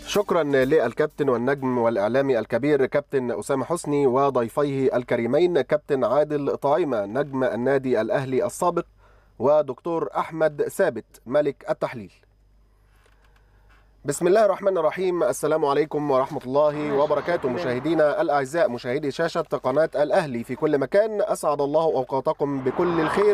شكرا للكابتن والنجم والاعلامي الكبير كابتن اسامه حسني وضيفيه الكريمين كابتن عادل طعيمه نجم النادي الاهلي السابق ودكتور احمد ثابت ملك التحليل. بسم الله الرحمن الرحيم السلام عليكم ورحمه الله وبركاته مشاهدينا الاعزاء مشاهدي شاشه قناه الاهلي في كل مكان اسعد الله اوقاتكم بكل الخير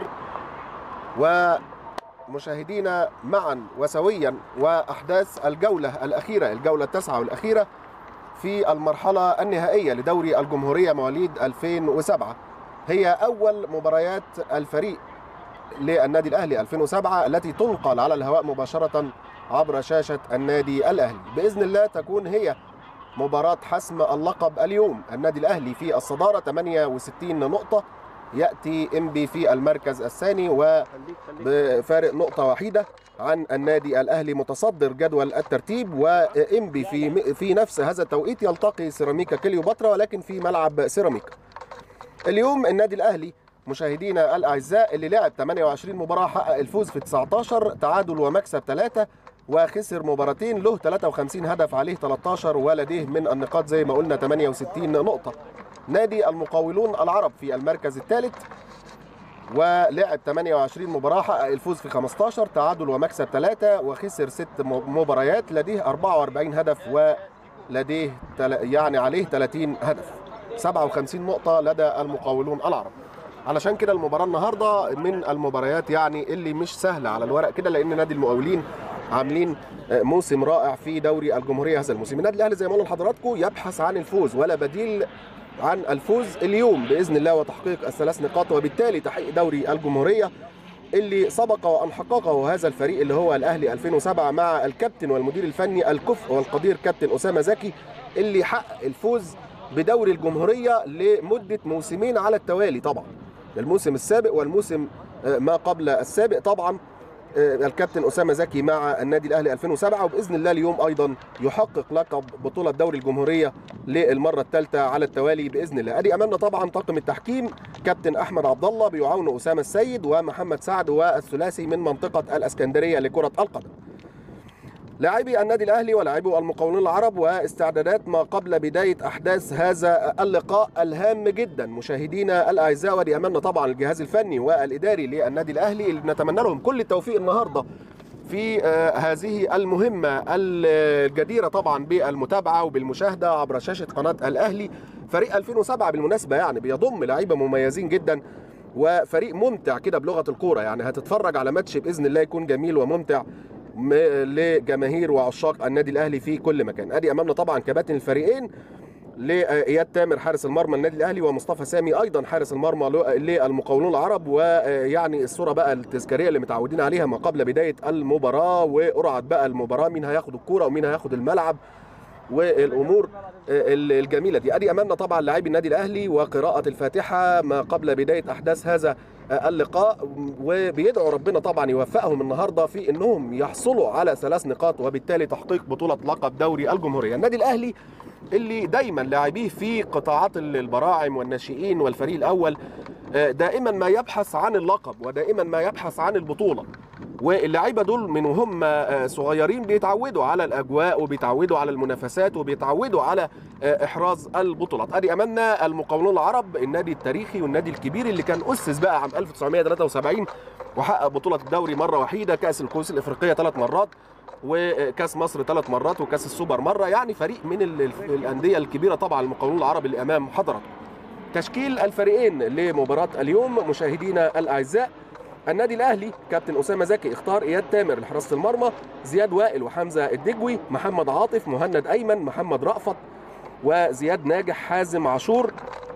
و مشاهدينا معا وسويا واحداث الجوله الاخيره الجوله التاسعه والاخيره في المرحله النهائيه لدوري الجمهوريه مواليد 2007 هي اول مباريات الفريق للنادي الاهلي 2007 التي تنقل على الهواء مباشره عبر شاشه النادي الاهلي باذن الله تكون هي مباراه حسم اللقب اليوم النادي الاهلي في الصداره 68 نقطه ياتي انبي في المركز الثاني وبفارق نقطه وحيده عن النادي الاهلي متصدر جدول الترتيب وانبي في في نفس هذا التوقيت يلتقي سيراميكا كليوباترا ولكن في ملعب سيراميكا. اليوم النادي الاهلي مشاهدينا الاعزاء اللي لعب 28 مباراه حقق الفوز في 19 تعادل ومكسب 3 وخسر مباراتين له 53 هدف عليه 13 ولديه من النقاط زي ما قلنا 68 نقطه. نادي المقاولون العرب في المركز الثالث ولعب 28 مباراة حقق الفوز في 15 تعادل ومكسب 3 وخسر 6 مباريات لديه 44 هدف ولديه يعني عليه 30 هدف 57 نقطة لدى المقاولون العرب علشان كده المباراة النهاردة من المباريات يعني اللي مش سهلة على الورق كده لأن نادي المقاولين عاملين موسم رائع في دوري الجمهورية هذا الموسم النادي الأهلي زي ما قلنا لحضراتكم يبحث عن الفوز ولا بديل عن الفوز اليوم باذن الله وتحقيق الثلاث نقاط وبالتالي تحقيق دوري الجمهوريه اللي سبق وان حققه هذا الفريق اللي هو الاهلي 2007 مع الكابتن والمدير الفني الكفء والقدير كابتن اسامه زكي اللي حقق الفوز بدوري الجمهوريه لمده موسمين على التوالي طبعا الموسم السابق والموسم ما قبل السابق طبعا الكابتن اسامه زكي مع النادي الاهلي 2007 وباذن الله اليوم ايضا يحقق لقب بطوله دوري الجمهوريه للمره الثالثه على التوالي باذن الله ادي امامنا طبعا طاقم التحكيم كابتن احمد عبد الله بيعاونه اسامه السيد ومحمد سعد والثلاثي من منطقه الاسكندريه لكره القدم لاعبي النادي الاهلي ولاعبو المقاولون العرب واستعدادات ما قبل بدايه احداث هذا اللقاء الهام جدا مشاهدينا الاعزاء ودي امامنا طبعا الجهاز الفني والاداري للنادي الاهلي اللي نتمنى لهم كل التوفيق النهارده في هذه المهمة الجديرة طبعا بالمتابعة وبالمشاهدة عبر شاشة قناة الأهلي فريق 2007 بالمناسبة يعني بيضم لعيبة مميزين جدا وفريق ممتع كده بلغة الكورة يعني هتتفرج على ماتش بإذن الله يكون جميل وممتع لجماهير وعشاق النادي الاهلي في كل مكان ادي امامنا طبعا كباتن الفريقين لاياد تامر حارس المرمى النادي الاهلي ومصطفى سامي ايضا حارس المرمى للمقاولون العرب ويعني الصوره بقى التذكاريه اللي متعودين عليها ما قبل بدايه المباراه وقرعه بقى المباراه مين هياخد الكوره ومين هياخد الملعب والامور الجميله دي ادي امامنا طبعا لاعبي النادي الاهلي وقراءه الفاتحه ما قبل بدايه احداث هذا اللقاء وبيدعوا ربنا طبعا يوفقهم النهارده في انهم يحصلوا على ثلاث نقاط وبالتالي تحقيق بطوله لقب دوري الجمهوريه النادي الاهلي اللي دايما لاعبيه في قطاعات البراعم والناشئين والفريق الاول دائما ما يبحث عن اللقب ودائما ما يبحث عن البطوله واللعيبه دول من وهم صغيرين بيتعودوا على الاجواء وبيتعودوا على المنافسات وبيتعودوا على احراز البطولات ادي امامنا المقاولون العرب النادي التاريخي والنادي الكبير اللي كان اسس بقى عام 1973 وحقق بطوله الدوري مره وحيده كاس الكؤوس الافريقيه ثلاث مرات وكاس مصر ثلاث مرات وكاس السوبر مره يعني فريق من الانديه الكبيره طبعا المقاولون العرب اللي امام حضراتكم تشكيل الفريقين لمباراه اليوم مشاهدينا الاعزاء النادي الاهلي كابتن اسامه زكي اختار اياد تامر لحراسه المرمى زياد وائل وحمزه الدجوي محمد عاطف مهند ايمن محمد رأفت وزياد ناجح حازم عاشور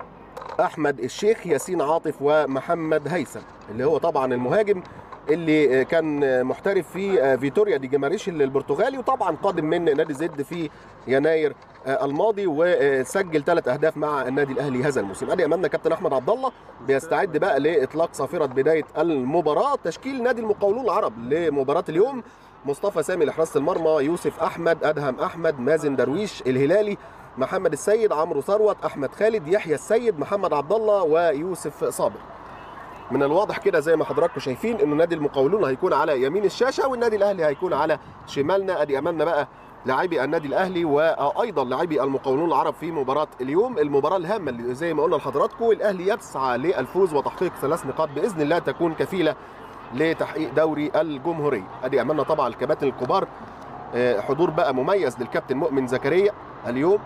احمد الشيخ ياسين عاطف ومحمد هيثم اللي هو طبعا المهاجم اللي كان محترف في فيتوريا دي جماريش البرتغالي وطبعا قادم من نادي زد في يناير الماضي وسجل ثلاث اهداف مع النادي الاهلي هذا الموسم ادي امامنا كابتن احمد عبد الله بيستعد بقى لاطلاق صافره بدايه المباراه تشكيل نادي المقاولون العرب لمباراه اليوم مصطفى سامي لحراسه المرمى يوسف احمد ادهم احمد مازن درويش الهلالي محمد السيد عمرو ثروت احمد خالد يحيى السيد محمد عبد الله ويوسف صابر من الواضح كده زي ما حضراتكم شايفين انه نادي المقاولون هيكون على يمين الشاشه والنادي الاهلي هيكون على شمالنا ادي امامنا بقى لاعبي النادي الاهلي وايضا لاعبي المقاولون العرب في مباراه اليوم المباراه الهامه اللي زي ما قلنا لحضراتكم الاهلي يسعى للفوز وتحقيق ثلاث نقاط باذن الله تكون كفيله لتحقيق دوري الجمهوريه ادي امامنا طبعا الكباتن الكبار آه، حضور بقى مميز للكابتن مؤمن زكريا اليوم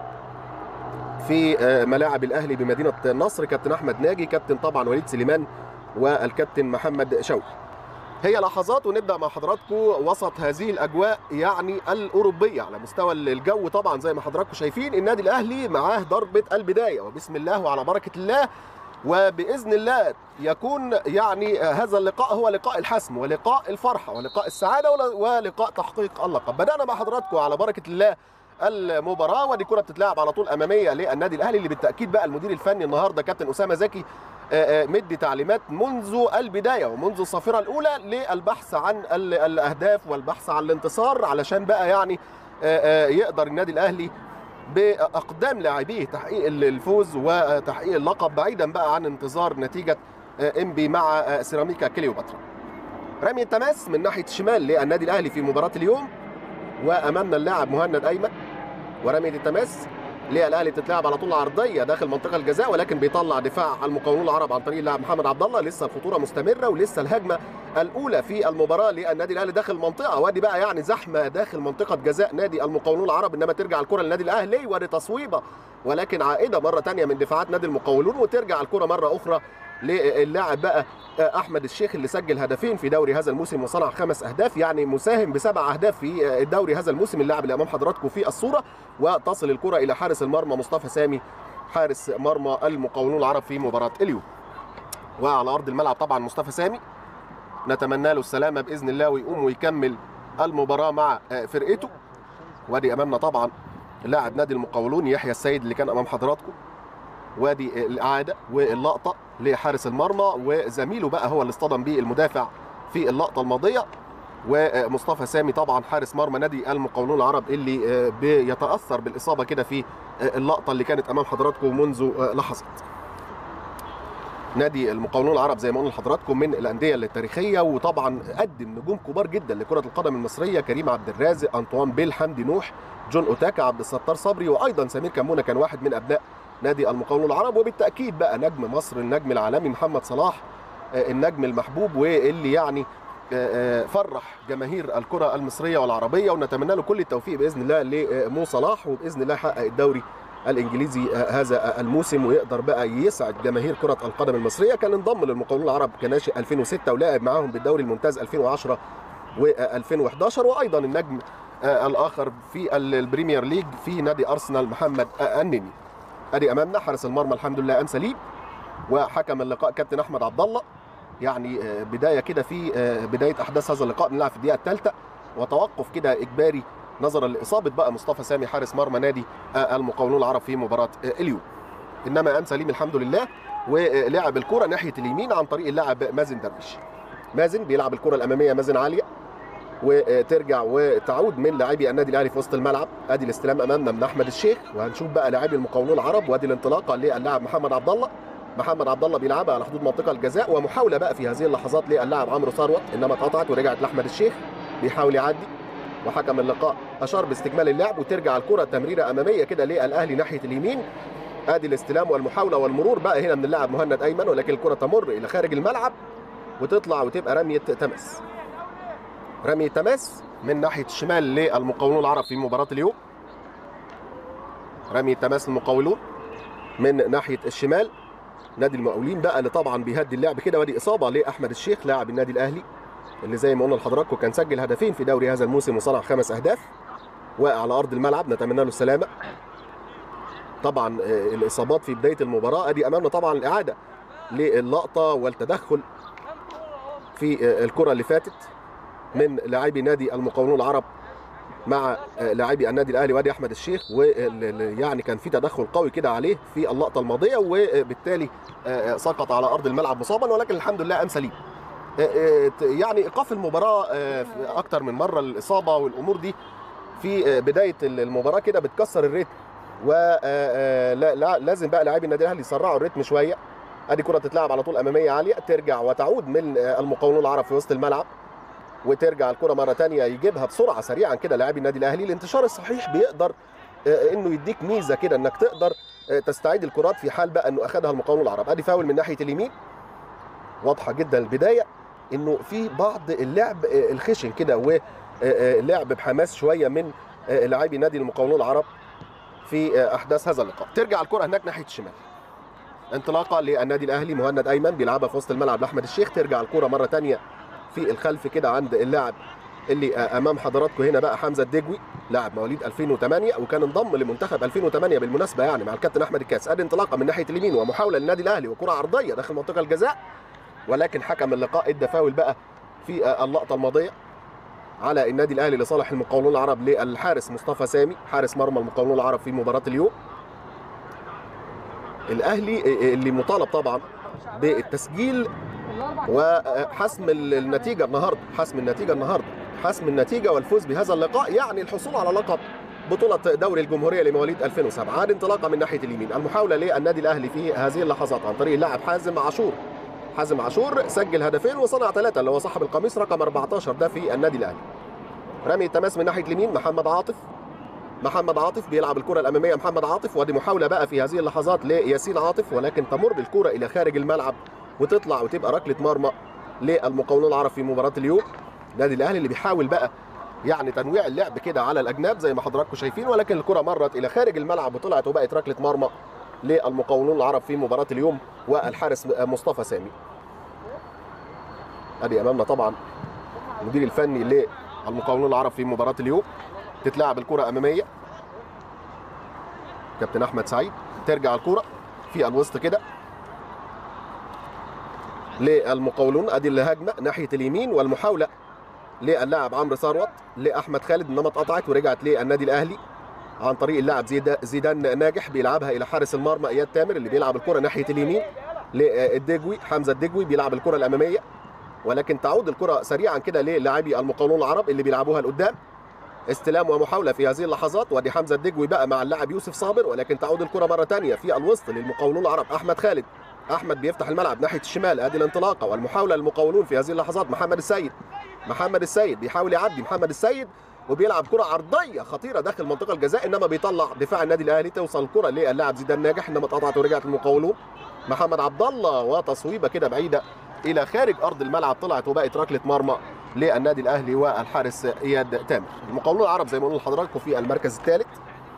في آه، ملاعب الاهلي بمدينه النصر كابتن احمد ناجي كابتن طبعا وليد سليمان والكابتن محمد شوقي هي لحظات ونبدا مع حضراتكم وسط هذه الاجواء يعني الاوروبيه على مستوى الجو طبعا زي ما حضراتكم شايفين النادي الاهلي معاه ضربه البدايه وبسم الله وعلى بركه الله وباذن الله يكون يعني هذا اللقاء هو لقاء الحسم ولقاء الفرحه ولقاء السعاده ول- ولقاء تحقيق اللقب بدانا مع حضراتكم على بركه الله المباراه ودي كره بتتلعب على طول اماميه للنادي الاهلي اللي بالتاكيد بقى المدير الفني النهارده كابتن اسامه زكي آه، آه، مدي تعليمات منذ البدايه ومنذ الصافره الاولى للبحث عن ال- الاهداف والبحث عن الانتصار علشان بقى يعني آه، آه، يقدر النادي الاهلي باقدام لاعبيه تحقيق ال- الفوز وتحقيق اللقب بعيدا بقى عن انتظار نتيجه آه، انبي مع آه، سيراميكا كليوباترا رمي التماس من ناحيه الشمال للنادي الاهلي في مباراه اليوم وامامنا اللاعب مهند ايمن ورميه التماس للاهلي بتتلعب على طول عرضيه داخل منطقه الجزاء ولكن بيطلع دفاع المقاولون العرب عن طريق اللاعب محمد عبد الله لسه الخطوره مستمره ولسه الهجمه الاولى في المباراه للنادي الاهلي داخل المنطقه وادي بقى يعني زحمه داخل منطقه جزاء نادي المقاولون العرب انما ترجع الكره للنادي الاهلي وادي تصويبه ولكن عائده مره ثانيه من دفاعات نادي المقاولون وترجع الكره مره اخرى للاعب بقى احمد الشيخ اللي سجل هدفين في دوري هذا الموسم وصنع خمس اهداف يعني مساهم بسبع اهداف في الدوري هذا الموسم اللاعب اللي امام حضراتكم في الصوره وتصل الكره الى حارس المرمى مصطفى سامي حارس مرمى المقاولون العرب في مباراه اليوم وعلى ارض الملعب طبعا مصطفى سامي نتمنى له السلامه باذن الله ويقوم ويكمل المباراه مع فرقته وادي امامنا طبعا لاعب نادي المقاولون يحيى السيد اللي كان امام حضراتكم وادي الاعاده واللقطه لحارس المرمى وزميله بقى هو اللي اصطدم به المدافع في اللقطه الماضيه ومصطفى سامي طبعا حارس مرمى نادي المقاولون العرب اللي بيتاثر بالاصابه كده في اللقطه اللي كانت امام حضراتكم منذ لحظات نادي المقاولون العرب زي ما قلنا لحضراتكم من الانديه التاريخيه وطبعا قدم نجوم كبار جدا لكره القدم المصريه كريم عبد الرازق انطوان بيل حمدي نوح جون اوتاكا عبد الستار صبري وايضا سمير كمونه كان واحد من ابناء نادي المقاولون العرب وبالتاكيد بقى نجم مصر النجم العالمي محمد صلاح النجم المحبوب واللي يعني فرح جماهير الكره المصريه والعربيه ونتمنى له كل التوفيق باذن الله لمو صلاح وباذن الله يحقق الدوري الانجليزي هذا الموسم ويقدر بقى يسعد جماهير كره القدم المصريه كان انضم للمقاولون العرب كناشئ 2006 ولعب معاهم بالدوري الممتاز 2010 و2011 وايضا النجم الاخر في البريمير ليج في نادي ارسنال محمد النني ادي امامنا حارس المرمى الحمد لله ام سليم وحكم اللقاء كابتن احمد عبد الله يعني بدايه كده في بدايه احداث هذا اللقاء بنلعب في الدقيقه الثالثه وتوقف كده اجباري نظرا لاصابه بقى مصطفى سامي حارس مرمى نادي المقاولون العرب في مباراه اليوم انما ام سليم الحمد لله ولعب الكره ناحيه اليمين عن طريق اللاعب مازن درويش مازن بيلعب الكره الاماميه مازن عاليه وترجع وتعود من لاعبي النادي الاهلي في وسط الملعب ادي الاستلام امامنا من احمد الشيخ وهنشوف بقى لاعبي المقاولون العرب وادي الانطلاقه للاعب محمد عبد الله محمد عبد الله بيلعبها على حدود منطقه الجزاء ومحاوله بقى في هذه اللحظات للاعب عمرو ثروت انما اتقطعت ورجعت لاحمد الشيخ بيحاول يعدي وحكم اللقاء اشار باستكمال اللعب وترجع الكره تمريره اماميه كده للاهلي ناحيه اليمين ادي الاستلام والمحاوله والمرور بقى هنا من اللاعب مهند ايمن ولكن الكره تمر الى خارج الملعب وتطلع وتبقى رميه تماس رمي تماس من ناحيه الشمال للمقاولون العرب في مباراه اليوم رمي تماس المقاولون من ناحيه الشمال نادي المقاولين بقى اللي طبعا بيهدي اللعب كده وادي اصابه لاحمد الشيخ لاعب النادي الاهلي اللي زي ما قلنا لحضراتكم كان سجل هدفين في دوري هذا الموسم وصنع خمس اهداف واقع على ارض الملعب نتمنى له السلامه طبعا الاصابات في بدايه المباراه ادي امامنا طبعا الاعاده للقطه والتدخل في الكره اللي فاتت من لاعبي نادي المقاولون العرب مع لاعبي النادي الاهلي وادي احمد الشيخ ويعني كان في تدخل قوي كده عليه في اللقطه الماضيه وبالتالي سقط على ارض الملعب مصابا ولكن الحمد لله قام سليم يعني ايقاف المباراه اكتر من مره الاصابه والامور دي في بدايه المباراه كده بتكسر الريتم ولازم بقى لاعبي النادي الاهلي يسرعوا الريتم شويه ادي كره تتلعب على طول اماميه عاليه ترجع وتعود من المقاولون العرب في وسط الملعب وترجع الكره مره تانية يجيبها بسرعه سريعا كده لاعبي النادي الاهلي الانتشار الصحيح بيقدر آه، انه يديك ميزه كده انك تقدر آه، تستعيد الكرات في حال بقى انه اخذها المقاولون العرب ادي فاول من ناحيه اليمين واضحه جدا البدايه انه في بعض اللعب آه، الخشن كده ولعب بحماس شويه من آه، لاعبي نادي المقاولون العرب في آه، احداث هذا اللقاء ترجع الكره هناك ناحيه الشمال انطلاقه للنادي الاهلي مهند ايمن بيلعبها في وسط الملعب لاحمد الشيخ ترجع الكره مره تانية في الخلف كده عند اللاعب اللي آه، امام حضراتكم هنا بقى حمزه الدجوي لاعب مواليد 2008 وكان انضم لمنتخب 2008 بالمناسبه يعني مع الكابتن احمد الكاس ادي انطلاقه من ناحيه اليمين ومحاوله للنادي الاهلي وكره عرضيه داخل منطقه الجزاء ولكن حكم اللقاء ادى فاول بقى في آه، اللقطه الماضيه على النادي الاهلي لصالح المقاولون العرب للحارس مصطفى سامي حارس مرمى المقاولون العرب في مباراه اليوم الاهلي آه، اللي مطالب طبعا بالتسجيل وحسم النتيجه النهارده حسم النتيجه النهارده حسم النتيجه والفوز بهذا اللقاء يعني الحصول على لقب بطولة دوري الجمهورية لمواليد 2007 هذه انطلاقة من ناحية اليمين المحاولة للنادي الأهلي في هذه اللحظات عن طريق اللاعب حازم عاشور حازم عاشور سجل هدفين وصنع ثلاثة اللي هو صاحب القميص رقم 14 ده في النادي الأهلي رمي التماس من ناحية اليمين محمد عاطف محمد عاطف بيلعب الكرة الأمامية محمد عاطف ودي محاولة بقى في هذه اللحظات لياسين عاطف ولكن تمر بالكرة إلى خارج الملعب وتطلع وتبقى ركلة مرمى للمقاولون العرب في مباراة اليوم النادي الأهلي اللي بيحاول بقى يعني تنويع اللعب كده على الأجناب زي ما حضراتكم شايفين ولكن الكرة مرت إلى خارج الملعب وطلعت وبقت ركلة مرمى للمقاولون العرب في مباراة اليوم والحارس مصطفى سامي ادي امامنا طبعا المدير الفني للمقاولون العرب في مباراة اليوم تتلعب الكرة أمامية كابتن أحمد سعيد ترجع الكرة في الوسط كده للمقاولون ادي الهجمه ناحيه اليمين والمحاوله للاعب عمرو ثروت لاحمد خالد انما اتقطعت ورجعت للنادي الاهلي عن طريق اللاعب زيد- زيدان ناجح بيلعبها الى حارس المرمى اياد تامر اللي بيلعب الكره ناحيه اليمين للدجوي حمزه الدجوي بيلعب الكره الاماميه ولكن تعود الكره سريعا كده للاعبي المقاولون العرب اللي بيلعبوها لقدام استلام ومحاوله في هذه اللحظات وادي حمزه الدجوي بقى مع اللاعب يوسف صابر ولكن تعود الكره مره ثانيه في الوسط للمقاولون العرب احمد خالد احمد بيفتح الملعب ناحيه الشمال ادي الانطلاقه والمحاوله للمقاولون في هذه اللحظات محمد السيد محمد السيد بيحاول يعدي محمد السيد وبيلعب كره عرضيه خطيره داخل منطقه الجزاء انما بيطلع دفاع النادي الاهلي توصل الكره للاعب زيدان ناجح انما اتقطعت ورجعت المقاولون محمد عبد الله وتصويبه كده بعيده الى خارج ارض الملعب طلعت وبقت ركله مرمى للنادي الاهلي والحارس اياد تامر المقاولون العرب زي ما قلنا لحضراتكم في المركز الثالث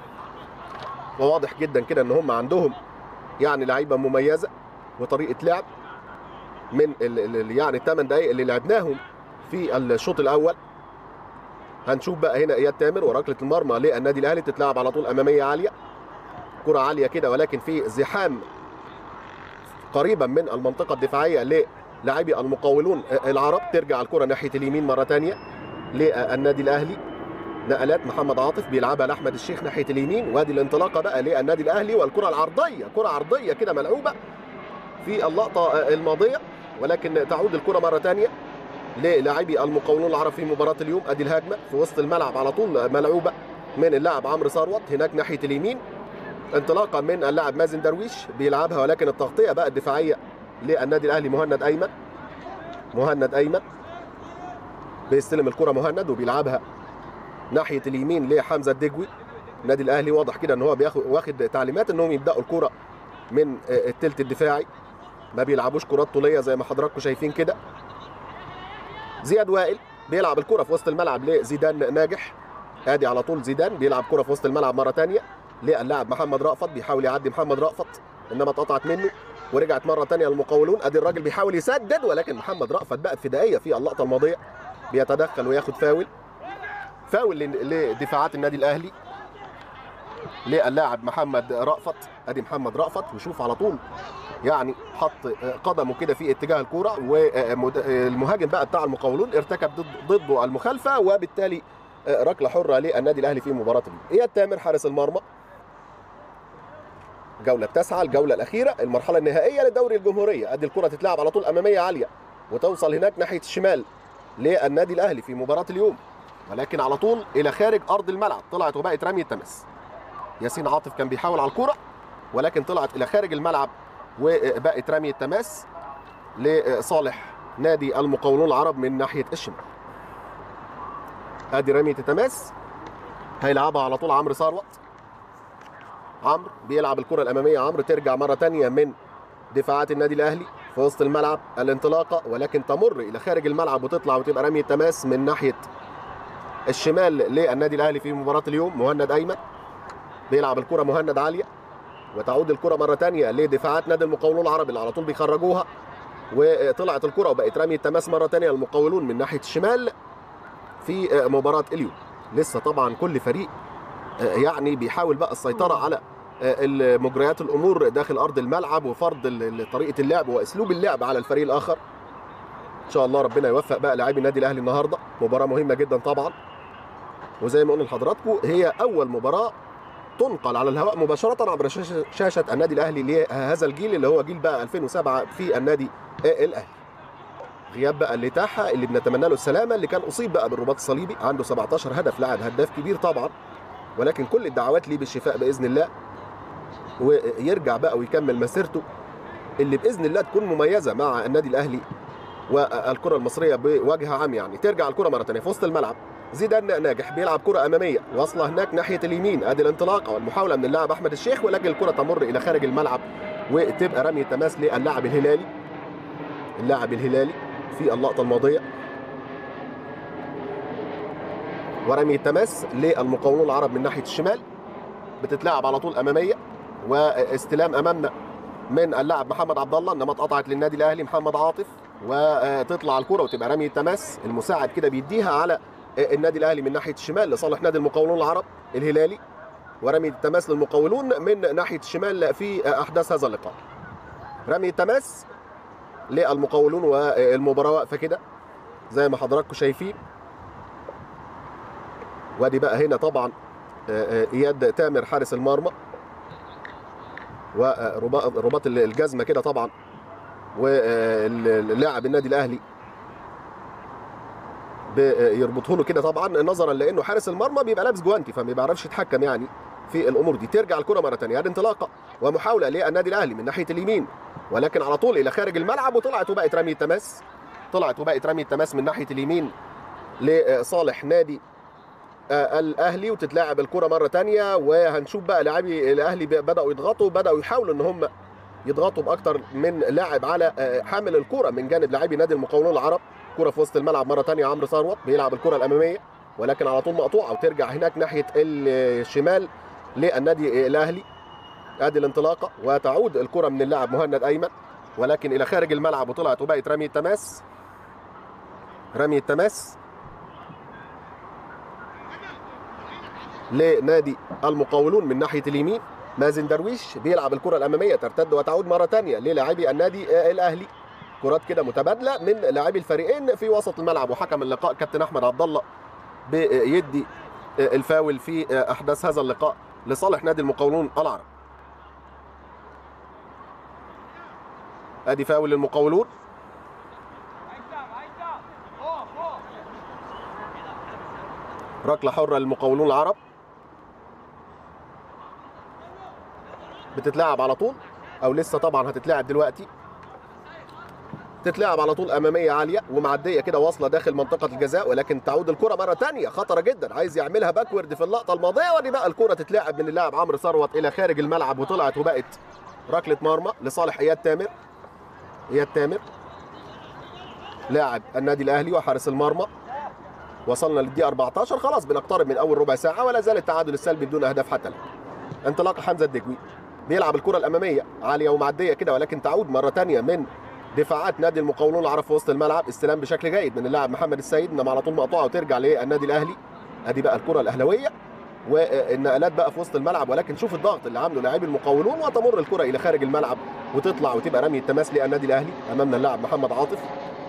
وواضح جدا كده ان هم عندهم يعني لعيبه مميزه وطريقه لعب من ال ال يعني الثمان دقائق اللي لعبناهم في الشوط الاول هنشوف بقى هنا اياد تامر وركله المرمى للنادي الاهلي تتلعب على طول اماميه عاليه كره عاليه كده ولكن في زحام قريبا من المنطقه الدفاعيه للاعبي المقاولون العرب ترجع الكره ناحيه اليمين مره ثانيه للنادي الاهلي نقلات محمد عاطف بيلعبها لاحمد الشيخ ناحيه اليمين وادي الانطلاقه بقى للنادي الاهلي والكره العرضيه كره عرضيه كده ملعوبه في اللقطه الماضيه ولكن تعود الكره مره ثانيه للاعبي المقاولون العرب في مباراه اليوم ادي الهجمه في وسط الملعب على طول ملعوبه من اللاعب عمرو ثروت هناك ناحيه اليمين انطلاقا من اللاعب مازن درويش بيلعبها ولكن التغطيه بقى الدفاعيه للنادي الاهلي مهند ايمن مهند ايمن بيستلم الكره مهند وبيلعبها ناحيه اليمين لحمزه الدجوي النادي الاهلي واضح كده ان هو بياخد واخد تعليمات انهم يبداوا الكره من الثلث الدفاعي ما بيلعبوش كرات طوليه زي ما حضراتكم شايفين كده زياد وائل بيلعب الكره في وسط الملعب لزيدان ناجح ادي على طول زيدان بيلعب كره في وسط الملعب مره ثانيه للاعب محمد رأفت بيحاول يعدي محمد رأفت انما اتقطعت منه ورجعت مره ثانيه للمقاولون ادي الراجل بيحاول يسدد ولكن محمد رأفت بقت فدائيه في اللقطه الماضيه بيتدخل وياخد فاول فاول لدفاعات النادي الاهلي للاعب محمد رأفت ادي محمد رأفت وشوف على طول يعني حط قدمه كده في اتجاه الكوره والمهاجم بقى بتاع المقاولون ارتكب ضد ضده المخالفه وبالتالي ركله حره للنادي الاهلي في مباراه اليوم اياد تامر حارس المرمى الجوله التاسعه الجوله الاخيره المرحله النهائيه لدوري الجمهوريه ادي الكره تتلعب على طول اماميه عاليه وتوصل هناك ناحيه الشمال للنادي الاهلي في مباراه اليوم ولكن على طول الى خارج ارض الملعب طلعت وبقت رمي التماس ياسين عاطف كان بيحاول على الكره ولكن طلعت الى خارج الملعب وبقت رمي التماس لصالح نادي المقاولون العرب من ناحيه الشمال ادي رميه التماس هيلعبها على طول عمرو ثروت عمرو بيلعب الكره الاماميه عمرو ترجع مره تانية من دفاعات النادي الاهلي في وسط الملعب الانطلاقه ولكن تمر الى خارج الملعب وتطلع وتبقى رميه تماس من ناحيه الشمال للنادي الاهلي في مباراه اليوم مهند ايمن بيلعب الكره مهند عاليه وتعود الكره مره تانية لدفاعات نادي المقاولون العربي اللي على طول بيخرجوها وطلعت الكره وبقت رميه تماس مره تانية للمقاولون من ناحيه الشمال في مباراه اليوم لسه طبعا كل فريق يعني بيحاول بقى السيطره على مجريات الامور داخل ارض الملعب وفرض طريقه اللعب واسلوب اللعب على الفريق الاخر ان شاء الله ربنا يوفق بقى لاعبي النادي الاهلي النهارده مباراه مهمه جدا طبعا وزي ما قلنا لحضراتكم هي اول مباراه تنقل على الهواء مباشره عبر شاشه النادي الاهلي لهذا الجيل اللي هو جيل بقى 2007 في النادي الاهلي غياب بقى اللي تاحة اللي بنتمنى له السلامه اللي كان اصيب بقى بالرباط الصليبي عنده 17 هدف لاعب هداف كبير طبعا ولكن كل الدعوات ليه بالشفاء باذن الله ويرجع بقى ويكمل مسيرته اللي باذن الله تكون مميزه مع النادي الاهلي والكره المصريه بوجه عام يعني ترجع الكره مره ثانيه في وسط الملعب زيدان ناجح بيلعب كره اماميه واصله هناك ناحيه اليمين ادي الانطلاقه والمحاوله من اللاعب احمد الشيخ ولكن الكره تمر الى خارج الملعب وتبقى رميه تماس للاعب الهلالي اللاعب الهلالي في اللقطه الماضيه ورميه تماس للمقاولون العرب من ناحيه الشمال بتتلعب على طول اماميه واستلام امامنا من اللاعب محمد عبد الله انما اتقطعت للنادي الاهلي محمد عاطف وتطلع الكره وتبقى رميه تماس المساعد كده بيديها على النادي الاهلي من ناحيه الشمال لصالح نادي المقاولون العرب الهلالي ورميه التماس للمقاولون من ناحيه الشمال في احداث هذا اللقاء رميه تماس للمقاولون والمباراه واقفه كده زي ما حضراتكم شايفين وادي بقى هنا طبعا اياد تامر حارس المرمى ورباط الجزمه كده طبعا واللاعب النادي الاهلي بيربطه له كده طبعا نظرا لانه حارس المرمى بيبقى لابس جوانتي فما بيعرفش يتحكم يعني في الامور دي ترجع الكره مره ثانيه هذه انطلاقه ومحاوله للنادي الاهلي من ناحيه اليمين ولكن على طول الى خارج الملعب وطلعت وبقت رميه تماس طلعت وبقت رميه تماس من ناحيه اليمين لصالح نادي الاهلي وتتلاعب الكره مره ثانيه وهنشوف بقى لاعبي الاهلي بداوا يضغطوا بداوا يحاولوا ان هم يضغطوا باكثر من لاعب على حامل الكره من جانب لاعبي نادي المقاولون العرب كره في وسط الملعب مره ثانيه عمرو ثروت بيلعب الكره الاماميه ولكن على طول مقطوعه وترجع هناك ناحيه الشمال للنادي الاهلي ادي الانطلاقه وتعود الكره من اللاعب مهند ايمن ولكن الى خارج الملعب وطلعت وبقت رميه تماس رميه تماس لنادي المقاولون من ناحيه اليمين مازن درويش بيلعب الكره الاماميه ترتد وتعود مره ثانيه للاعبي النادي الاهلي كرات كده متبادله من لاعبي الفريقين في وسط الملعب وحكم اللقاء كابتن احمد عبد الله بيدي الفاول في احداث هذا اللقاء لصالح نادي المقاولون العرب ادي فاول للمقاولون ركله حره للمقاولون العرب بتتلعب على طول او لسه طبعا هتتلعب دلوقتي تتلعب على طول اماميه عاليه ومعديه كده واصله داخل منطقه الجزاء ولكن تعود الكره مره ثانيه خطره جدا عايز يعملها باكورد في اللقطه الماضيه ودي بقى الكره تتلعب من اللاعب عمرو ثروت الى خارج الملعب وطلعت وبقت ركله مرمى لصالح اياد تامر اياد تامر لاعب النادي الاهلي وحارس المرمى وصلنا للدقيقه 14 خلاص بنقترب من اول ربع ساعه ولا زال التعادل السلبي بدون اهداف حتى الان انطلاق حمزه الدجوي بيلعب الكره الاماميه عاليه ومعديه كده ولكن تعود مره ثانيه من دفاعات نادي المقاولون العرب في وسط الملعب استلام بشكل جيد من اللاعب محمد السيد انما على طول مقطوعه وترجع للنادي الاهلي ادي بقى الكره الاهلاويه والنقلات بقى في وسط الملعب ولكن شوف الضغط اللي عامله لاعبي المقاولون وتمر الكره الى خارج الملعب وتطلع وتبقى رميه تماس للنادي الاهلي امامنا اللاعب محمد عاطف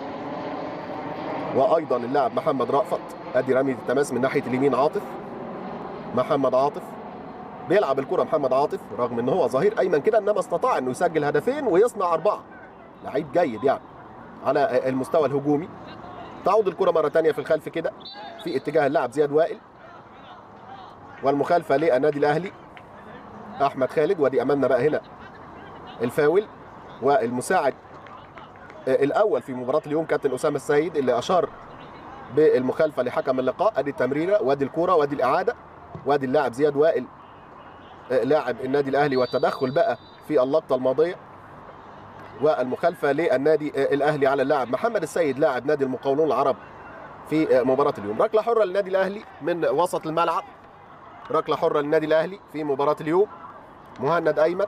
وايضا اللاعب محمد رأفت ادي رميه التماس من ناحيه اليمين عاطف محمد عاطف بيلعب الكره محمد عاطف رغم ان هو ظهير ايمن كده انما استطاع انه يسجل هدفين ويصنع اربعه لعيب جيد يعني على المستوى الهجومي تعود الكره مره ثانيه في الخلف كده في اتجاه اللاعب زياد وائل والمخالفه للنادي الاهلي احمد خالد وادي امامنا بقى هنا الفاول والمساعد الاول في مباراه اليوم كابتن اسامه السيد اللي اشار بالمخالفه لحكم اللقاء ادي التمريره وادي الكوره وادي الاعاده وادي اللاعب زياد وائل آه، لاعب النادي الاهلي والتدخل بقى في اللقطه الماضيه والمخالفه للنادي آه، الاهلي على اللاعب محمد السيد لاعب نادي المقاولون العرب في آه، مباراه اليوم ركله حره للنادي الاهلي من وسط الملعب ركله حره للنادي الاهلي في مباراه اليوم مهند ايمن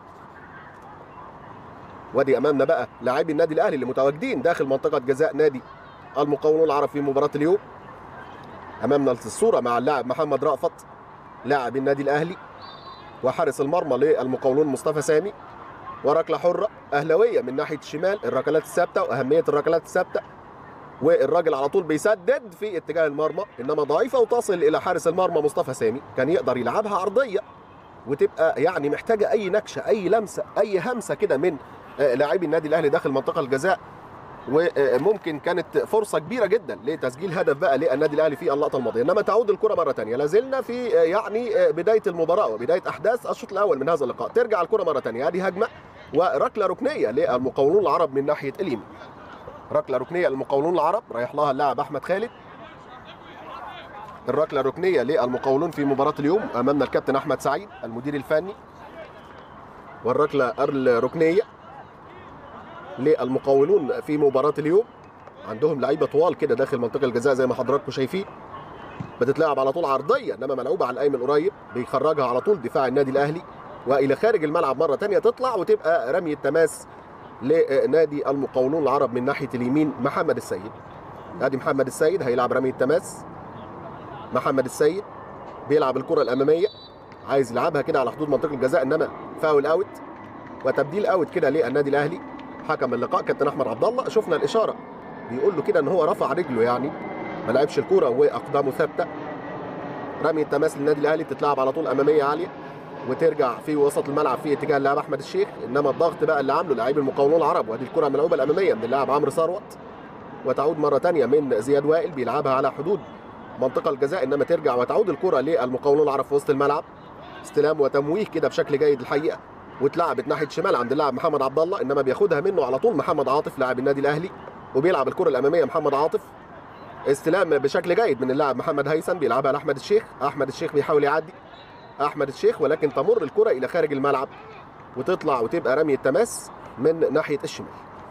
وادي امامنا بقى لاعبي النادي الاهلي اللي متواجدين داخل منطقه جزاء نادي المقاولون العرب في مباراه اليوم امامنا الصوره مع اللاعب محمد رأفت لاعب النادي الاهلي وحارس المرمى للمقاولون مصطفى سامي وركله حره اهلاويه من ناحيه الشمال الركلات الثابته واهميه الركلات الثابته والراجل على طول بيسدد في اتجاه المرمى انما ضعيفه وتصل الى حارس المرمى مصطفى سامي كان يقدر يلعبها عرضيه وتبقى يعني محتاجه اي نكشه اي لمسه اي همسه كده من آه، لاعبي النادي الاهلي داخل منطقه الجزاء وممكن كانت فرصه كبيره جدا لتسجيل هدف بقى للنادي الاهلي في اللقطه الماضيه انما تعود الكره مره ثانيه لازلنا في آه، يعني آه، بدايه المباراه وبدايه احداث الشوط الاول من هذا اللقاء ترجع الكره مره ثانيه هذه هجمه وركله ركنيه للمقاولون العرب من ناحيه اليمين ركله ركنيه للمقاولون العرب رايح لها اللاعب احمد خالد الركله الركنيه للمقاولون في مباراه اليوم امامنا الكابتن احمد سعيد المدير الفني والركله الركنيه للمقاولون في مباراه اليوم عندهم لعيبه طوال كده داخل منطقه الجزاء زي ما حضراتكم شايفين بتتلعب على طول عرضيه انما ملعوبه على الايمن قريب بيخرجها على طول دفاع النادي الاهلي والى خارج الملعب مره ثانيه تطلع وتبقى رمي التماس لنادي المقاولون العرب من ناحيه اليمين محمد السيد ادي محمد السيد هيلعب رمي التماس محمد السيد بيلعب الكره الاماميه عايز يلعبها كده على حدود منطقه الجزاء انما فاول اوت وتبديل اوت كده للنادي الاهلي حكم اللقاء كابتن احمد عبد الله شفنا الاشاره بيقول له كده ان هو رفع رجله يعني ما لعبش الكوره واقدامه ثابته رمي التماس للنادي الاهلي بتتلعب على طول اماميه عاليه وترجع في وسط الملعب في اتجاه اللاعب احمد الشيخ انما الضغط بقى اللي عامله لاعبي المقاولون العرب وادي الكره الملعوبه الاماميه من اللاعب عمرو ثروت وتعود مره ثانيه من زياد وائل بيلعبها على حدود منطقه الجزاء انما ترجع وتعود الكره للمقاولون العرب في وسط الملعب استلام وتمويه كده بشكل جيد الحقيقه واتلعبت ناحيه شمال عند اللاعب محمد عبد الله انما بياخدها منه على طول محمد عاطف لاعب النادي الاهلي وبيلعب الكره الاماميه محمد عاطف استلام بشكل جيد من اللاعب محمد هيثم بيلعبها لاحمد الشيخ احمد الشيخ بيحاول يعدي احمد الشيخ ولكن تمر الكره الى خارج الملعب وتطلع وتبقى رمي التماس من ناحيه الشمال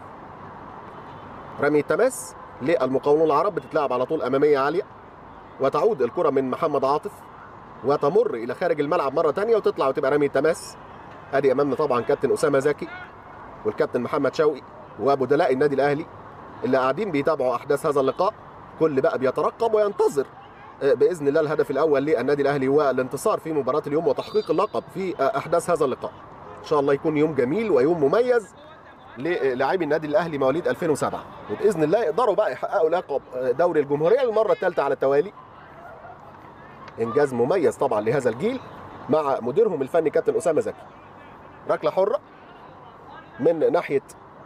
رمي التماس للمقاولون العرب بتتلعب على طول اماميه عاليه وتعود الكره من محمد عاطف وتمر الى خارج الملعب مره ثانيه وتطلع وتبقى رمي التماس ادي امامنا طبعا كابتن اسامه زكي والكابتن محمد شوقي وبدلاء النادي الاهلي اللي قاعدين بيتابعوا احداث هذا اللقاء كل بقى بيترقب وينتظر آه، باذن الله الهدف الاول للنادي الاهلي والانتصار في مباراه اليوم وتحقيق اللقب في آه، احداث هذا اللقاء ان شاء الله يكون يوم جميل ويوم مميز للاعبي النادي الاهلي مواليد 2007 وباذن الله يقدروا بقى يحققوا لقب آه، دوري الجمهوريه للمره الثالثه على التوالي انجاز مميز طبعا لهذا الجيل مع مديرهم الفني كابتن اسامه زكي ركله حره من ناحيه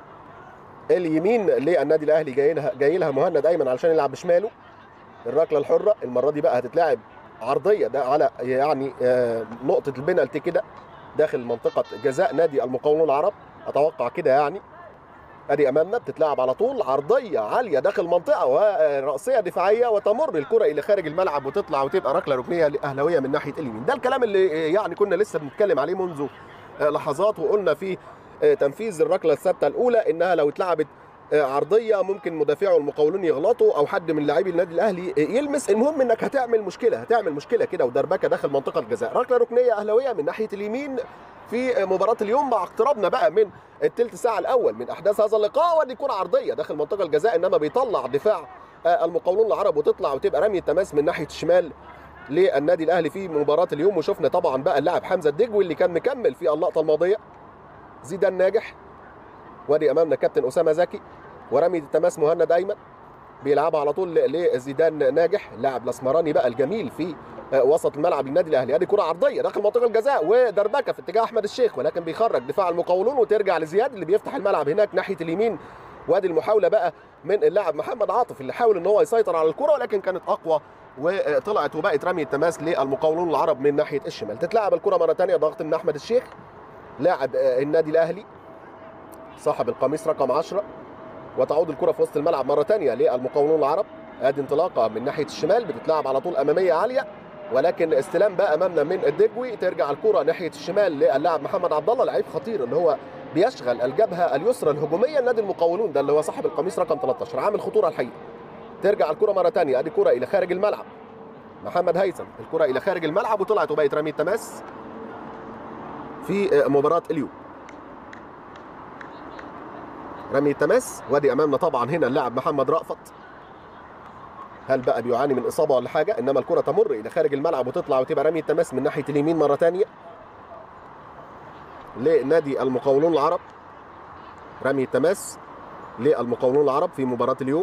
اليمين للنادي الاهلي جاي لها جاي لها مهند ايمن علشان يلعب بشماله الركله الحره المره دي بقى هتتلعب عرضيه ده على يعني آه، نقطه البنالتي كده داخل منطقه جزاء نادي المقاولون العرب اتوقع كده يعني ادي امامنا بتتلعب على طول عرضيه عاليه داخل منطقه وراسيه دفاعيه وتمر الكره الى خارج الملعب وتطلع وتبقى ركله ركنيه اهلاويه من ناحيه اليمين ده الكلام اللي آه، يعني كنا لسه بنتكلم عليه منذ آه، لحظات وقلنا في آه، تنفيذ الركله الثابته الاولى انها لو اتلعبت آه، عرضيه ممكن مدافعو المقاولون يغلطوا او حد من لاعبي النادي الاهلي آه، يلمس المهم انك هتعمل مشكله هتعمل مشكله كده ودربكه داخل منطقه الجزاء ركله ركنيه اهلاويه من ناحيه اليمين في مباراه اليوم مع اقترابنا بقى من الثلث ساعه الاول من احداث هذا اللقاء ودي كره عرضيه داخل منطقه الجزاء انما بيطلع دفاع آه، المقاولون العرب وتطلع وتبقى رمي التماس من ناحيه الشمال للنادي الاهلي في مباراه اليوم وشفنا طبعا بقى اللاعب حمزه الدجوي اللي كان مكمل في اللقطه الماضيه زيدان ناجح وادي امامنا كابتن اسامه زكي ورمي التماس مهند ايمن بيلعبها على طول لزيدان ناجح لاعب الاسمراني بقى الجميل في آه، وسط الملعب النادي الاهلي ادي كره عرضيه داخل منطقه الجزاء ودربكه في اتجاه احمد الشيخ ولكن بيخرج دفاع المقاولون وترجع لزياد اللي بيفتح الملعب هناك ناحيه اليمين وادي المحاوله بقى من اللاعب محمد عاطف اللي حاول ان هو يسيطر على الكره ولكن كانت اقوى وطلعت وبقت رمي التماس للمقاولون العرب من ناحيه الشمال تتلعب الكره مره ثانيه ضغط من احمد الشيخ لاعب آه، النادي الاهلي صاحب القميص رقم 10 وتعود الكره في وسط الملعب مره ثانيه للمقاولون العرب ادي انطلاقه من ناحيه الشمال بتتلعب على طول اماميه عاليه ولكن استلام بقى امامنا من الدجوي ترجع الكره ناحيه الشمال للاعب محمد عبد الله لعيب خطير اللي هو بيشغل الجبهه اليسرى الهجوميه لنادي المقاولون ده اللي هو صاحب القميص رقم 13 عامل خطوره الحقيقه ترجع الكره مره ثانيه ادي كره الى خارج الملعب محمد هيثم الكره الى خارج الملعب وطلعت وبقت رمي التماس في مباراه اليوم رمي التماس وادي امامنا طبعا هنا اللاعب محمد رأفت هل بقى بيعاني من اصابه ولا حاجه انما الكره تمر الى خارج الملعب وتطلع وتبقى رمي التماس من ناحيه اليمين مره ثانيه لنادي المقاولون العرب رمي التماس للمقاولون العرب في مباراه اليوم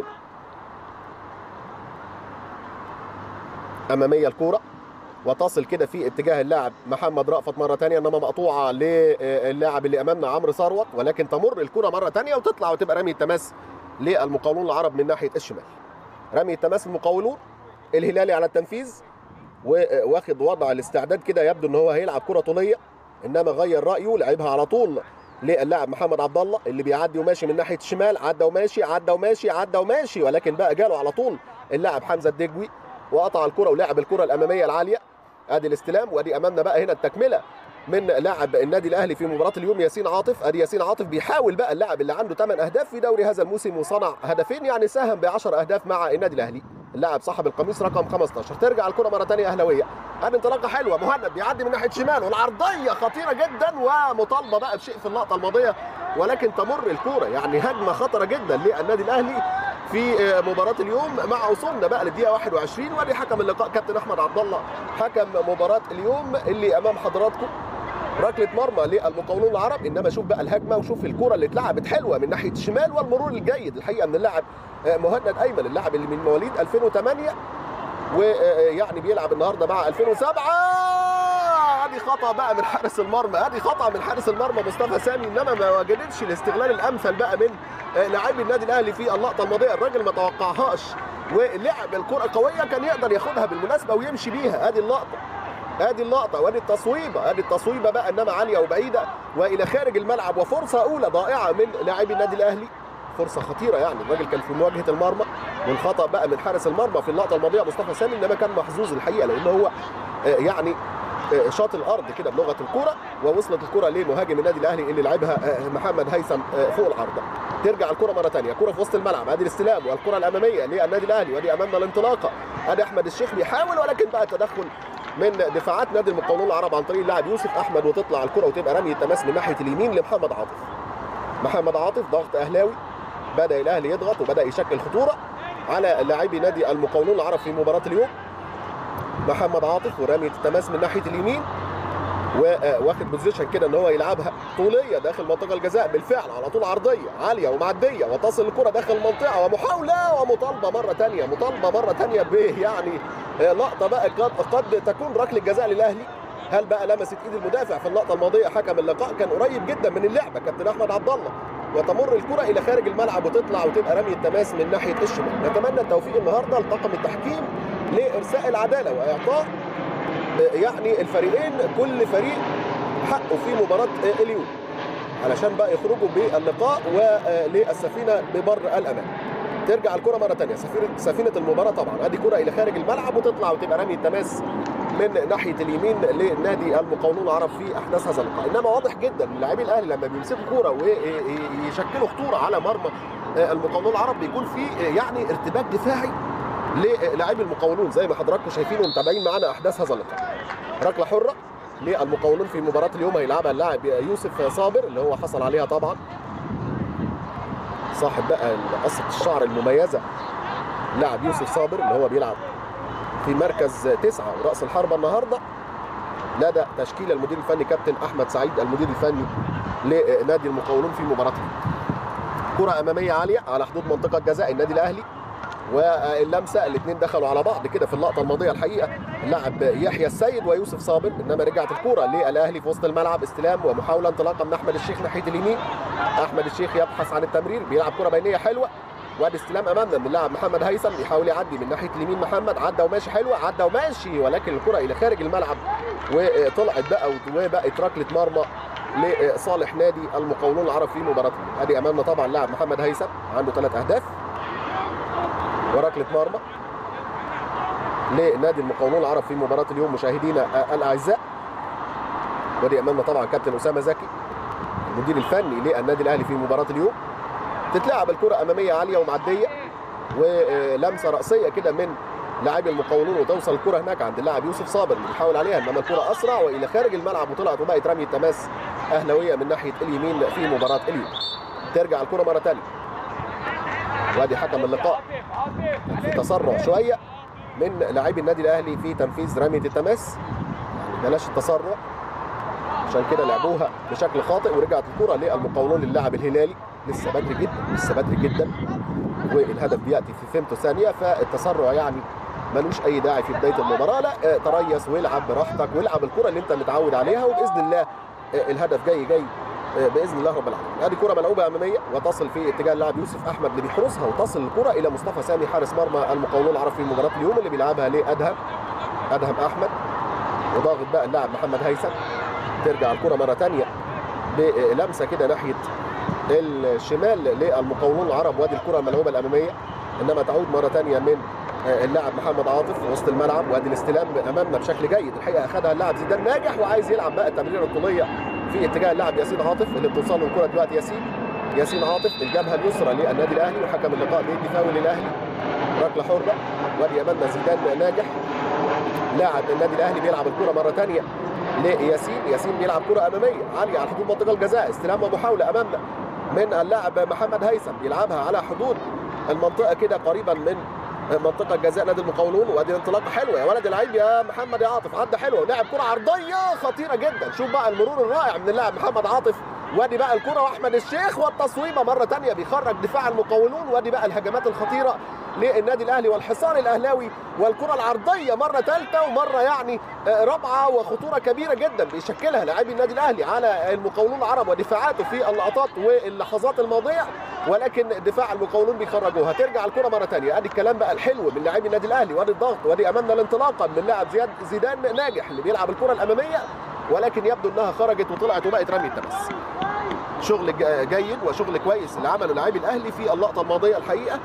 اماميه الكوره وتصل كده في اتجاه اللاعب محمد رأفت مره ثانيه انما مقطوعه للاعب اللي امامنا عمرو ثروت ولكن تمر الكره مره ثانيه وتطلع وتبقى رمي التماس للمقاولون العرب من ناحيه الشمال رمي التماس المقاولون الهلالي على التنفيذ واخد وضع الاستعداد كده يبدو ان هو هيلعب كره طوليه انما غير رايه لعبها على طول للاعب محمد عبد الله اللي بيعدي وماشي من ناحيه الشمال عدى وماشي عدى وماشي عدى وماشي ولكن بقى جاله على طول اللاعب حمزه الدجوي وقطع الكره ولعب الكره الاماميه العاليه ادي الاستلام وادي امامنا بقى هنا التكمله من لاعب النادي الاهلي في مباراه اليوم ياسين عاطف ادي ياسين عاطف بيحاول بقى اللاعب اللي عنده 8 اهداف في دوري هذا الموسم وصنع هدفين يعني ساهم ب 10 اهداف مع النادي الاهلي اللاعب صاحب القميص رقم 15 ترجع الكره مره ثانيه اهلاويه ادي انطلاقه حلوه مهند بيعدي من ناحيه شمال والعرضيه خطيره جدا ومطالبه بقى بشيء في اللقطه الماضيه ولكن تمر الكوره يعني هجمه خطره جدا للنادي الاهلي في مباراة اليوم مع وصولنا بقى للدقيقة 21 وادي حكم اللقاء كابتن أحمد عبد الله حكم مباراة اليوم اللي أمام حضراتكم ركله مرمى للمقاولون العرب انما شوف بقى الهجمه وشوف الكره اللي اتلعبت حلوه من ناحيه الشمال والمرور الجيد الحقيقه من اللاعب مهند ايمن اللاعب اللي من مواليد 2008 ويعني بيلعب النهارده مع 2007 ادي خطا بقى من حارس المرمى ادي خطا من حارس المرمى مصطفى سامي انما ما وجدتش الاستغلال الامثل بقى من لاعبي النادي الاهلي في اللقطه الماضيه الراجل ما توقعهاش ولعب الكره قويه كان يقدر ياخدها بالمناسبه ويمشي بيها ادي اللقطه ادي اللقطه وادي التصويبه ادي التصويبه بقى انما عاليه وبعيده والى خارج الملعب وفرصه اولى ضائعه من لاعبي النادي الاهلي فرصه خطيره يعني الراجل كان في مواجهه المرمى والخطا بقى من حارس المرمى في اللقطه الماضيه مصطفى سامي انما كان محظوظ الحقيقه لان هو يعني شاط الارض كده بلغه الكره ووصلت الكره لمهاجم النادي الاهلي اللي لعبها محمد هيثم فوق العارضه ترجع الكره مره ثانيه كره في وسط الملعب ادي الاستلام والكره الاماميه للنادي الاهلي وادي امامنا الانطلاقه ادي احمد الشيخ بيحاول ولكن بقى تدخل من دفاعات نادي المقاولون العرب عن طريق اللاعب يوسف احمد وتطلع الكره وتبقى رمي التماس من ناحيه اليمين لمحمد عاطف محمد عاطف ضغط اهلاوي بدا الاهلي يضغط وبدا يشكل خطوره على لاعبي نادي المقاولون العرب في مباراه اليوم محمد عاطف ورميه التماس من ناحيه اليمين واخد بوزيشن كده ان هو يلعبها طوليه داخل منطقه الجزاء بالفعل على طول عرضيه عاليه ومعديه وتصل الكره داخل المنطقه ومحاوله ومطالبه مره ثانيه مطالبه مره ثانيه به يعني لقطه بقى قد قد تكون ركله جزاء للاهلي هل بقى لمست ايد المدافع في اللقطه الماضيه حكم اللقاء كان قريب جدا من اللعبه كابتن احمد عبد الله وتمر الكره الى خارج الملعب وتطلع وتبقى رمي التماس من ناحيه الشمال نتمنى التوفيق النهارده لطاقم التحكيم لارساء العداله واعطاء يعني الفريقين كل فريق حقه في مباراه اليوم علشان بقى يخرجوا باللقاء وللسفينه ببر الامان ترجع الكره مره ثانيه سفينه سفينه المباراه طبعا ادي كره الى خارج الملعب وتطلع وتبقى رمي التماس من ناحيه اليمين لنادي المقاولون العرب في احداث هذا اللقاء انما واضح جدا ان لاعبي الاهلي لما بيمسكوا كوره ويشكلوا خطوره على مرمى المقاولون العرب بيكون في يعني ارتباك دفاعي للاعبي المقاولون زي ما حضراتكم شايفين ومتابعين معانا احداث هذا اللقاء ركله حره للمقاولون في مباراه اليوم هيلعبها اللاعب يوسف صابر اللي هو حصل عليها طبعا صاحب بقى قصه الشعر المميزه لاعب يوسف صابر اللي هو بيلعب في مركز تسعة ورأس الحربة النهاردة لدى تشكيل المدير الفني كابتن أحمد سعيد المدير الفني لنادي المقاولون في مباراتهم كرة أمامية عالية على حدود منطقة جزاء النادي الأهلي واللمسه الاثنين دخلوا على بعض كده في اللقطه الماضيه الحقيقه اللاعب يحيى السيد ويوسف صابر انما رجعت الكوره للاهلي في وسط الملعب استلام ومحاوله انطلاقه من احمد الشيخ ناحيه اليمين احمد الشيخ يبحث عن التمرير بيلعب كره بينيه حلوه وادي استلام امامنا من اللاعب محمد هيثم بيحاول يعدي من ناحيه اليمين محمد عدى وماشي حلوه عدى وماشي ولكن الكره الى خارج الملعب وطلعت بقى وبقت ركله مرمى لصالح نادي المقاولون العرب في مباراتهم ادي امامنا طبعا لاعب محمد هيثم عنده ثلاث اهداف وركله مرمى لنادي المقاولون العرب في مباراه اليوم مشاهدينا الاعزاء ودي امامنا طبعا كابتن اسامه زكي المدير الفني للنادي الاهلي في مباراه اليوم تتلعب الكره اماميه عاليه ومعديه ولمسه راسيه كده من لاعبي المقاولون وتوصل الكره هناك عند اللاعب يوسف صابر اللي بيحاول عليها انما الكره اسرع والى خارج الملعب وطلعت وبقت رميه تماس اهلاويه من ناحيه اليمين في مباراه اليوم ترجع الكره مره ثانيه وادي حكم اللقاء في تسرع شويه من لاعبي النادي الاهلي في تنفيذ رميه التماس يعني بلاش التسرع عشان كده لعبوها بشكل خاطئ ورجعت الكره للمقاولون للاعب الهلالي لسه بدري جدا لسه بدري جدا والهدف بياتي في ثمته ثانيه فالتسرع يعني ملوش اي داعي في بدايه المباراه لا تريث والعب براحتك والعب الكره اللي انت متعود عليها وباذن الله الهدف جاي جاي باذن الله رب العالمين هذه كره ملعوبه اماميه وتصل في اتجاه اللاعب يوسف احمد اللي بيحرسها وتصل الكره الى مصطفى سامي حارس مرمى المقاولون العرب في مباراه اليوم اللي بيلعبها لادهم ادهم احمد وضاغط بقى اللاعب محمد هيثم ترجع الكره مره ثانيه بلمسه كده ناحيه الشمال للمقاولون العرب وادي الكره الملعوبه الاماميه انما تعود مره ثانيه من اللاعب محمد عاطف في وسط الملعب وادي الاستلام امامنا بشكل جيد الحقيقه اخذها اللاعب زيدان ناجح وعايز يلعب بقى التمريره الطوليه في اتجاه اللاعب ياسين عاطف اللي بتوصل له الكره دلوقتي ياسين ياسين عاطف الجبهه اليسرى للنادي الاهلي وحكم اللقاء بيدي فاول للاهلي ركله حره وادي امامنا زيدان ناجح لاعب النادي الاهلي بيلعب الكره مره ثانيه لياسين ياسين بيلعب كره اماميه عاليه على حدود منطقه الجزاء استلام ومحاوله امامنا من اللاعب محمد هيثم بيلعبها على حدود المنطقه كده قريبا من منطقه جزاء نادي المقاولون وادي انطلاقه حلوه يا ولد العيب يا محمد يا عاطف عدى حلوه ولعب كره عرضيه خطيره جدا شوف بقى المرور الرائع من اللاعب محمد عاطف وادي بقى الكره واحمد الشيخ والتصويبه مره ثانيه بيخرج دفاع المقاولون وادي بقى الهجمات الخطيره للنادي الاهلي والحصان الاهلاوي والكره العرضيه مره ثالثه ومره يعني رابعه وخطوره كبيره جدا بيشكلها لاعبي النادي الاهلي على المقاولون العرب ودفاعاته في اللقطات واللحظات الماضيه ولكن دفاع المقاولون بيخرجوها ترجع الكره مره ثانيه ادي الكلام بقى الحلو من لاعبي النادي الاهلي وادي الضغط وادي امامنا الانطلاقه من اللاعب زياد زيدان ناجح اللي بيلعب الكره الاماميه ولكن يبدو انها خرجت وطلعت وبقت رمي التماس شغل جيد وشغل كويس اللي عمله لاعبي الاهلي في اللقطه الماضيه الحقيقه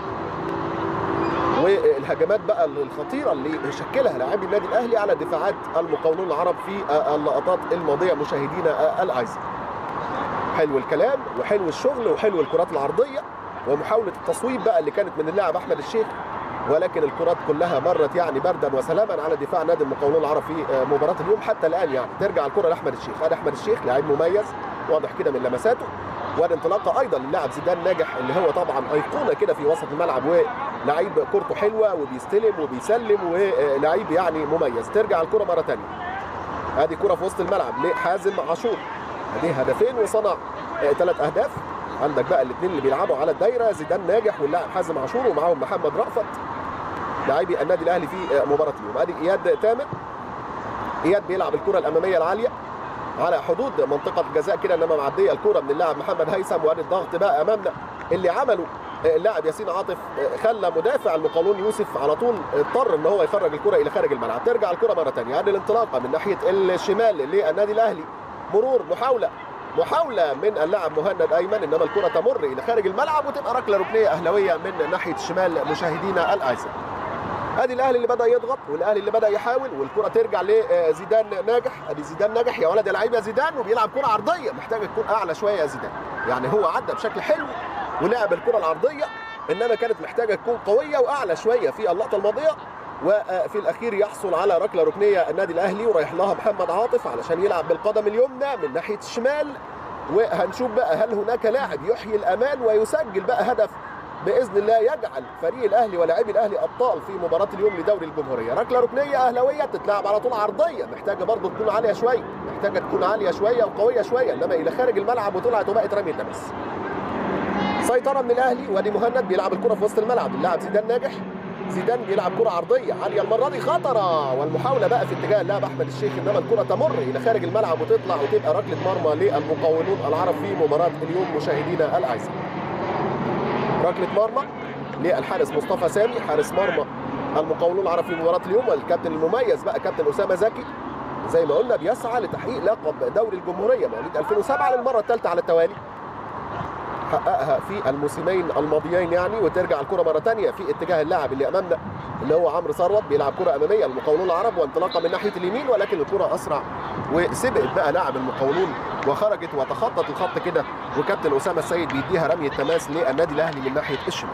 والهجمات بقى الخطيره اللي شكلها لاعبي النادي الاهلي على دفاعات المقاولون العرب في اللقطات الماضيه مشاهدينا الاعزاء حلو الكلام وحلو الشغل وحلو الكرات العرضيه ومحاوله التصويب بقى اللي كانت من اللاعب احمد الشيخ ولكن الكرات كلها مرت يعني بردا وسلاما على دفاع نادي المقاولون العرب في مباراه اليوم حتى الان يعني ترجع الكره لاحمد الشيخ هذا احمد الشيخ لاعب مميز واضح كده من لمساته وادي انطلاقه ايضا للاعب زيدان ناجح اللي هو طبعا ايقونه كده في وسط الملعب ولعيب كورته حلوه وبيستلم وبيسلم ولعيب يعني مميز ترجع الكره مره ثانيه ادي كره في وسط الملعب لحازم عاشور ادي هدفين وصنع ثلاث اهداف عندك بقى الاثنين اللي بيلعبوا على الدايره زيدان ناجح واللاعب حازم عاشور ومعاهم محمد رأفت لاعبي النادي الاهلي في مباراه اليوم ادي اياد تامر اياد بيلعب الكره الاماميه العاليه على حدود منطقه الجزاء كده انما معديه الكره من اللاعب محمد هيثم وادي الضغط بقى امامنا اللي عمله اللاعب ياسين عاطف خلى مدافع المقاولون يوسف على طول اضطر ان هو يخرج الكره الى خارج الملعب ترجع الكره مره ثانيه ادي الانطلاقه من ناحيه الشمال للنادي الاهلي مرور محاوله محاوله من اللاعب مهند ايمن انما الكره تمر الى خارج الملعب وتبقى ركله ركنيه اهلاويه من ناحيه الشمال مشاهدينا الاعزاء ادي الاهلي اللي بدا يضغط والاهلي اللي بدا يحاول والكره ترجع لزيدان ناجح ادي زيدان ناجح يا ولد اللعيب يا زيدان وبيلعب كره عرضيه محتاج تكون اعلى شويه يا زيدان يعني هو عدى بشكل حلو ولعب الكره العرضيه انما كانت محتاجه تكون قويه واعلى شويه في اللقطه الماضيه وفي الاخير يحصل على ركله ركنيه النادي الاهلي ورايح لها محمد عاطف علشان يلعب بالقدم اليمنى من ناحيه الشمال وهنشوف بقى هل هناك لاعب يحيي الامال ويسجل بقى هدف باذن الله يجعل فريق الاهلي ولاعبي الاهلي ابطال في مباراه اليوم لدوري الجمهوريه ركله ركنيه اهلاويه تتلعب على طول عرضيه محتاجه برضه تكون عاليه شويه محتاجه تكون عاليه شويه وقويه شويه انما الى خارج الملعب وطلعت وبقت رميه تمس سيطره من الاهلي وادي مهند بيلعب الكره في وسط الملعب اللاعب زيدان ناجح زيدان بيلعب كره عرضيه عاليه المره دي خطره والمحاوله بقى في اتجاه اللاعب احمد الشيخ انما الكره تمر الى خارج الملعب وتطلع وتبقى ركله مرمى للمقاولون العرب في مباراه اليوم مشاهدينا الاعزاء ركله مرمى للحارس مصطفى سامي حارس مرمى المقاولون العرب في مباراه اليوم والكابتن المميز بقى كابتن اسامه زكي زي ما قلنا بيسعى لتحقيق لقب دوري الجمهوريه مواليد 2007 للمره الثالثه على التوالي حققها في الموسمين الماضيين يعني وترجع الكره مره ثانيه في اتجاه اللاعب اللي امامنا اللي هو عمرو ثروت بيلعب كره اماميه المقاولون العرب وانطلاقه من ناحيه اليمين ولكن الكره اسرع وسبقت بقى لاعب المقاولون وخرجت وتخطت الخط كده وكابتن اسامه السيد بيديها رميه تماس للنادي الاهلي من ناحيه الشمال.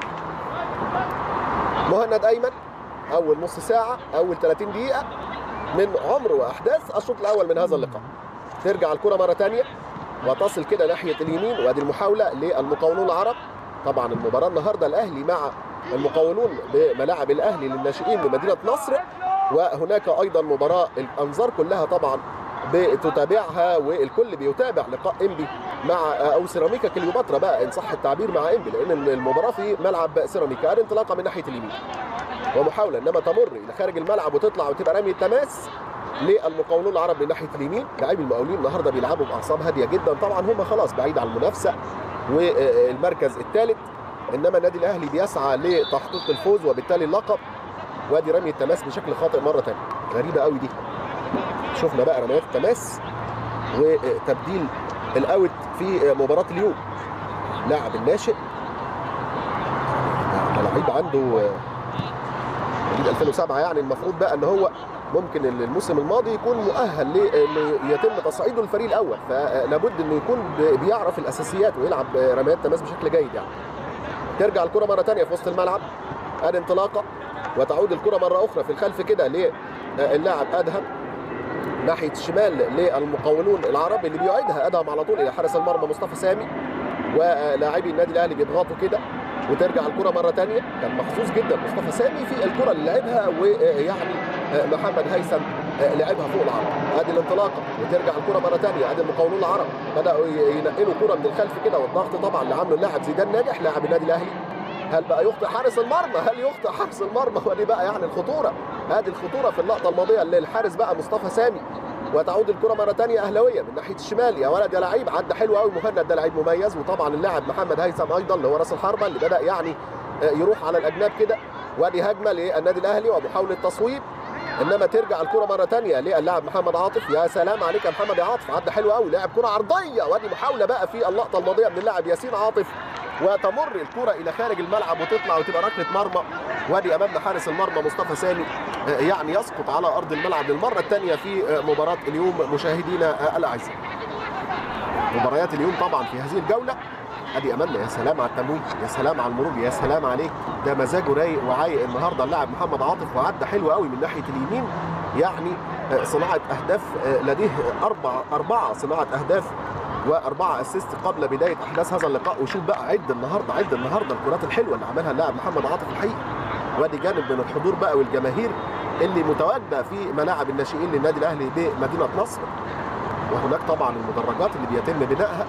مهند ايمن اول نص ساعه اول 30 دقيقه من عمر واحداث الشوط الاول من هذا اللقاء. ترجع الكره مره ثانيه وتصل كده ناحيه اليمين وادي المحاوله للمقاولون العرب طبعا المباراه النهارده الاهلي مع المقاولون بملاعب الاهلي للناشئين بمدينه نصر وهناك ايضا مباراه الانظار كلها طبعا بتتابعها والكل بيتابع لقاء انبي مع او سيراميكا كليوباترا بقى ان صح التعبير مع انبي لان المباراه في ملعب سيراميكا ادي انطلاقه من ناحيه اليمين ومحاوله انما تمر الى خارج الملعب وتطلع وتبقى رميه تماس للمقاولون العرب من ناحيه اليمين لاعبي المقاولين النهارده بيلعبوا باعصاب هاديه جدا طبعا هم خلاص بعيد عن المنافسه والمركز الثالث انما النادي الاهلي بيسعى لتحقيق الفوز وبالتالي اللقب وادي رمي التماس بشكل خاطئ مره ثانيه غريبه قوي دي شفنا بقى رميات التماس وتبديل الاوت في مباراه اليوم لاعب الناشئ لعيب عنده مواليد 2007 يعني المفروض بقى ان هو ممكن الموسم الماضي يكون مؤهل لانه يتم تصعيده الفريق الاول فلابد انه يكون بيعرف الاساسيات ويلعب رميات تماس بشكل جيد يعني ترجع الكره مره ثانيه في وسط الملعب ادي انطلاقه وتعود الكره مره اخرى في الخلف كده للاعب ادهم ناحيه الشمال للمقاولون العرب اللي بيعيدها ادهم على طول الى حارس المرمى مصطفى سامي ولاعبي النادي الاهلي بيضغطوا كده وترجع الكره مره ثانيه كان محظوظ جدا مصطفى سامي في الكره اللي لعبها ويعني محمد هيثم لعبها فوق العرض ادي الانطلاقه وترجع الكره مره ثانيه ادي المقاولون العرب بداوا ينقلوا كره من الخلف كده والضغط طبعا اللي عامله اللاعب زيدان ناجح لاعب النادي الاهلي هل بقى يخطئ حارس المرمى هل يخطئ حارس المرمى ودي بقى يعني الخطوره ادي الخطوره في اللقطه الماضيه اللي الحارس بقى مصطفى سامي وتعود الكره مره ثانيه اهلاويه من ناحيه الشمال يا ولد يا لعيب عدى حلو قوي مهند ده لعيب مميز وطبعا اللاعب محمد هيثم ايضا اللي هو راس الحربه اللي بدا يعني يروح على الاجناب كده وادي هجمه للنادي الاهلي ومحاوله تصويب انما ترجع الكره مره ثانيه للاعب محمد عاطف يا سلام عليك يا محمد يا عاطف عدى حلو قوي لعب كره عرضيه وادي محاوله بقى في اللقطه الماضيه من اللاعب ياسين عاطف وتمر الكرة إلى خارج الملعب وتطلع وتبقى ركلة مرمى وادي أمامنا حارس المرمى مصطفى سامي يعني يسقط على أرض الملعب للمرة الثانية في مباراة اليوم مشاهدينا الأعزاء مباريات اليوم طبعا في هذه الجولة ادي امامنا يا سلام على التمويل يا سلام على المرور يا سلام عليك ده مزاجه رايق وعايق النهارده اللاعب محمد عاطف وعدى حلو قوي من ناحيه اليمين يعني صناعه اهداف لديه اربع اربعه صناعه اهداف واربعه اسيست قبل بدايه احداث هذا اللقاء وشوف بقى عد النهارده عد النهارده الكرات الحلوه اللي عملها اللاعب محمد عاطف الحقيقي وادي جانب من الحضور بقى والجماهير اللي متواجده في ملاعب الناشئين للنادي الاهلي بمدينه نصر وهناك طبعا المدرجات اللي بيتم بنائها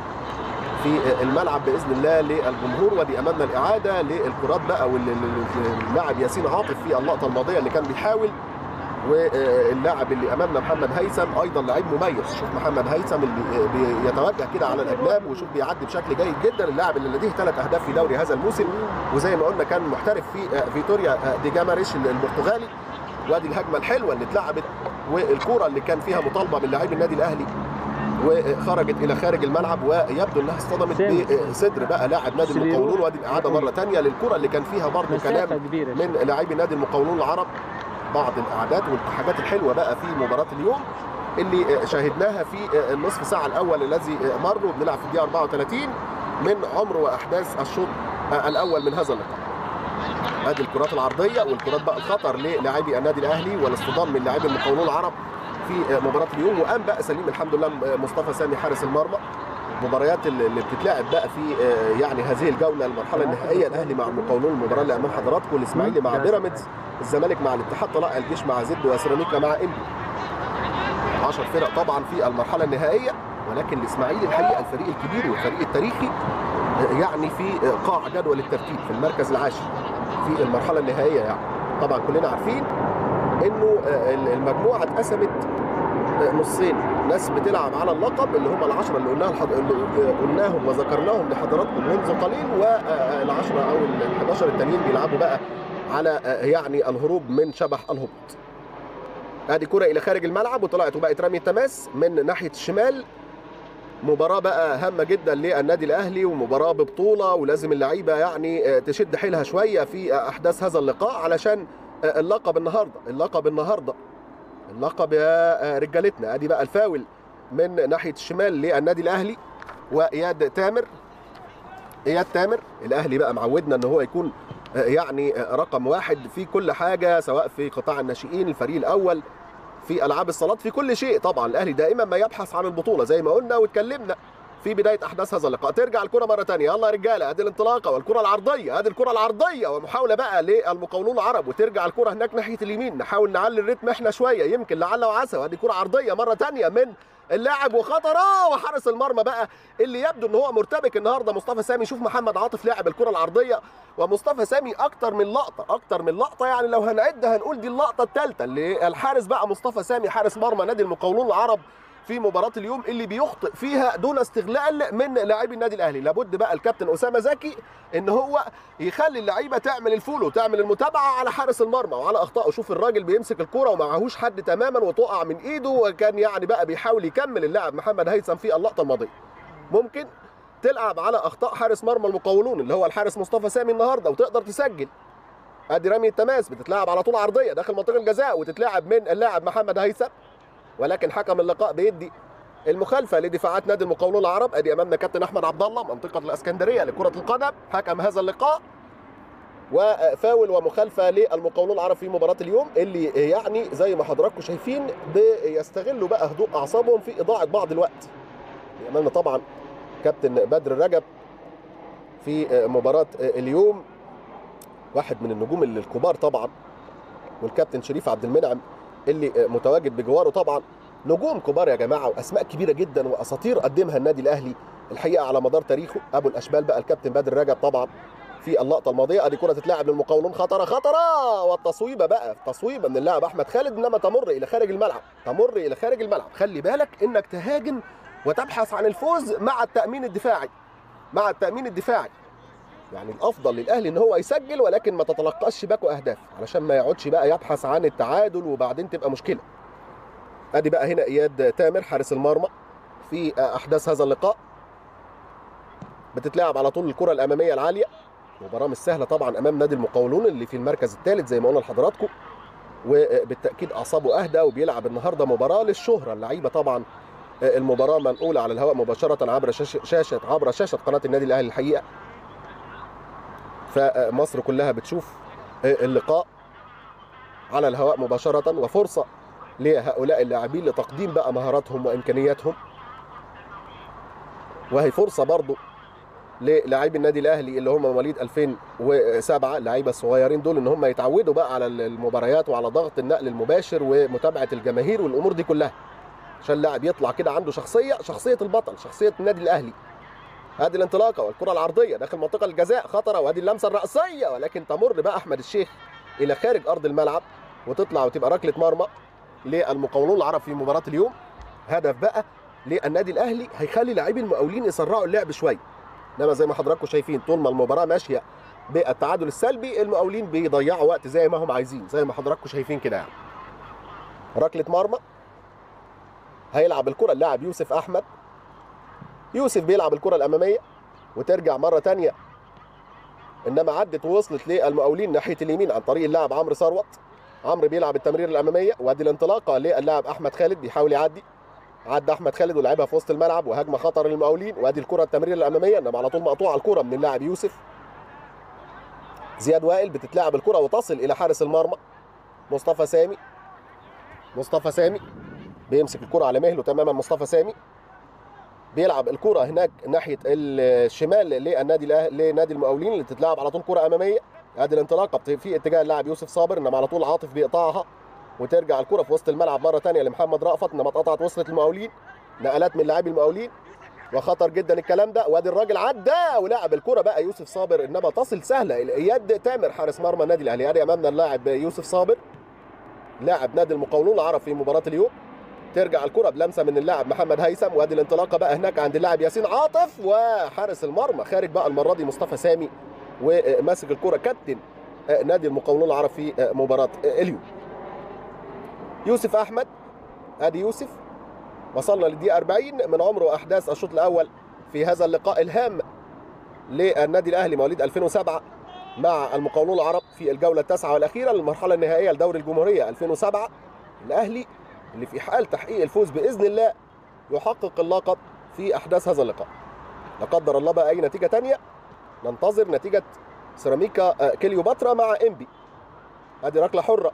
في الملعب باذن الله للجمهور ودي امامنا الاعاده للكرات بقى واللاعب ياسين عاطف في اللقطه الماضيه اللي كان بيحاول واللاعب اللي امامنا محمد هيثم ايضا لعيب مميز شوف محمد هيثم اللي بيتوجه كده على الاجناب وشوف بيعدي بشكل جيد جدا اللاعب اللي لديه ثلاث اهداف في دوري هذا الموسم وزي ما قلنا كان محترف في فيتوريا دي جاماريش البرتغالي وادي الهجمه الحلوه اللي اتلعبت والكوره اللي كان فيها مطالبه من لاعبي النادي الاهلي وخرجت الى خارج الملعب ويبدو انها اصطدمت بصدر بقى لاعب نادي المقاولون وادي الاعاده مره ثانيه للكره اللي كان فيها برضه كلام من لاعبي نادي المقاولون العرب بعض الاعداد والحاجات الحلوه بقى في مباراه اليوم اللي شاهدناها في النصف ساعه الاول الذي مر وبنلعب في الدقيقه 34 من عمر واحداث الشوط الاول من هذا اللقاء. ادي الكرات العرضيه والكرات بقى الخطر للاعبي النادي الاهلي والاصطدام من لاعبي المقاولون العرب في مباراه اليوم وقام بقى سليم الحمد لله مصطفى سامي حارس المرمى المباريات اللي بتتلعب بقى في يعني هذه الجوله المرحله النهائيه الاهلي مع المقاولون المباراه اللي امام حضراتكم الاسماعيلي مع بيراميدز الزمالك مع الاتحاد طلائع الجيش مع زد وسيراميكا مع انبي 10 فرق طبعا في المرحله النهائيه ولكن الاسماعيلي الحقيقه الفريق الكبير والفريق التاريخي يعني في قاع جدول الترتيب في المركز العاشر في المرحله النهائيه يعني طبعا كلنا عارفين انه المجموعه اتقسمت نصين ناس بتلعب على اللقب اللي هم العشرة اللي قلناها الحض... اللي قلناهم وذكرناهم لحضراتكم منذ قليل والعشرة او ال 11 التانيين بيلعبوا بقى على يعني الهروب من شبح الهبوط. ادي كرة الى خارج الملعب وطلعت وبقت رمية تماس من ناحية الشمال مباراة بقى هامة جدا للنادي الأهلي ومباراة ببطولة ولازم اللعيبة يعني تشد حيلها شوية في أحداث هذا اللقاء علشان اللقب النهاردة اللقب النهاردة اللقب يا رجالتنا ادي بقى الفاول من ناحية الشمال للنادي الأهلي وإياد تامر إياد تامر الأهلي بقى معودنا إن هو يكون يعني رقم واحد في كل حاجة سواء في قطاع الناشئين الفريق الأول في العاب الصالات في كل شيء طبعا الاهلي دائما ما يبحث عن البطوله زي ما قلنا واتكلمنا في بدايه احداث هذا اللقاء ترجع الكره مره ثانيه يلا يا رجاله ادي الانطلاقه والكره العرضيه ادي الكره العرضيه ومحاوله بقى للمقاولون العرب وترجع الكره هناك ناحيه اليمين نحاول نعلي الريتم احنا شويه يمكن لعل وعسى وادي كره عرضيه مره ثانيه من اللاعب وخطره وحارس المرمى بقى اللي يبدو ان هو مرتبك النهارده مصطفى سامي شوف محمد عاطف لاعب الكره العرضيه ومصطفى سامي اكتر من لقطه اكتر من لقطه يعني لو هنعد هنقول دي اللقطه الثالثه اللي الحارس بقى مصطفى سامي حارس مرمى نادي المقاولون العرب في مباراة اليوم اللي بيخطئ فيها دون استغلال من لاعبي النادي الاهلي، لابد بقى الكابتن اسامه زكي ان هو يخلي اللعيبه تعمل الفولو وتعمل المتابعه على حارس المرمى وعلى اخطائه، شوف الراجل بيمسك الكوره ومعهوش حد تماما وتقع من ايده وكان يعني بقى بيحاول يكمل اللاعب محمد هيثم في اللقطه الماضيه. ممكن تلعب على اخطاء حارس مرمى المقاولون اللي هو الحارس مصطفى سامي النهارده وتقدر تسجل. ادي رمي التماس بتتلعب على طول عرضيه داخل منطقه الجزاء وتتلعب من اللاعب محمد هيثم ولكن حكم اللقاء بيدي المخالفه لدفاعات نادي المقاولون العرب ادي امامنا كابتن احمد عبد الله منطقه الاسكندريه لكره القدم حكم هذا اللقاء وفاول ومخالفه للمقاولون العرب في مباراه اليوم اللي يعني زي ما حضراتكم شايفين بيستغلوا بقى هدوء اعصابهم في اضاعه بعض الوقت امامنا طبعا كابتن بدر رجب في مباراه اليوم واحد من النجوم الكبار طبعا والكابتن شريف عبد المنعم اللي متواجد بجواره طبعا نجوم كبار يا جماعه واسماء كبيره جدا واساطير قدمها النادي الاهلي الحقيقه على مدار تاريخه ابو الاشبال بقى الكابتن بدر رجب طبعا في اللقطه الماضيه ادي كره تتلعب للمقاولون خطره خطره والتصويبه بقى تصويبه من اللاعب احمد خالد انما تمر الى خارج الملعب تمر الى خارج الملعب خلي بالك انك تهاجم وتبحث عن الفوز مع التامين الدفاعي مع التامين الدفاعي يعني الافضل للاهلي ان هو يسجل ولكن ما تتلقاش شباك واهداف علشان ما يقعدش بقى يبحث عن التعادل وبعدين تبقى مشكله ادي بقى هنا اياد تامر حارس المرمى في احداث هذا اللقاء بتتلعب على طول الكره الاماميه العاليه مباراه مش سهله طبعا امام نادي المقاولون اللي في المركز الثالث زي ما قلنا لحضراتكم وبالتاكيد اعصابه اهدى وبيلعب النهارده مباراه للشهره اللعيبه طبعا المباراه منقوله على الهواء مباشره عبر شاشه عبر شاشه قناه النادي الاهلي الحقيقه فمصر كلها بتشوف اللقاء على الهواء مباشرة وفرصة لهؤلاء اللاعبين لتقديم بقى مهاراتهم وإمكانياتهم وهي فرصة برضو للاعبي النادي الأهلي اللي هم مواليد 2007 اللعيبة الصغيرين دول إن هم يتعودوا بقى على المباريات وعلى ضغط النقل المباشر ومتابعة الجماهير والأمور دي كلها عشان اللاعب يطلع كده عنده شخصية شخصية البطل شخصية النادي الأهلي ادي الانطلاقه والكره العرضيه داخل منطقه الجزاء خطره وادي اللمسه الراسيه ولكن تمر بقى احمد الشيخ الى خارج ارض الملعب وتطلع وتبقى ركله مرمى للمقاولون العرب في مباراه اليوم هدف بقى للنادي الاهلي هيخلي لاعبي المقاولين يسرعوا اللعب شويه انما زي ما حضراتكم شايفين طول ما المباراه ماشيه بالتعادل السلبي المقاولين بيضيعوا وقت زي ما هم عايزين زي ما حضراتكم شايفين كده يعني ركله مرمى هيلعب الكره اللاعب يوسف احمد يوسف بيلعب الكره الاماميه وترجع مره تانية انما عدت ووصلت للمقاولين ناحيه اليمين عن طريق اللاعب عمرو ثروت عمرو بيلعب التمرير الاماميه وادي الانطلاقه للاعب احمد خالد بيحاول يعدي عدى احمد خالد ولعبها في وسط الملعب وهجمه خطر للمقاولين وادي الكره التمرير الاماميه انما على طول مقطوعه الكره من اللاعب يوسف زياد وائل بتتلعب الكره وتصل الى حارس المرمى مصطفى سامي مصطفى سامي بيمسك الكره على مهله تماما مصطفى سامي بيلعب الكره هناك ناحيه الشمال للنادي لنادي المقاولين اللي تتلعب على طول كره اماميه ادي الانطلاقه في اتجاه اللاعب يوسف صابر انما على طول عاطف بيقطعها وترجع الكره في وسط الملعب مره ثانيه لمحمد رأفت انما اتقطعت وصلت المقاولين نقلات من لاعبي المقاولين وخطر جدا الكلام ده وادي الراجل عدى ولعب الكره بقى يوسف صابر انما تصل سهله اياد تامر حارس مرمى النادي الاهلي ادي امامنا اللاعب يوسف صابر لاعب نادي المقاولون العرب في مباراه اليوم ترجع الكره بلمسه من اللاعب محمد هيثم وادي الانطلاقه بقى هناك عند اللاعب ياسين عاطف وحارس المرمى خارج بقى المره دي مصطفى سامي وماسك الكره كابتن نادي المقاولون العرب في مباراه اليوم يوسف احمد ادي يوسف وصلنا للدقيقه 40 من عمر واحداث الشوط الاول في هذا اللقاء الهام للنادي الاهلي مواليد 2007 مع المقاولون العرب في الجوله التاسعه والاخيره للمرحله النهائيه لدوري الجمهوريه 2007 الاهلي اللي في حال تحقيق الفوز باذن الله يحقق اللقب في احداث هذا اللقاء لا قدر الله بقى اي نتيجه تانية ننتظر نتيجه سيراميكا كليوباترا مع انبي ادي ركله حره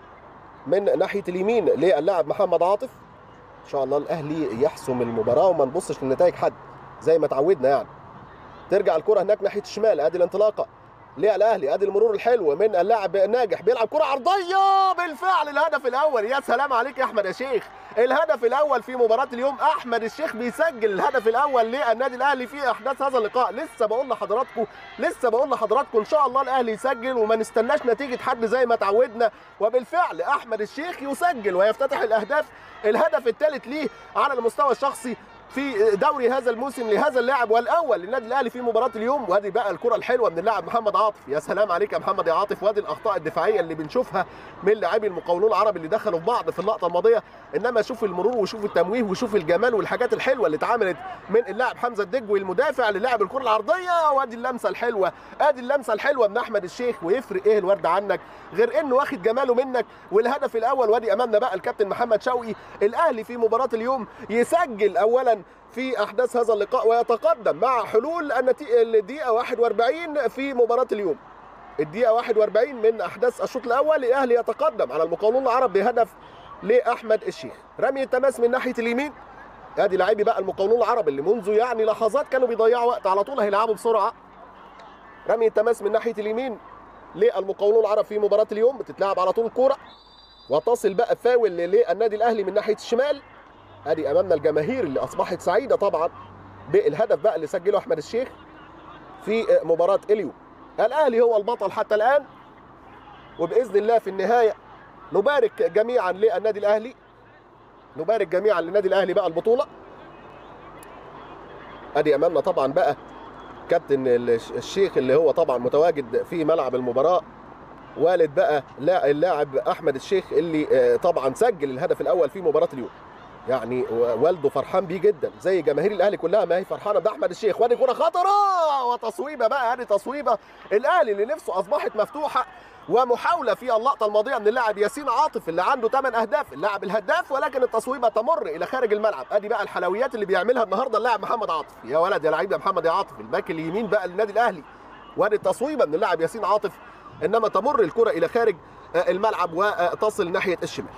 من ناحيه اليمين للاعب محمد عاطف ان شاء الله الاهلي يحسم المباراه وما نبصش لنتائج حد زي ما اتعودنا يعني ترجع الكره هناك ناحيه الشمال ادي الانطلاقه للاهلي ادي المرور الحلو من اللاعب ناجح بيلعب كره عرضيه بالفعل الهدف الاول يا سلام عليك يا احمد يا شيخ الهدف الاول في مباراه اليوم احمد الشيخ بيسجل الهدف الاول للنادي الاهلي في احداث هذا اللقاء لسه بقول لحضراتكم لسه بقول لحضراتكم ان شاء الله الاهلي يسجل وما نستناش نتيجه حد زي ما تعودنا وبالفعل احمد الشيخ يسجل ويفتتح الاهداف الهدف الثالث ليه على المستوى الشخصي في دوري هذا الموسم لهذا اللاعب والاول للنادي الاهلي في مباراه اليوم وادي بقى الكره الحلوه من اللاعب محمد عاطف يا سلام عليك يا محمد يا عاطف وادي الاخطاء الدفاعيه اللي بنشوفها من لاعبي المقاولون العرب اللي دخلوا في بعض في اللقطه الماضيه انما شوف المرور وشوف التمويه وشوف الجمال والحاجات الحلوه اللي اتعملت من اللاعب حمزه الدجوي المدافع للاعب الكره العرضيه وادي اللمسه الحلوه ادي اللمسه الحلوه من احمد الشيخ ويفرق ايه الورد عنك غير انه واخد جماله منك والهدف الاول وادي امامنا بقى الكابتن محمد شوقي الاهلي في مباراه اليوم يسجل اولا في احداث هذا اللقاء ويتقدم مع حلول الدقيقه 41 في مباراه اليوم الدقيقه 41 من احداث الشوط الاول الاهلي يتقدم على المقاولون العرب بهدف لاحمد الشيخ رمي التماس من ناحيه اليمين ادي لاعبي بقى المقاولون العرب اللي منذ يعني لحظات كانوا بيضيعوا وقت على طول هيلعبوا بسرعه رمي التماس من ناحيه اليمين للمقاولون العرب في مباراه اليوم بتتلعب على طول الكوره وتصل بقى فاول للنادي الاهلي من ناحيه الشمال ادي امامنا الجماهير اللي اصبحت سعيده طبعا بالهدف بقى اللي سجله احمد الشيخ في مباراه اليوم الاهلي هو البطل حتى الان وباذن الله في النهايه نبارك جميعا للنادي الاهلي نبارك جميعا للنادي الاهلي بقى البطوله ادي امامنا طبعا بقى كابتن الشيخ اللي هو طبعا متواجد في ملعب المباراه والد بقى اللاعب احمد الشيخ اللي طبعا سجل الهدف الاول في مباراه اليوم يعني والده فرحان بيه جدا زي جماهير الاهلي كلها ما هي فرحانه باحمد الشيخ وادي كره خطره وتصويبه بقى ادي تصويبه الاهلي اللي نفسه اصبحت مفتوحه ومحاوله في اللقطه الماضيه من اللاعب ياسين عاطف اللي عنده 8 اهداف اللاعب الهداف ولكن التصويبه تمر الى خارج الملعب ادي بقى الحلويات اللي بيعملها النهارده اللاعب محمد عاطف يا ولد يا لعيب يا محمد يا عاطف الباك اليمين بقى للنادي الاهلي وادي التصويبه من اللاعب ياسين عاطف انما تمر الكره الى خارج الملعب وتصل ناحيه الشمال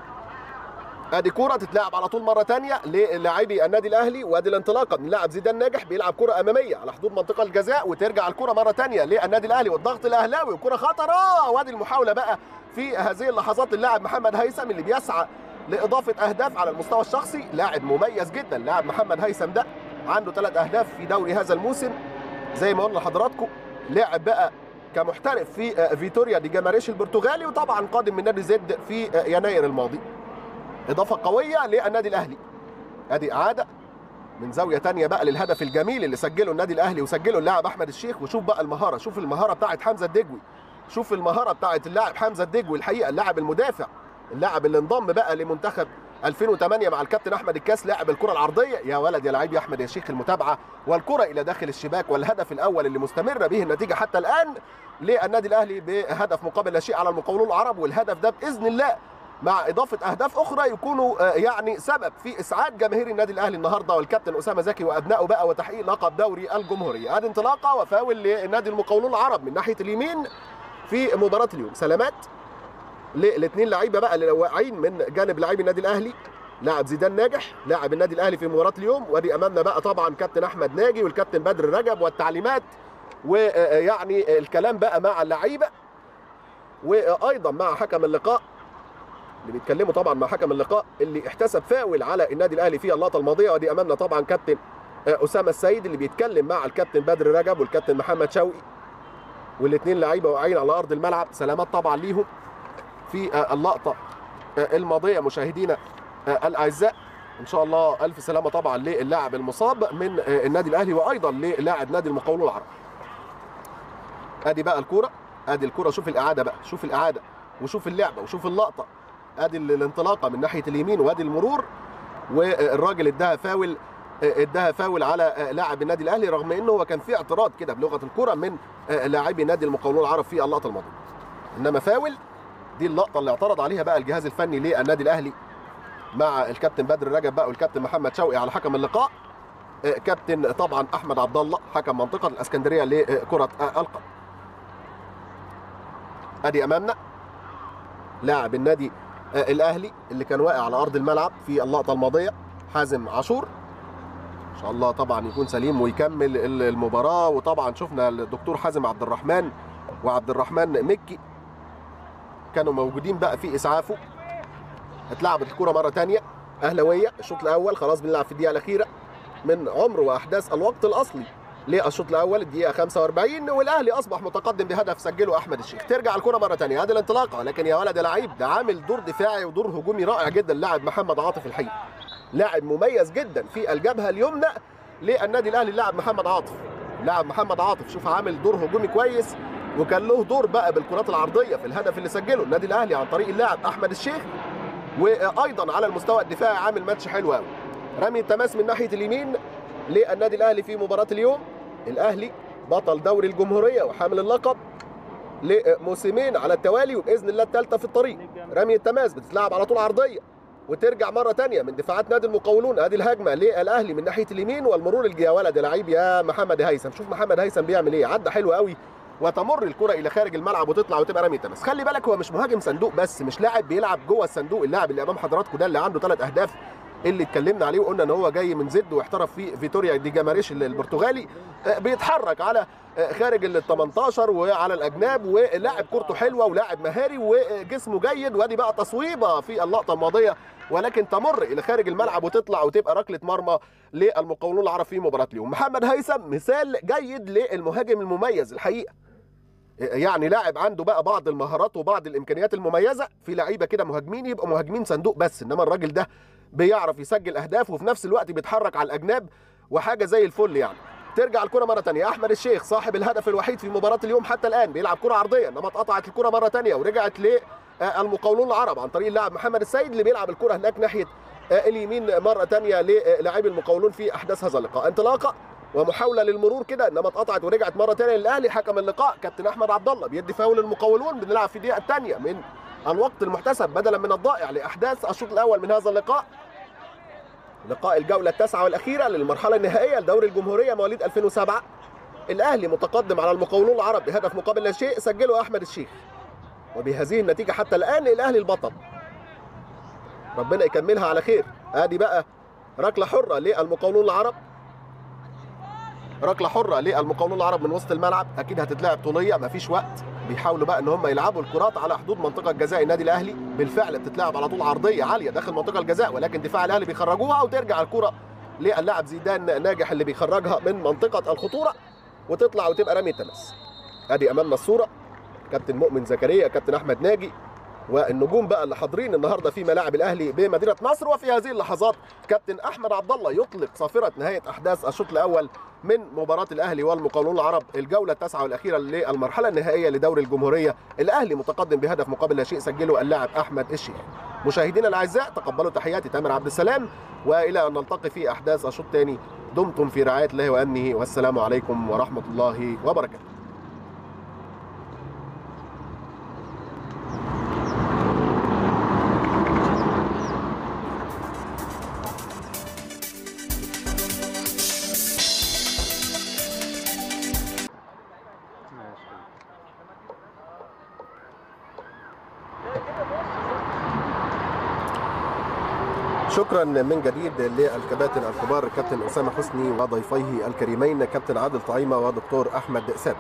ادي كوره تتلعب على طول مره ثانيه للاعبي النادي الاهلي وادي الانطلاقه من لاعب زيدان ناجح بيلعب كره اماميه على حدود منطقه الجزاء وترجع الكره مره ثانيه للنادي الاهلي والضغط الاهلاوي وكره خطره وادي المحاوله بقى في هذه اللحظات اللاعب محمد هيثم اللي بيسعى لاضافه اهداف على المستوى الشخصي لاعب مميز جدا لاعب محمد هيثم ده عنده ثلاث اهداف في دوري هذا الموسم زي ما قلنا لحضراتكم لاعب بقى كمحترف في فيتوريا دي جاماريش البرتغالي وطبعا قادم من نادي زد في يناير الماضي اضافه قويه للنادي الاهلي ادي اعاده من زاويه تانية بقى للهدف الجميل اللي سجله النادي الاهلي وسجله اللاعب احمد الشيخ وشوف بقى المهاره شوف المهاره بتاعت حمزه الدجوي شوف المهاره بتاعت اللاعب حمزه الدجوي الحقيقه اللاعب المدافع اللاعب اللي انضم بقى لمنتخب 2008 مع الكابتن احمد الكاس لاعب الكره العرضيه يا ولد يا لعيب يا احمد يا شيخ المتابعه والكره الى داخل الشباك والهدف الاول اللي مستمره به النتيجه حتى الان للنادي الاهلي بهدف مقابل لا شيء على المقاولون العرب والهدف ده باذن الله مع اضافه اهداف اخرى يكونوا يعني سبب في اسعاد جماهير النادي الاهلي النهارده والكابتن اسامه زكي وابنائه بقى وتحقيق لقب دوري الجمهوريه ادي انطلاقه وفاول لنادي المقاولون العرب من ناحيه اليمين في مباراه اليوم سلامات للاثنين لعيبه بقى اللي واقعين من جانب لاعبي النادي الاهلي لاعب زيدان ناجح لاعب النادي الاهلي في مباراه اليوم وادي امامنا بقى طبعا كابتن احمد ناجي والكابتن بدر رجب والتعليمات ويعني الكلام بقى مع اللعيبه وايضا مع حكم اللقاء اللي بيتكلموا طبعا مع حكم اللقاء اللي احتسب فاول على النادي الاهلي في اللقطه الماضيه ودي امامنا طبعا كابتن اسامه السيد اللي بيتكلم مع الكابتن بدر رجب والكابتن محمد شوقي والاثنين لعيبه واقعين على ارض الملعب سلامات طبعا ليهم في اللقطه الماضيه مشاهدينا الاعزاء ان شاء الله الف سلامه طبعا للاعب المصاب من النادي الاهلي وايضا للاعب نادي المقاولون العرب ادي بقى الكوره ادي الكوره شوف الاعاده بقى شوف الاعاده وشوف اللعبه وشوف اللقطه ادي الانطلاقه من ناحيه اليمين وادي المرور والراجل اداها فاول اداها فاول على لاعب النادي الاهلي رغم انه هو كان في اعتراض كده بلغه الكره من لاعبي نادي المقاولون العرب في اللقطه الماضيه انما فاول دي اللقطه اللي اعترض عليها بقى الجهاز الفني للنادي الاهلي مع الكابتن بدر رجب بقى والكابتن محمد شوقي على حكم اللقاء كابتن طبعا احمد عبد الله حكم منطقه الاسكندريه لكره القدم ادي امامنا لاعب النادي الاهلي اللي كان واقع على ارض الملعب في اللقطه الماضيه حازم عاشور ان شاء الله طبعا يكون سليم ويكمل المباراه وطبعا شفنا الدكتور حازم عبد الرحمن وعبد الرحمن مكي كانوا موجودين بقى في اسعافه اتلعبت الكره مره ثانيه اهلاويه الشوط الاول خلاص بنلعب في الدقيقه الاخيره من عمر واحداث الوقت الاصلي للشوط الاول الدقيقه 45 والاهلي اصبح متقدم بهدف سجله احمد الشيخ ترجع الكره مره ثانيه هذه الانطلاقه لكن يا ولد يا لعيب ده عامل دور دفاعي ودور هجومي رائع جدا اللاعب محمد عاطف الحقيقه لاعب مميز جدا في الجبهه اليمنى للنادي الاهلي اللاعب محمد عاطف لاعب محمد عاطف شوف عامل دور هجومي كويس وكان له دور بقى بالكرات العرضيه في الهدف اللي سجله النادي الاهلي عن طريق اللاعب احمد الشيخ وايضا على المستوى الدفاعي عامل ماتش حلو قوي رمي التماس من ناحيه اليمين للنادي الاهلي في مباراه اليوم الاهلي بطل دوري الجمهوريه وحامل اللقب لموسمين على التوالي وباذن الله الثالثه في الطريق رمي التماس بتتلعب على طول عرضيه وترجع مره ثانيه من دفاعات نادي المقاولون ادي الهجمه للاهلي من ناحيه اليمين والمرور الجي يا ولد يا لعيب يا محمد هيثم شوف محمد هيثم بيعمل ايه عدى حلو قوي وتمر الكره الى خارج الملعب وتطلع وتبقى رمي تماس خلي بالك هو مش مهاجم صندوق بس مش لاعب بيلعب جوه الصندوق اللاعب اللي امام حضراتكم ده اللي عنده ثلاث اهداف اللي اتكلمنا عليه وقلنا ان هو جاي من زد واحترف في فيتوريا دي جاماريش البرتغالي بيتحرك على خارج ال 18 وعلى الاجناب ولاعب كورته حلوه ولاعب مهاري وجسمه جيد وادي بقى تصويبه في اللقطه الماضيه ولكن تمر الى خارج الملعب وتطلع وتبقى ركله مرمى للمقاولون العرب في مباراه اليوم محمد هيثم مثال جيد للمهاجم المميز الحقيقه يعني لاعب عنده بقى بعض المهارات وبعض الامكانيات المميزه في لعيبه كده مهاجمين يبقوا مهاجمين صندوق بس انما الراجل ده بيعرف يسجل اهداف وفي نفس الوقت بيتحرك على الاجناب وحاجه زي الفل يعني ترجع الكره مره ثانيه احمد الشيخ صاحب الهدف الوحيد في مباراه اليوم حتى الان بيلعب كره عرضيه انما اتقطعت الكره مره ثانيه ورجعت للمقاولون العرب عن طريق اللاعب محمد السيد اللي بيلعب الكره هناك ناحيه اليمين مره ثانيه للاعبي المقاولون في احداث هذا اللقاء انطلاقه ومحاوله للمرور كده انما اتقطعت ورجعت مره ثانيه للاهلي حكم اللقاء كابتن احمد عبد الله بيدي فاول المقاولون بنلعب في الدقيقه الثانيه من الوقت المحتسب بدلا من الضائع لاحداث الشوط الاول من هذا اللقاء لقاء الجولة التاسعة والأخيرة للمرحلة النهائية لدوري الجمهورية مواليد 2007 الأهلي متقدم على المقاولون العرب بهدف مقابل لا شيء سجله أحمد الشيخ وبهذه النتيجة حتى الآن الأهلي البطل ربنا يكملها على خير ادي بقى ركلة حرة للمقاولون العرب ركلة حرة للمقاولون العرب من وسط الملعب أكيد هتتلعب طولية مفيش وقت بيحاولوا بقى ان هم يلعبوا الكرات على حدود منطقه جزاء النادي الاهلي بالفعل بتتلعب على طول عرضيه عاليه داخل منطقه الجزاء ولكن دفاع الاهلي بيخرجوها وترجع الكره للاعب زيدان ناجح اللي بيخرجها من منطقه الخطوره وتطلع وتبقى رمي التماس ادي امامنا الصوره كابتن مؤمن زكريا كابتن احمد ناجي والنجوم بقى اللي حاضرين النهارده في ملاعب الاهلي بمدينه نصر وفي هذه اللحظات كابتن احمد عبد الله يطلق صافره نهايه احداث الشوط الاول من مباراه الاهلي والمقاولون العرب الجوله التاسعه والاخيره للمرحله النهائيه لدوري الجمهوريه الاهلي متقدم بهدف مقابل لا شيء سجله اللاعب احمد الشيخ مشاهدينا الاعزاء تقبلوا تحياتي تامر عبد السلام والى ان نلتقي في احداث الشوط الثاني دمتم في رعايه الله وامنه والسلام عليكم ورحمه الله وبركاته شكرا من جديد للكباتن الكبار كابتن اسامه حسني وضيفيه الكريمين كابتن عادل طعيمه ودكتور احمد ثابت.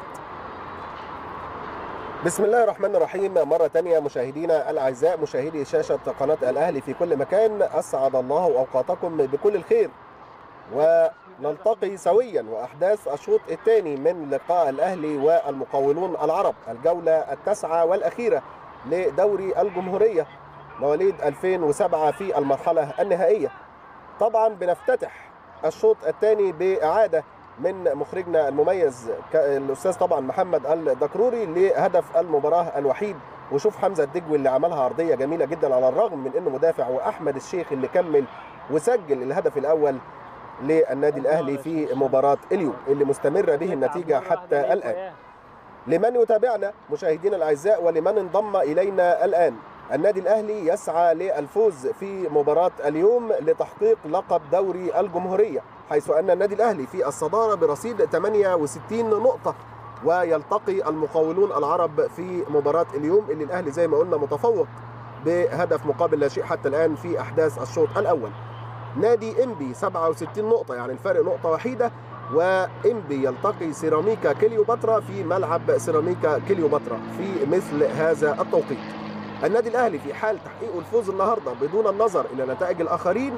بسم الله الرحمن الرحيم مرة تانية مشاهدينا الأعزاء مشاهدي شاشة قناة الأهلي في كل مكان أسعد الله أوقاتكم بكل الخير ونلتقي سويا وأحداث الشوط الثاني من لقاء الأهلي والمقاولون العرب الجولة التاسعة والأخيرة لدوري الجمهورية مواليد 2007 في المرحلة النهائية طبعا بنفتتح الشوط الثاني بإعادة من مخرجنا المميز الأستاذ طبعا محمد الدكروري لهدف المباراة الوحيد وشوف حمزة الدجوي اللي عملها عرضية جميلة جدا على الرغم من انه مدافع واحمد الشيخ اللي كمل وسجل الهدف الاول للنادي الاهلي في مباراه اليوم اللي مستمره به النتيجه حتى الان لمن يتابعنا مشاهدينا الاعزاء ولمن انضم الينا الان النادي الاهلي يسعى للفوز في مباراه اليوم لتحقيق لقب دوري الجمهوريه حيث ان النادي الاهلي في الصداره برصيد 68 نقطه ويلتقي المقاولون العرب في مباراه اليوم اللي الاهلي زي ما قلنا متفوق بهدف مقابل لا شيء حتى الان في احداث الشوط الاول نادي انبي 67 نقطه يعني الفرق نقطه وحيده وانبي يلتقي سيراميكا كليوباترا في ملعب سيراميكا كليوباترا في مثل هذا التوقيت النادي الاهلي في حال تحقيقه الفوز النهارده بدون النظر الى نتائج الاخرين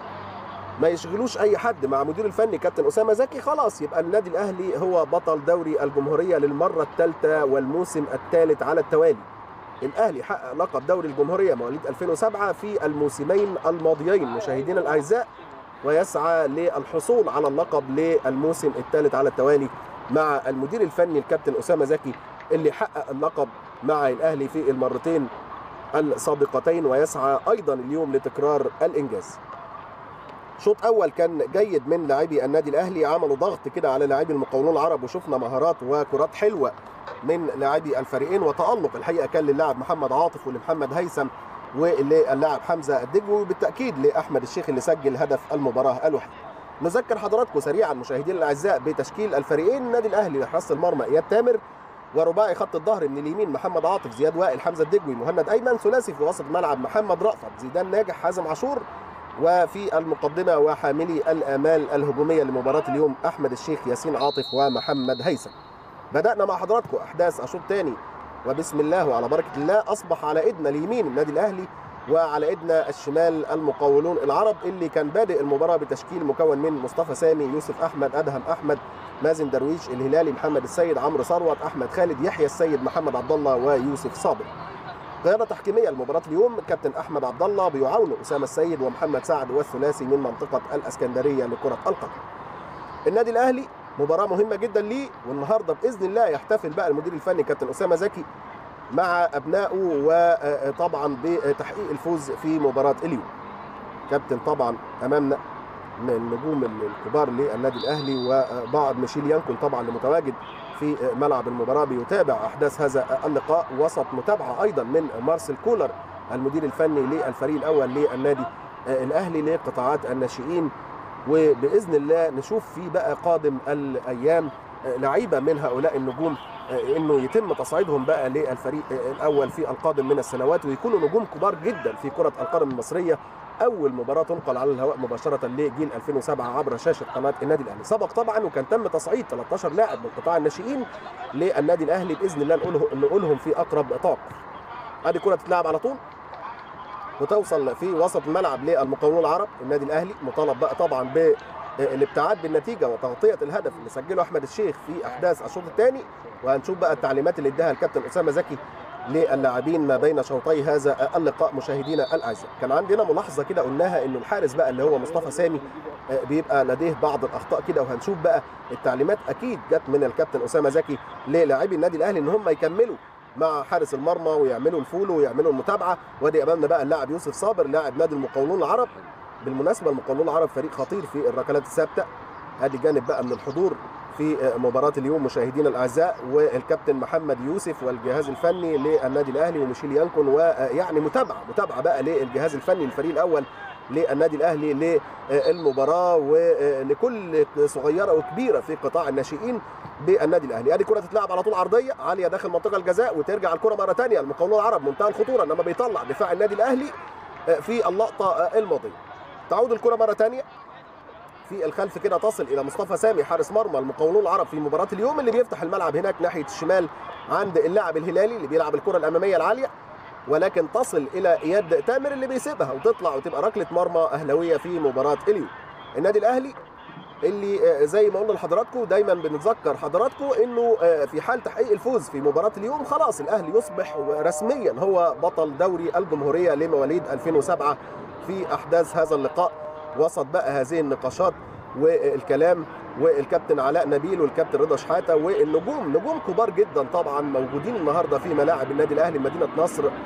ما يشغلوش اي حد مع مدير الفني كابتن اسامه زكي خلاص يبقى النادي الاهلي هو بطل دوري الجمهوريه للمره الثالثه والموسم الثالث على التوالي الاهلي حقق لقب دوري الجمهوريه مواليد 2007 في الموسمين الماضيين مشاهدينا الاعزاء ويسعى للحصول على اللقب للموسم الثالث على التوالي مع المدير الفني الكابتن اسامه زكي اللي حقق اللقب مع الاهلي في المرتين السابقتين ويسعى ايضا اليوم لتكرار الانجاز شوط اول كان جيد من لاعبي النادي الاهلي عملوا ضغط كده على لاعبي المقاولون العرب وشفنا مهارات وكرات حلوه من لاعبي الفريقين وتالق الحقيقه كان للاعب محمد عاطف ولمحمد هيثم وللاعب حمزه الدجوي وبالتاكيد لاحمد الشيخ اللي سجل هدف المباراه الوحيد. نذكر حضراتكم سريعا مشاهدينا الاعزاء بتشكيل الفريقين النادي الاهلي لحراسه المرمى اياد تامر ورباعي خط الظهر من اليمين محمد عاطف زياد وائل حمزه الدجوي مهند ايمن ثلاثي في وسط الملعب محمد رأفت زيدان ناجح حازم عاشور وفي المقدمه وحاملي الامال الهجوميه لمباراه اليوم احمد الشيخ ياسين عاطف ومحمد هيثم. بدانا مع حضراتكم احداث اشوط ثاني وبسم الله وعلى بركه الله اصبح على ايدنا اليمين النادي الاهلي وعلى ايدنا الشمال المقاولون العرب اللي كان بادئ المباراه بتشكيل مكون من مصطفى سامي يوسف احمد ادهم احمد مازن درويش الهلالي محمد السيد عمرو ثروت احمد خالد يحيى السيد محمد عبد الله ويوسف صابر قياده تحكيميه لمباراه اليوم كابتن احمد عبد الله بيعاونه اسامه السيد ومحمد سعد والثلاثي من منطقه الاسكندريه لكره القدم النادي الاهلي مباراه مهمه جدا ليه والنهارده باذن الله يحتفل بقى المدير الفني كابتن اسامه زكي مع ابنائه وطبعا بتحقيق الفوز في مباراه اليوم كابتن طبعا امامنا من النجوم الكبار للنادي الاهلي وبعض ميشيل يانكون طبعا اللي متواجد في ملعب المباراه بيتابع احداث هذا اللقاء وسط متابعه ايضا من مارسيل كولر المدير الفني للفريق الاول للنادي الاهلي لقطاعات الناشئين وباذن الله نشوف في بقى قادم الايام لعيبه من هؤلاء النجوم انه يتم تصعيدهم بقى للفريق الاول في القادم من السنوات ويكونوا نجوم كبار جدا في كره القدم المصريه اول مباراه تنقل على الهواء مباشره لجيل 2007 عبر شاشه قناه النادي الاهلي سبق طبعا وكان تم تصعيد 13 لاعب من قطاع الناشئين للنادي الاهلي باذن الله نقوله نقولهم في اقرب طاق ادي كره تتلعب على طول وتوصل في وسط الملعب للمقاولون العرب النادي الاهلي مطالب بقى طبعا بالابتعاد بالنتيجه وتغطيه الهدف اللي سجله احمد الشيخ في احداث الشوط الثاني وهنشوف بقى التعليمات اللي اداها الكابتن اسامه زكي للاعبين ما بين شوطي هذا اللقاء مشاهدينا الاعزاء كان عندنا ملاحظه كده قلناها انه الحارس بقى اللي هو مصطفى سامي بيبقى لديه بعض الاخطاء كده وهنشوف بقى التعليمات اكيد جت من الكابتن اسامه زكي للاعبي النادي الاهلي ان هم يكملوا مع حارس المرمى ويعملوا الفولو ويعملوا المتابعه وادي امامنا بقى اللاعب يوسف صابر لاعب نادي المقاولون العرب بالمناسبه المقاولون العرب فريق خطير في الركلات الثابته ادي جانب بقى من الحضور في مباراة اليوم مشاهدينا الأعزاء والكابتن محمد يوسف والجهاز الفني للنادي الأهلي وميشيل يانكون ويعني متابعة متابعة بقى للجهاز الفني للفريق الأول للنادي الأهلي للمباراة ولكل صغيرة وكبيرة في قطاع الناشئين بالنادي الأهلي ادي كرة تتلعب على طول عرضية عالية داخل منطقة الجزاء وترجع الكرة مرة ثانية المقاولون العرب منتهى الخطورة إنما بيطلع دفاع النادي الأهلي في اللقطة الماضية تعود الكرة مرة ثانية في الخلف كده تصل الى مصطفى سامي حارس مرمى المقاولون العرب في مباراه اليوم اللي بيفتح الملعب هناك ناحيه الشمال عند اللاعب الهلالي اللي بيلعب الكره الاماميه العاليه ولكن تصل الى اياد تامر اللي بيسيبها وتطلع وتبقى ركله مرمى اهلاويه في مباراه اليوم النادي الاهلي اللي زي ما قلنا لحضراتكم دايما بنتذكر حضراتكم انه في حال تحقيق الفوز في مباراه اليوم خلاص الاهلي يصبح رسميا هو بطل دوري الجمهوريه لمواليد 2007 في احداث هذا اللقاء وسط بقى هذه النقاشات والكلام والكابتن علاء نبيل والكابتن رضا شحاته والنجوم نجوم كبار جدا طبعا موجودين النهارده في ملاعب النادي الاهلي مدينه نصر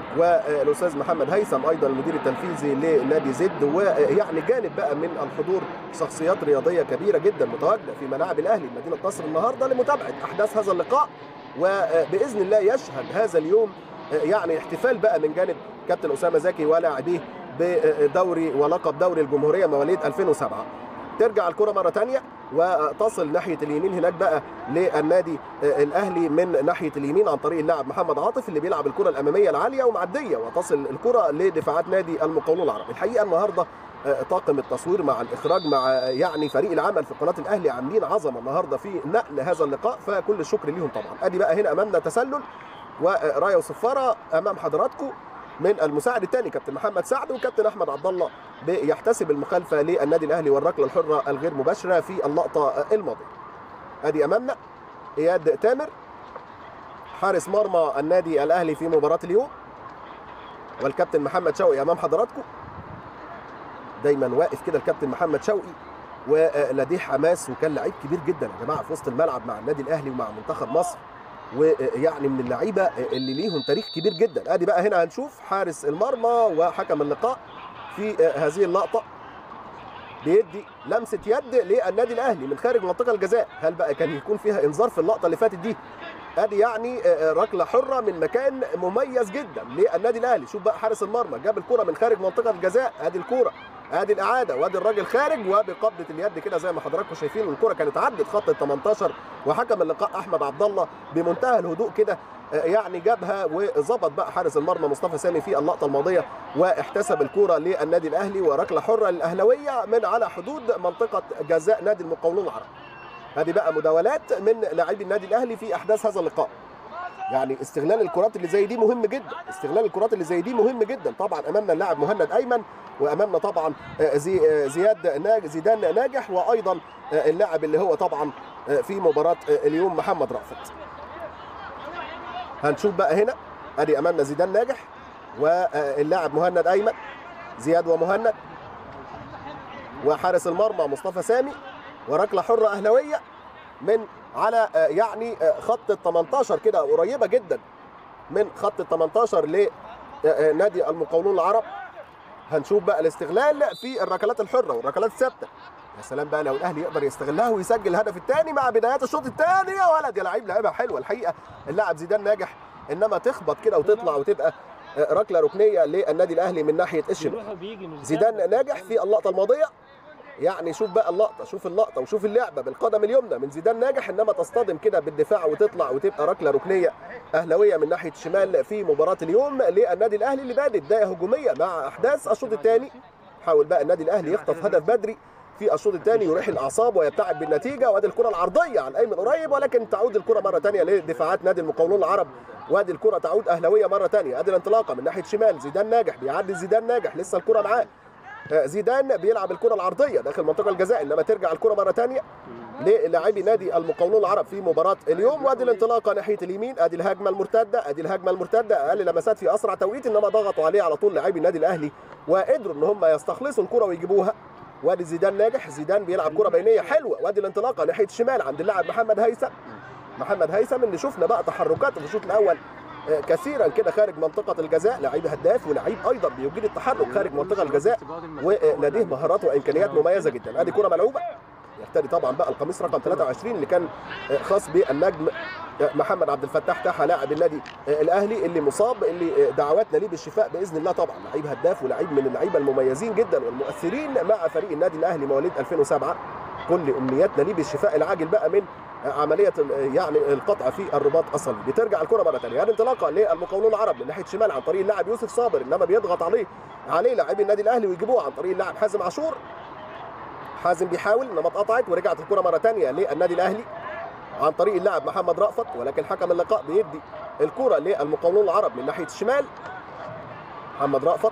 والاستاذ محمد هيثم ايضا المدير التنفيذي لنادي زد ويعني جانب بقى من الحضور شخصيات رياضيه كبيره جدا متواجده في ملاعب الاهلي مدينه نصر النهارده لمتابعه احداث هذا اللقاء وباذن الله يشهد هذا اليوم يعني احتفال بقى من جانب كابتن اسامه زكي ولاعبيه بدوري ولقب دوري الجمهوريه مواليد 2007 ترجع الكره مره ثانيه وتصل ناحيه اليمين هناك بقى للنادي الاهلي من ناحيه اليمين عن طريق اللاعب محمد عاطف اللي بيلعب الكره الاماميه العاليه ومعديه وتصل الكره لدفاعات نادي المقاولون العرب الحقيقه النهارده طاقم التصوير مع الاخراج مع يعني فريق العمل في قناه الاهلي عاملين عظمه النهارده في نقل هذا اللقاء فكل الشكر ليهم طبعا ادي بقى هنا امامنا تسلل ورايه وصفاره امام حضراتكم من المساعد الثاني كابتن محمد سعد وكابتن احمد عبد الله بيحتسب المخالفه للنادي الاهلي والركله الحره الغير مباشره في اللقطه الماضيه. ادي امامنا اياد تامر حارس مرمى النادي الاهلي في مباراه اليوم والكابتن محمد شوقي امام حضراتكم دايما واقف كده الكابتن محمد شوقي ولديه حماس وكان لعيب كبير جدا يا جماعه في وسط الملعب مع النادي الاهلي ومع منتخب مصر ويعني من اللعيبه اللي ليهم تاريخ كبير جدا ادي بقى هنا هنشوف حارس المرمى وحكم اللقاء في هذه اللقطه بيدي لمسه يد للنادي الاهلي من خارج منطقه الجزاء هل بقى كان يكون فيها انذار في اللقطه اللي فاتت دي ادي يعني ركله حره من مكان مميز جدا للنادي الاهلي شوف بقى حارس المرمى جاب الكره من خارج منطقه الجزاء ادي الكره ادي الاعاده وادي الراجل خارج وبقبضه اليد كده زي ما حضراتكم شايفين الكره كانت عدت خط ال 18 وحكم اللقاء احمد عبد الله بمنتهى الهدوء كده يعني جابها وظبط بقى حارس المرمى مصطفى سامي في اللقطه الماضيه واحتسب الكره للنادي الاهلي وركله حره للاهلاويه من على حدود منطقه جزاء نادي المقاولون العرب. هذه بقى مداولات من لاعبي النادي الاهلي في احداث هذا اللقاء. يعني استغلال الكرات اللي زي دي مهم جدا، استغلال الكرات اللي زي دي مهم جدا، طبعا امامنا اللاعب مهند ايمن وامامنا طبعا زي زياد ناج زيدان ناجح وايضا اللاعب اللي هو طبعا في مباراه اليوم محمد رأفت. هنشوف بقى هنا ادي امامنا زيدان ناجح واللاعب مهند ايمن زياد ومهند وحارس المرمى مصطفى سامي وركله حره اهلاويه من على يعني خط ال 18 كده قريبه جدا من خط ال 18 لنادي المقاولون العرب هنشوف بقى الاستغلال في الركلات الحره والركلات الثابته يا سلام بقى لو الاهلي يقدر يستغلها ويسجل الهدف الثاني مع بدايات الشوط الثاني يا ولد يا لعيب لعيبه حلوه الحقيقه اللاعب زيدان ناجح انما تخبط كده وتطلع وتبقى ركله ركنيه للنادي الاهلي من ناحيه الشمال زيدان ناجح في اللقطه الماضيه يعني شوف بقى اللقطه شوف اللقطه وشوف اللعبه بالقدم اليمنى من زيدان ناجح انما تصطدم كده بالدفاع وتطلع وتبقى ركله ركنيه اهلاويه من ناحيه الشمال في مباراه اليوم للنادي الاهلي اللي بادت بدايه هجوميه مع احداث الشوط الثاني حاول بقى النادي الاهلي يخطف هدف بدري في الشوط الثاني يريح الاعصاب ويبتعد بالنتيجه وادي الكره العرضيه على الايمن قريب ولكن تعود الكره مره ثانيه لدفاعات نادي المقاولون العرب وادي الكره تعود اهلاويه مره ثانيه ادي الانطلاقه من ناحيه شمال زيدان ناجح بيعدي زيدان ناجح لسه الكره معاه زيدان بيلعب الكره العرضيه داخل منطقه الجزاء انما ترجع الكره مره ثانيه للاعبي نادي المقاولون العرب في مباراه اليوم وادي الانطلاقه ناحيه اليمين ادي الهجمه المرتده ادي الهجمه المرتده اقل لمسات في اسرع توقيت انما ضغطوا عليه على طول لاعبي النادي الاهلي وقدروا ان هم يستخلصوا الكره ويجيبوها وادي زيدان ناجح زيدان بيلعب كره بينيه حلوه وادي الانطلاقه ناحيه الشمال عند اللاعب محمد هيثم محمد هيثم اللي شفنا بقى تحركاته في الشوط الاول كثيرا كده خارج منطقه الجزاء لعيب هداف ولعيب ايضا بيجيد التحرك خارج منطقه الجزاء ولديه مهارات وامكانيات مميزه جدا ادي كره ملعوبه يرتدي طبعا بقى القميص رقم 23 اللي كان خاص بالنجم محمد عبد الفتاح تحا لاعب النادي الاهلي اللي مصاب اللي دعواتنا ليه بالشفاء باذن الله طبعا لعيب هداف ولعيب من اللعيبه المميزين جدا والمؤثرين مع فريق النادي الاهلي مواليد 2007 كل امنياتنا ليه بالشفاء العاجل بقى من عمليه يعني القطع في الرباط الصليبي بترجع الكره مره ثانيه هذه انطلاقه للمقاولون العرب من ناحيه الشمال عن طريق اللاعب يوسف صابر انما بيضغط عليه عليه لاعبي النادي الاهلي ويجيبوه عن طريق اللاعب حازم عاشور حازم بيحاول انما اتقطعت ورجعت الكره مره ثانيه للنادي الاهلي عن طريق اللاعب محمد رأفت ولكن حكم اللقاء بيدي الكره للمقاولون العرب من ناحيه الشمال محمد رأفت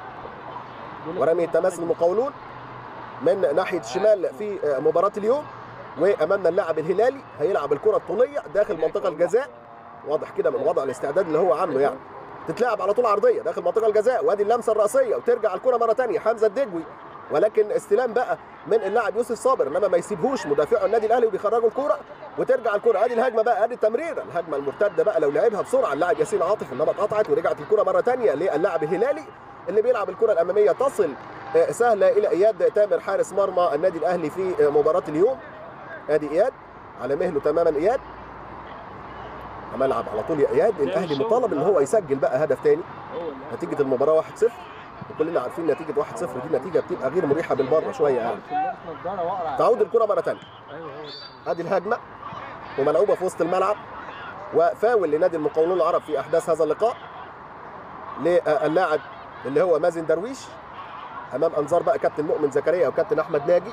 ورمي التماس للمقاولون من ناحيه الشمال في مباراه اليوم وامامنا اللاعب الهلالي هيلعب الكره الطوليه داخل منطقه الجزاء واضح كده من وضع الاستعداد اللي هو عامله يعني تتلعب على طول عرضيه داخل منطقه الجزاء وادي اللمسه الراسيه وترجع الكره مره ثانيه حمزه الدجوي ولكن استلام بقى من اللاعب يوسف صابر انما ما يسيبهوش مدافع النادي الاهلي وبيخرجوا الكوره وترجع الكره ادي الهجمه بقى ادي التمريره الهجمه المرتده بقى لو لعبها بسرعه اللاعب ياسين عاطف انما اتقطعت ورجعت الكره مره ثانيه للاعب الهلالي اللي بيلعب الكره الاماميه تصل آه، سهله الى اياد تامر حارس مرمى النادي الاهلي في آه، مباراه اليوم ادي اياد على مهله تماما اياد ملعب على طول يا اياد الاهلي مطالب ان هو يسجل بقى هدف ثاني نتيجه المباراه 1-0 وكلنا عارفين نتيجه 1-0 دي نتيجه بتبقى غير مريحه بالمره شويه يعني تعود الكره مره ثانيه ادي الهجمه وملعوبه في وسط الملعب وفاول لنادي المقاولون العرب في احداث هذا اللقاء للاعب اللي هو مازن درويش امام انظار بقى كابتن مؤمن زكريا وكابتن احمد ناجي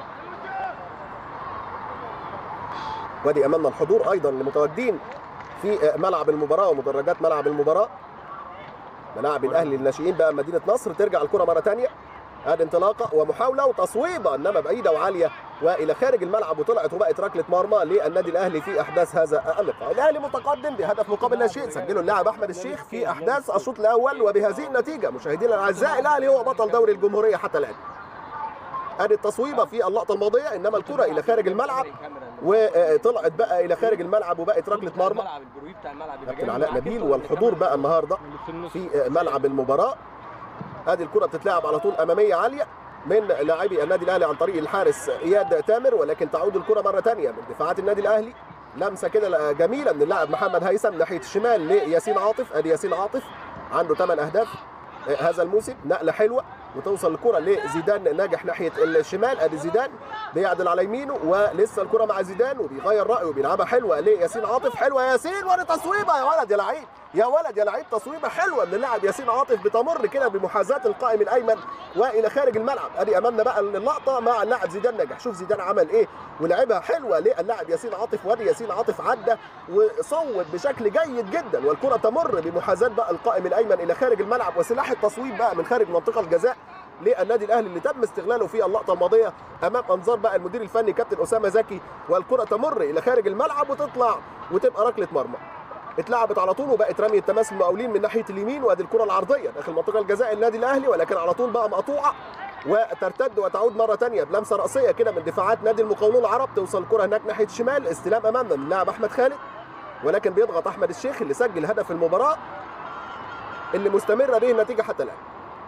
وادي امامنا الحضور ايضا المتواجدين في ملعب المباراه ومدرجات ملعب المباراه ملاعب الاهلي للناشئين بقى مدينه نصر ترجع الكره مره ثانيه ادي انطلاقه ومحاوله وتصويبه انما بعيده وعاليه والى خارج الملعب وطلعت وبقت ركله مرمى للنادي الاهلي في احداث هذا اللقاء الاهلي متقدم بهدف مقابل لا شيء سجله اللاعب احمد الشيخ في احداث الشوط الاول وبهذه النتيجه مشاهدينا الاعزاء الاهلي هو بطل دوري الجمهوريه حتى الان ادي التصويبه في اللقطه الماضيه انما الكره الى خارج الملعب وطلعت بقى الى خارج الملعب وبقت ركله مرمى كابتن علاء نبيل والحضور بقى النهارده في ملعب المباراه ادي الكره بتتلعب على طول اماميه عاليه من لاعبي النادي الاهلي عن طريق الحارس اياد تامر ولكن تعود الكره مره ثانيه من دفاعات النادي الاهلي لمسه كده جميله من اللاعب محمد هيثم ناحيه الشمال لياسين عاطف ادي ياسين عاطف عنده 8 اهداف هذا الموسم نقله حلوه وتوصل الكره لزيدان ناجح ناحيه الشمال ادي زيدان بيعدل على يمينه ولسه الكره مع زيدان وبيغير رايه وبيلعبها حلوه لياسين عاطف حلوه ياسين ورا تصويبه يا ولد يا لعيب يا ولد يا لعيب تصويبه حلوه من اللاعب ياسين عاطف بتمر كده بمحاذاه القائم الايمن والى خارج الملعب ادي امامنا بقى اللقطه مع اللاعب زيدان نجح شوف زيدان عمل ايه ولعبها حلوه للاعب ياسين عاطف وادي ياسين عاطف عدى وصوب بشكل جيد جدا والكره تمر بمحاذاه بقى القائم الايمن الى خارج الملعب وسلاح التصويب بقى من خارج منطقه الجزاء للنادي الاهلي اللي تم استغلاله في اللقطه الماضيه امام انظار بقى المدير الفني كابتن اسامه زكي والكره تمر الى خارج الملعب وتطلع وتبقى ركله مرمى اتلعبت على طول وبقت رمي التماس المقاولين من ناحيه اليمين وادي الكره العرضيه داخل منطقه الجزاء النادي الاهلي ولكن على طول بقى مقطوعه وترتد وتعود مره ثانيه بلمسه راسيه كده من دفاعات نادي المقاولون العرب توصل الكره هناك ناحيه الشمال استلام امامنا من اللاعب احمد خالد ولكن بيضغط احمد الشيخ اللي سجل هدف المباراه اللي مستمره به النتيجه حتى الان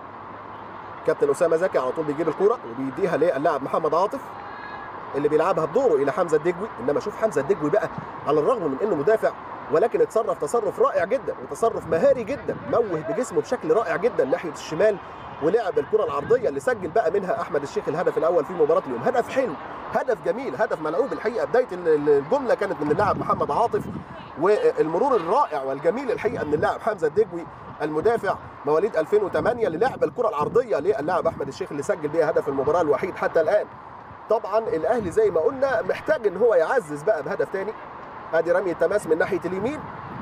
كابتن اسامه زكي على طول بيجيب الكوره وبيديها للاعب محمد عاطف اللي بيلعبها بدوره الى حمزه الدجوي انما شوف حمزه الدجوي بقى على الرغم من انه مدافع ولكن اتصرف تصرف رائع جدا وتصرف مهاري جدا موه بجسمه بشكل رائع جدا ناحيه الشمال ولعب الكره العرضيه اللي سجل بقى منها احمد الشيخ الهدف الاول في مباراه اليوم هدف حلو هدف جميل هدف ملعوب الحقيقه بدايه الجمله كانت من اللاعب محمد عاطف والمرور الرائع والجميل الحقيقه من اللاعب حمزه الدجوي المدافع مواليد 2008 اللي لعب الكره العرضيه للاعب احمد الشيخ اللي سجل بيها هدف المباراه الوحيد حتى الان طبعا الاهلي زي ما قلنا محتاج ان هو يعزز بقى بهدف تاني ادي رمي التماس من ناحيه اليمين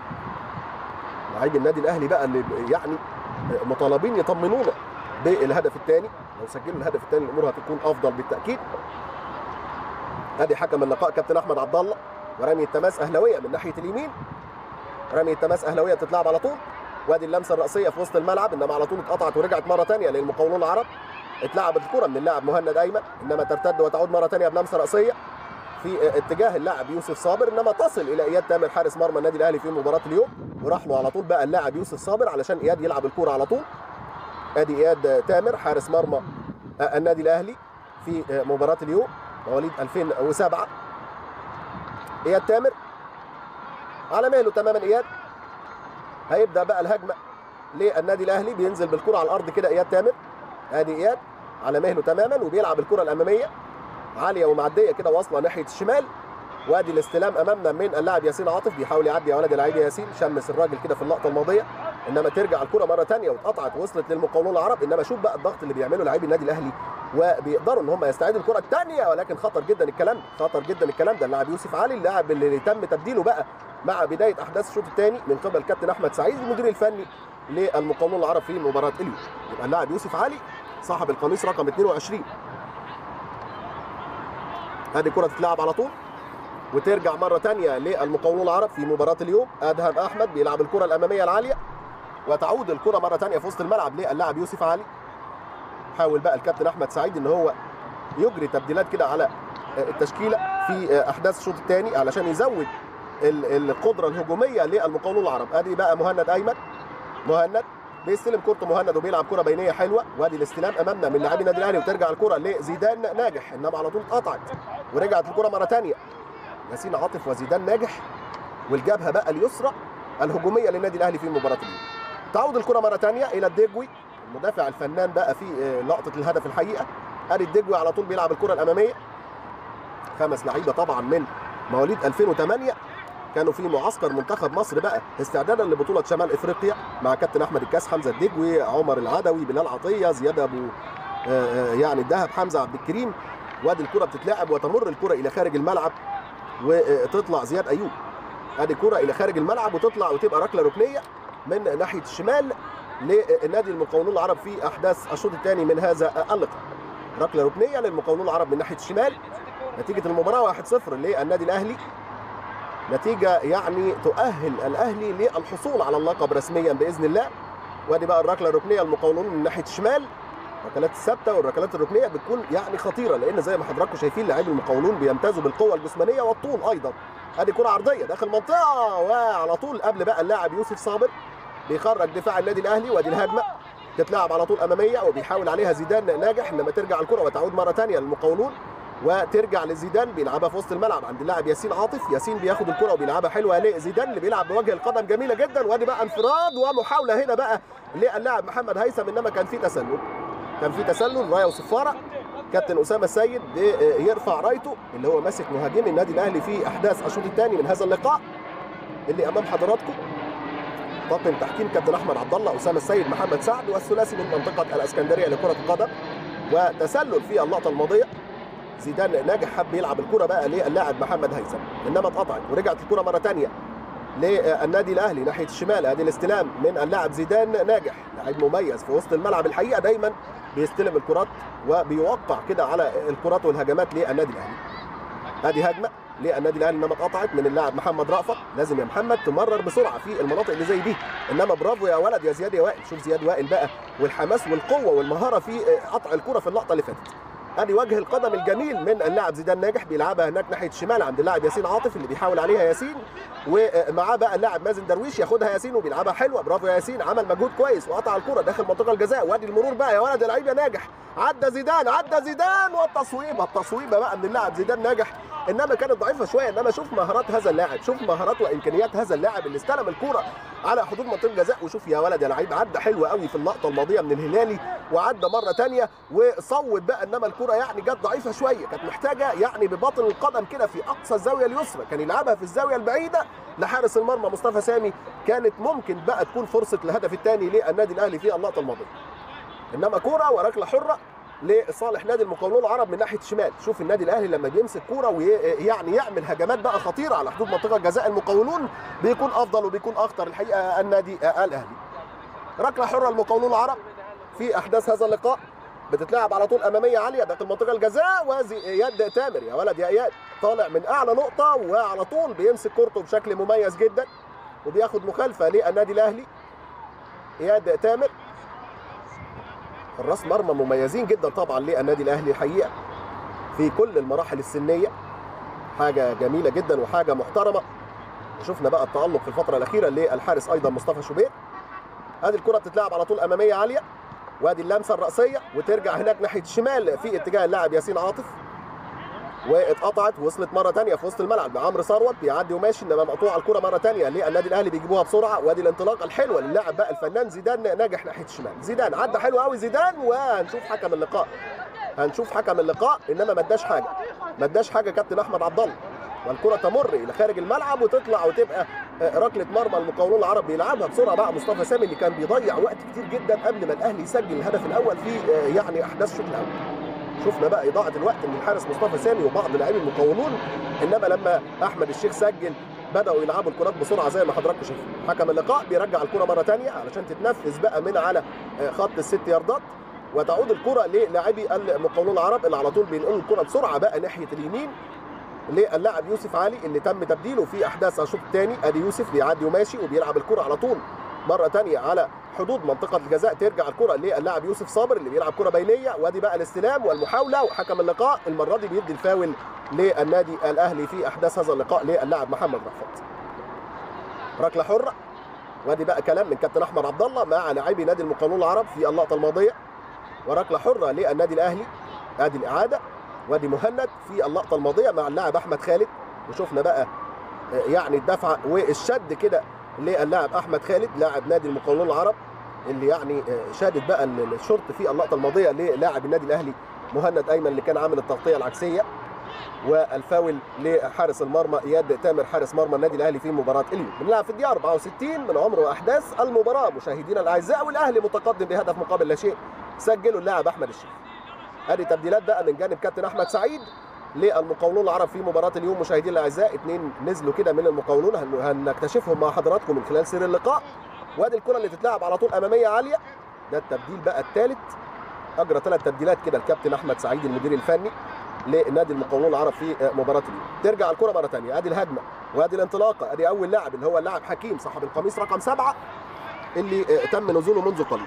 لعيب النادي الاهلي بقى اللي يعني مطالبين يطمنونا بالهدف الثاني لو سجلوا الهدف الثاني الامور هتكون افضل بالتاكيد ادي حكم اللقاء كابتن احمد عبد الله ورمي التماس اهلاويه من ناحيه اليمين رمي التماس اهلاويه بتتلعب على طول وادي اللمسه الراسيه في وسط الملعب انما على طول اتقطعت ورجعت مره ثانيه للمقاولون العرب اتلعبت الكره من اللاعب مهند ايمن انما ترتد وتعود مره ثانيه بلمسه راسيه في اتجاه اللاعب يوسف صابر انما تصل الى اياد تامر حارس مرمى النادي الاهلي في مباراه اليوم وراح له على طول بقى اللاعب يوسف صابر علشان اياد يلعب الكره على طول ادي اياد تامر حارس مرمى النادي الاهلي في مباراه اليوم مواليد 2007 اياد تامر على مهله تماما اياد هيبدا بقى الهجمه للنادي الاهلي بينزل بالكره على الارض كده اياد تامر ادي اياد على مهله تماما وبيلعب الكره الاماميه عاليه ومعديه كده واصله ناحيه الشمال وادي الاستلام امامنا من اللاعب ياسين عاطف بيحاول يعدي يا ولد يا لعيب ياسين شمس الراجل كده في اللقطه الماضيه انما ترجع الكره مره ثانيه واتقطعت وصلت للمقاولون العرب انما شوف بقى الضغط اللي بيعمله لاعبي النادي الاهلي وبيقدروا ان هم يستعيدوا الكره الثانيه ولكن خطر جدا الكلام خطر جدا الكلام ده اللاعب يوسف علي اللاعب اللي تم تبديله بقى مع بدايه احداث الشوط الثاني من قبل كابتن احمد سعيد المدير الفني للمقاولون العرب في مباراه اليوم يبقى اللاعب يوسف علي صاحب القميص رقم 22 هذه كره تتلعب على طول وترجع مره ثانيه للمقاولون العرب في مباراه اليوم ادهم احمد بيلعب الكره الاماميه العاليه وتعود الكره مره ثانيه في وسط الملعب للاعب يوسف علي حاول بقى الكابتن احمد سعيد ان هو يجري تبديلات كده على التشكيله في احداث الشوط الثاني علشان يزود ال- القدره الهجوميه للمقاولون العرب ادي بقى مهند ايمن مهند بيستلم كورته مهند وبيلعب كره بينيه حلوه وادي الاستلام امامنا من لاعبي النادي الاهلي وترجع الكره لزيدان ناجح انما على طول اتقطعت ورجعت الكره مره ثانيه ياسين عاطف وزيدان ناجح والجبهه بقى اليسرى الهجوميه للنادي الاهلي في مباراه اليوم تعود الكره مره ثانيه الى الدجوي المدافع الفنان بقى في آه، لقطه الهدف الحقيقه ادي الدجوي على طول بيلعب الكره الاماميه خمس لعيبه طبعا من مواليد 2008 كانوا في معسكر منتخب مصر بقى استعدادا لبطوله شمال افريقيا مع كابتن احمد الكاس حمزه الدجوي عمر العدوي بلال عطيه زياد ابو آه، آه، يعني الذهب حمزه عبد الكريم وادي الكره بتتلعب وتمر الكره الى خارج الملعب وتطلع زياد ايوب ادي كره الى خارج الملعب وتطلع وتبقى ركله ركنيه من ناحيه الشمال لنادي المقاولون العرب في احداث الشوط الثاني من هذا اللقاء ركله ركنيه للمقاولون العرب من ناحيه الشمال نتيجه المباراه 1-0 للنادي الاهلي نتيجه يعني تؤهل الاهلي للحصول على اللقب رسميا باذن الله وادي بقى الركله الركنيه المقاولون من ناحيه الشمال الركلات الثابته والركلات الركنيه بتكون يعني خطيره لان زي ما حضراتكم شايفين لاعبي المقاولون بيمتازوا بالقوه الجسمانيه والطول ايضا ادي كره عرضيه داخل منطقه وعلى طول قبل بقى اللاعب يوسف صابر بيخرج دفاع النادي الاهلي وادي الهجمه تتلعب على طول اماميه وبيحاول عليها زيدان ناجح انما ترجع الكره وتعود مره ثانيه للمقاولون وترجع لزيدان بيلعبها في وسط الملعب عند اللاعب ياسين عاطف ياسين بياخد الكره وبيلعبها حلوه لزيدان اللي بيلعب بوجه القدم جميله جدا وادي بقى انفراد ومحاوله هنا بقى للاعب محمد هيثم انما كان في تسلل كان في تسلل رايه وصفاره كابتن اسامه السيد يرفع رايته اللي هو ماسك مهاجمي النادي الاهلي في احداث الشوط الثاني من هذا اللقاء اللي امام حضراتكم طاقم تحكيم كابتن احمد عبد الله اسامه السيد محمد سعد والثلاثي من منطقه الاسكندريه لكره القدم وتسلل في اللقطه الماضيه زيدان ناجح حب يلعب الكره بقى للاعب محمد هيثم انما اتقطعت ورجعت الكره مره ثانيه للنادي الاهلي ناحيه الشمال ادي الاستلام من اللاعب زيدان ناجح لاعب مميز في وسط الملعب الحقيقه دايما بيستلم الكرات وبيوقع كده على الكرات والهجمات للنادي الاهلي ادي هجمه للنادي الاهلي انما اتقطعت من اللاعب محمد رأفت لازم يا محمد تمرر بسرعه في المناطق اللي زي دي انما برافو يا ولد يا زياد يا وائل شوف زياد وائل بقى والحماس والقوه والمهاره في قطع الكره في اللقطه اللي فاتت ادي وجه القدم الجميل من اللاعب زيدان ناجح بيلعبها هناك ناحيه الشمال عند اللاعب ياسين عاطف اللي بيحاول عليها ياسين ومعاه بقى اللاعب مازن درويش ياخدها ياسين وبيلعبها حلوه برافو يا ياسين عمل مجهود كويس وقطع الكره داخل منطقه الجزاء وادي المرور بقى يا ولد يا لعيب يا ناجح عدى زيدان عدى زيدان والتصويبه التصويبه بقى من اللاعب زيدان ناجح انما كانت ضعيفه شويه انما شوف مهارات هذا اللاعب شوف مهارات وامكانيات هذا اللاعب اللي استلم الكره على حدود منطقه الجزاء وشوف يا ولد يا لعيب عدى حلو قوي في اللقطه الماضيه من الهلالي وعدى مره ثانيه وصوب بقى انما الكره يعني جت ضعيفه شويه كانت محتاجه يعني بباطن القدم كده في اقصى الزاويه اليسرى كان يلعبها في الزاويه البعيده لحارس المرمى مصطفى سامي كانت ممكن بقى تكون فرصه الهدف الثاني للنادي الاهلي في اللقطه الماضيه انما كره وركله حره لصالح نادي المقاولون العرب من ناحيه الشمال شوف النادي الاهلي لما بيمسك كوره ويعني يعمل هجمات بقى خطيره على حدود منطقه جزاء المقاولون بيكون افضل وبيكون اخطر الحقيقه النادي الاهلي ركله حره المقاولون العرب في احداث هذا اللقاء بتتلعب على طول اماميه عاليه داخل منطقه الجزاء وزياد تامر يا ولد يا اياد طالع من اعلى نقطه وعلى طول بيمسك كورته بشكل مميز جدا وبياخد مخالفه للنادي الاهلي اياد تامر حراس مرمى مميزين جدا طبعا للنادي الاهلي الحقيقه في كل المراحل السنيه حاجه جميله جدا وحاجه محترمه شفنا بقى التالق في الفتره الاخيره للحارس ايضا مصطفى شوبير ادي الكره بتتلعب على طول اماميه عاليه وادي اللمسه الراسيه وترجع هناك ناحيه الشمال في اتجاه اللاعب ياسين عاطف واتقطعت وصلت مره ثانيه في وسط الملعب لعمرو ثروت بيعدي وماشي انما مقطوعه الكره مره ثانيه للنادي الاهلي بيجيبوها بسرعه وادي الانطلاقه الحلوه للاعب بقى الفنان زيدان ناجح ناحيه الشمال زيدان عدى حلو قوي زيدان وهنشوف حكم اللقاء هنشوف حكم اللقاء انما ما اداش حاجه ما اداش حاجه كابتن احمد عبد الله والكره تمر الى خارج الملعب وتطلع وتبقى ركله مرمى المقاولون العرب بيلعبها بسرعه بقى مصطفى سامي اللي كان بيضيع وقت كتير جدا قبل ما الاهلي يسجل الهدف الاول في يعني احداث الشوط الاول شفنا بقى اضاعه الوقت من الحارس مصطفى سامي وبعض لاعبي المقاولون انما لما احمد الشيخ سجل بداوا يلعبوا الكرات بسرعه زي ما حضراتكم شايفين حكم اللقاء بيرجع الكره مره ثانيه علشان تتنفذ بقى من على خط الست ياردات وتعود الكره للاعبي المقاولون العرب اللي على طول بينقلوا الكره بسرعه بقى ناحيه اليمين للاعب يوسف علي اللي تم تبديله في احداث الشوط الثاني ادي يوسف بيعدي وماشي وبيلعب الكره على طول مره ثانيه على حدود منطقه الجزاء ترجع الكره للاعب يوسف صابر اللي بيلعب كره بينيه وادي بقى الاستلام والمحاوله وحكم اللقاء المره دي بيدي الفاول للنادي الاهلي في احداث هذا اللقاء للاعب محمد رفعت ركله حره وادي بقى كلام من كابتن احمد عبد الله مع لاعبي نادي المقاولون العرب في اللقطه الماضيه وركله حره للنادي الاهلي ادي الاعاده وادي مهند في اللقطه الماضيه مع اللاعب احمد خالد وشفنا بقى يعني الدفعه والشد كده للاعب احمد خالد لاعب نادي المقاولون العرب اللي يعني شادد بقى الشورت في اللقطه الماضيه للاعب النادي الاهلي مهند ايمن اللي كان عامل التغطيه العكسيه والفاول لحارس المرمى اياد تامر حارس مرمى النادي الاهلي في مباراه اليوم بنلعب في الدقيقه 64 من عمر واحداث المباراه مشاهدينا الاعزاء والاهلي متقدم بهدف مقابل لا شيء سجله اللاعب احمد الشيخ ادي تبديلات بقى من جانب كابتن احمد سعيد للمقاولون العرب في مباراه اليوم مشاهدينا الاعزاء اثنين نزلوا كده من المقاولون هنكتشفهم مع حضراتكم من خلال سير اللقاء وادي الكره اللي تتلعب على طول اماميه عاليه ده التبديل بقى الثالث اجرى ثلاث تبديلات كده الكابتن احمد سعيد المدير الفني لنادي المقاولون العرب في مباراه اليوم ترجع الكره مره ثانيه ادي الهجمه وادي الانطلاقه ادي اول لاعب اللي هو اللاعب حكيم صاحب القميص رقم سبعه اللي تم نزوله منذ قليل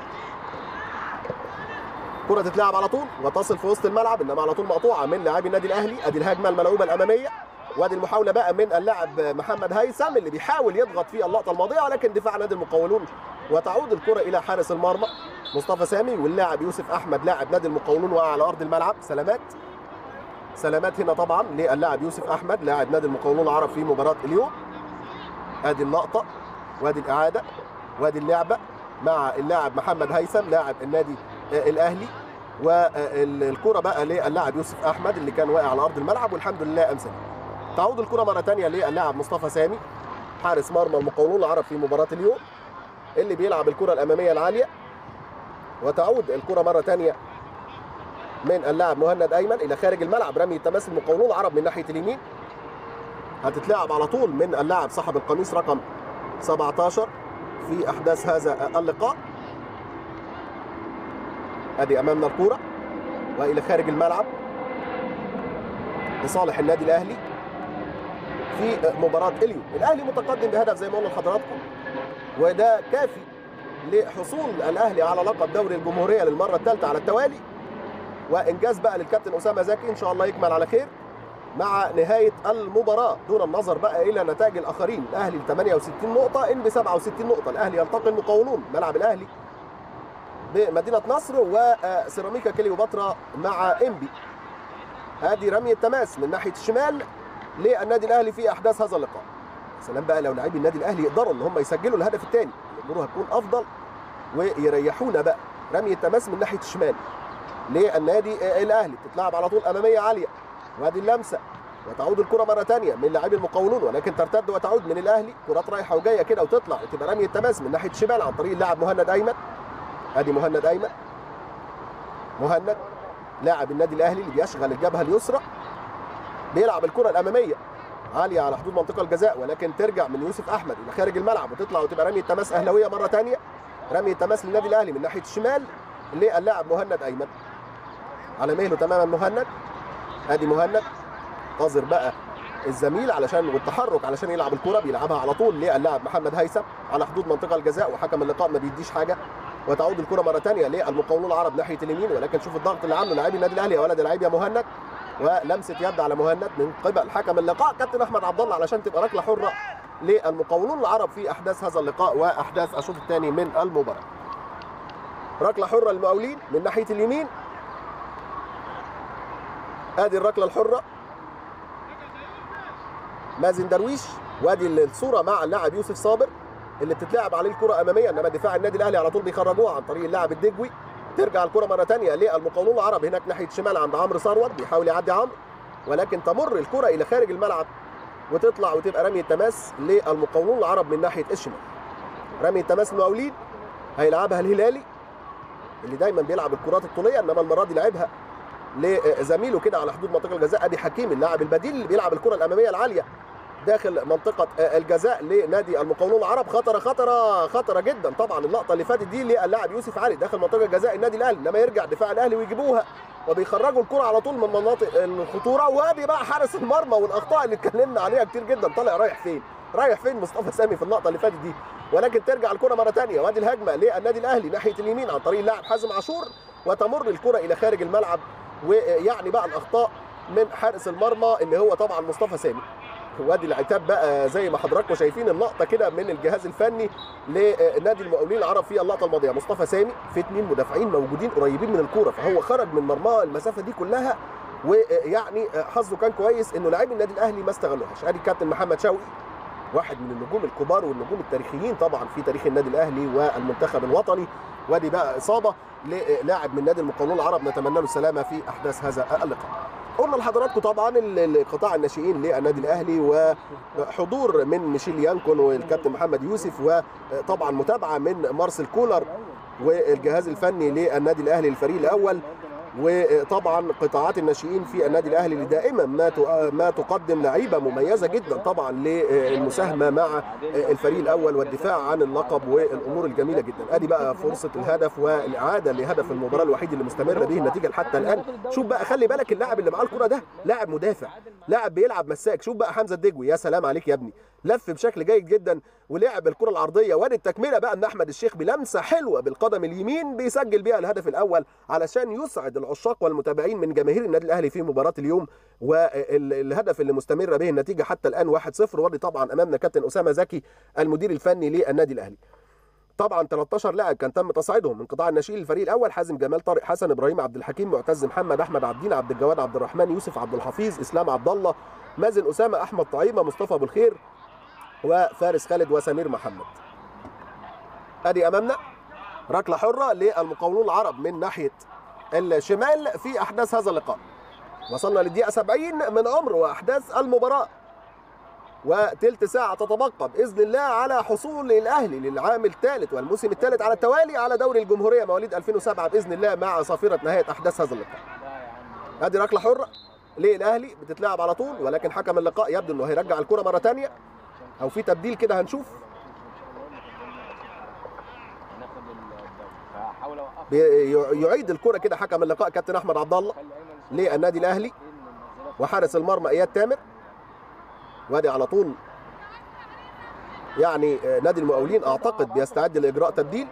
كرة تتلعب على طول وتصل في وسط الملعب انما على طول مقطوعه من لاعبي النادي الاهلي ادي الهجمه الملعوبه الاماميه وادي المحاوله بقى من اللاعب محمد هيثم اللي بيحاول يضغط في اللقطه الماضيه ولكن دفاع نادي المقاولون وتعود الكره الى حارس المرمى مصطفى سامي واللاعب يوسف احمد لاعب نادي المقاولون وقع على ارض الملعب سلامات سلامات هنا طبعا للاعب يوسف احمد لاعب نادي المقاولون العرب في مباراه اليوم ادي اللقطه وادي الاعاده وادي اللعبه مع اللاعب محمد هيثم لاعب النادي الاهلي والكره بقى للاعب يوسف احمد اللي كان واقع على ارض الملعب والحمد لله امسك تعود الكره مره ثانيه للاعب مصطفى سامي حارس مرمى المقاولون العرب في مباراه اليوم اللي بيلعب الكره الاماميه العاليه وتعود الكره مره ثانيه من اللاعب مهند ايمن الى خارج الملعب رمي تماس المقاولون العرب من ناحيه اليمين هتتلعب على طول من اللاعب صاحب القميص رقم 17 في احداث هذا اللقاء ادي امامنا الكوره والى خارج الملعب لصالح النادي الاهلي في مباراه اليوم الاهلي متقدم بهدف زي ما قلنا لحضراتكم وده كافي لحصول الاهلي على لقب دوري الجمهوريه للمره الثالثه على التوالي وانجاز بقى للكابتن اسامه زكي ان شاء الله يكمل على خير مع نهايه المباراه دون النظر بقى الى نتائج الاخرين الاهلي ب 68 نقطه ان ب 67 نقطه الاهلي يلتقي المقاولون ملعب الاهلي بمدينه نصر وسيراميكا كليوباترا مع انبي ادي رمي التماس من ناحيه الشمال للنادي الاهلي في احداث هذا اللقاء سلام بقى لو لاعبي النادي الاهلي يقدروا ان هم يسجلوا الهدف الثاني الامور هتكون افضل ويريحونا بقى رمي التماس من ناحيه الشمال للنادي الاهلي تتلعب على طول اماميه عاليه وادي اللمسه وتعود الكره مره ثانيه من لاعبي المقاولون ولكن ترتد وتعود من الاهلي كرات رايحه وجايه كده وتطلع وتبقى رمي التماس من ناحيه الشمال عن طريق اللاعب مهند ايمن ادي مهند ايمن مهند لاعب النادي الاهلي اللي بيشغل الجبهه اليسرى بيلعب الكره الاماميه عاليه على حدود منطقه الجزاء ولكن ترجع من يوسف احمد الى خارج الملعب وتطلع وتبقى رمي التماس اهلاويه مره ثانيه رمي التماس للنادي الاهلي من ناحيه الشمال للاعب مهند ايمن على مهله تماما مهند ادي مهند انتظر بقى الزميل علشان والتحرك علشان يلعب الكره بيلعبها على طول للاعب محمد هيثم على حدود منطقه الجزاء وحكم اللقاء ما بيديش حاجه وتعود الكره مره ثانيه للمقاولون العرب ناحيه اليمين ولكن شوف الضغط اللي عامله لاعبي النادي الاهلي يا ولد اللعيب يا مهند ولمسه يد على مهند من قبل حكم اللقاء كابتن احمد عبد الله علشان تبقى ركله حره للمقاولون العرب في احداث هذا اللقاء واحداث الشوط الثاني من المباراه. ركله حره للمقاولين من ناحيه اليمين ادي الركله الحره مازن درويش وادي الصوره مع اللاعب يوسف صابر اللي بتتلعب عليه الكره اماميه انما دفاع النادي الاهلي على طول بيخرجوها عن طريق اللاعب الدجوي ترجع الكره مره ثانيه للمقاولون العرب هناك ناحيه شمال عند عمرو ثروت بيحاول يعدي عمرو ولكن تمر الكره الى خارج الملعب وتطلع وتبقى رمي التماس للمقاولون العرب من ناحيه الشمال رمي التماس المقاولين هيلعبها الهلالي اللي دايما بيلعب الكرات الطوليه انما المره دي لعبها لزميله كده على حدود منطقه الجزاء ادي حكيم اللاعب البديل اللي بيلعب الكره الاماميه العاليه داخل منطقه الجزاء لنادي المقاولون العرب خطره خطره خطره جدا طبعا اللقطه اللي فاتت دي للاعب يوسف علي داخل منطقه جزاء النادي الاهلي لما يرجع دفاع الاهلي ويجيبوها وبيخرجوا الكره على طول من مناطق الخطوره وادي بقى حارس المرمى والاخطاء اللي اتكلمنا عليها كتير جدا طالع رايح فين رايح فين مصطفى سامي في اللقطه اللي فاتت دي ولكن ترجع الكره مره ثانيه وادي الهجمه للنادي الاهلي ناحيه اليمين عن طريق اللاعب حازم عاشور وتمر الكره الى خارج الملعب ويعني بقى الاخطاء من حارس المرمى اللي هو طبعا مصطفى سامي وادي العتاب بقى زي ما حضراتكم شايفين اللقطه كده من الجهاز الفني لنادي المقاولين العرب في اللقطه الماضيه مصطفى سامي في اثنين مدافعين موجودين قريبين من الكوره فهو خرج من مرماه المسافه دي كلها ويعني حظه كان كويس انه لاعبي النادي الاهلي ما استغلوهاش ادي الكابتن محمد شوقي واحد من النجوم الكبار والنجوم التاريخيين طبعا في تاريخ النادي الاهلي والمنتخب الوطني وادي بقى اصابه للاعب من نادي المقاولون العرب نتمنى له السلامه في احداث هذا اللقاء. قلنا لحضراتكم طبعا قطاع الناشئين للنادي الاهلي وحضور من ميشيل يانكون والكابتن محمد يوسف وطبعا متابعه من مارسيل كولر والجهاز الفني للنادي الاهلي الفريق الاول وطبعا قطاعات الناشئين في النادي الاهلي اللي دائما ما ما تقدم لعيبه مميزه جدا طبعا للمساهمه مع الفريق الاول والدفاع عن اللقب والامور الجميله جدا ادي بقى فرصه الهدف والاعاده لهدف المباراه الوحيد اللي مستمره به النتيجه حتى الان شوف بقى خلي بالك اللاعب اللي معاه الكره ده لاعب مدافع لاعب بيلعب مساك شوف بقى حمزه الدجوي يا سلام عليك يا ابني لف بشكل جيد جدا ولعب الكره العرضيه وادي التكمله بقى من احمد الشيخ بلمسه حلوه بالقدم اليمين بيسجل بيها الهدف الاول علشان يسعد العشاق والمتابعين من جماهير النادي الاهلي في مباراه اليوم والهدف اللي مستمره به النتيجه حتى الان 1-0 وادي طبعا امامنا كابتن اسامه زكي المدير الفني للنادي الاهلي طبعا 13 لاعب كان تم تصعيدهم من قطاع الناشئين للفريق الاول حازم جمال طارق حسن ابراهيم عبد الحكيم معتز محمد احمد عبدين عبد الجواد عبد الرحمن يوسف عبد الحفيظ اسلام عبد الله مازن اسامه احمد طعيمه مصطفى ابو الخير وفارس خالد وسمير محمد ادي امامنا ركله حره للمقاولون العرب من ناحيه الشمال في احداث هذا اللقاء وصلنا للدقيقه 70 من عمر واحداث المباراه وتلت ساعة تتبقى بإذن الله على حصول الأهلي للعام الثالث والموسم الثالث على التوالي على دوري الجمهورية مواليد 2007 بإذن الله مع صافرة نهاية أحداث هذا اللقاء. أدي ركلة حرة للأهلي بتتلعب على طول ولكن حكم اللقاء يبدو إنه هيرجع الكرة مرة ثانية أو في تبديل كده هنشوف. يعيد الكرة كده حكم اللقاء كابتن أحمد عبد الله للنادي الأهلي وحارس المرمى إياد تامر وادي على طول يعني نادي المقاولين اعتقد بيستعد لاجراء تبديل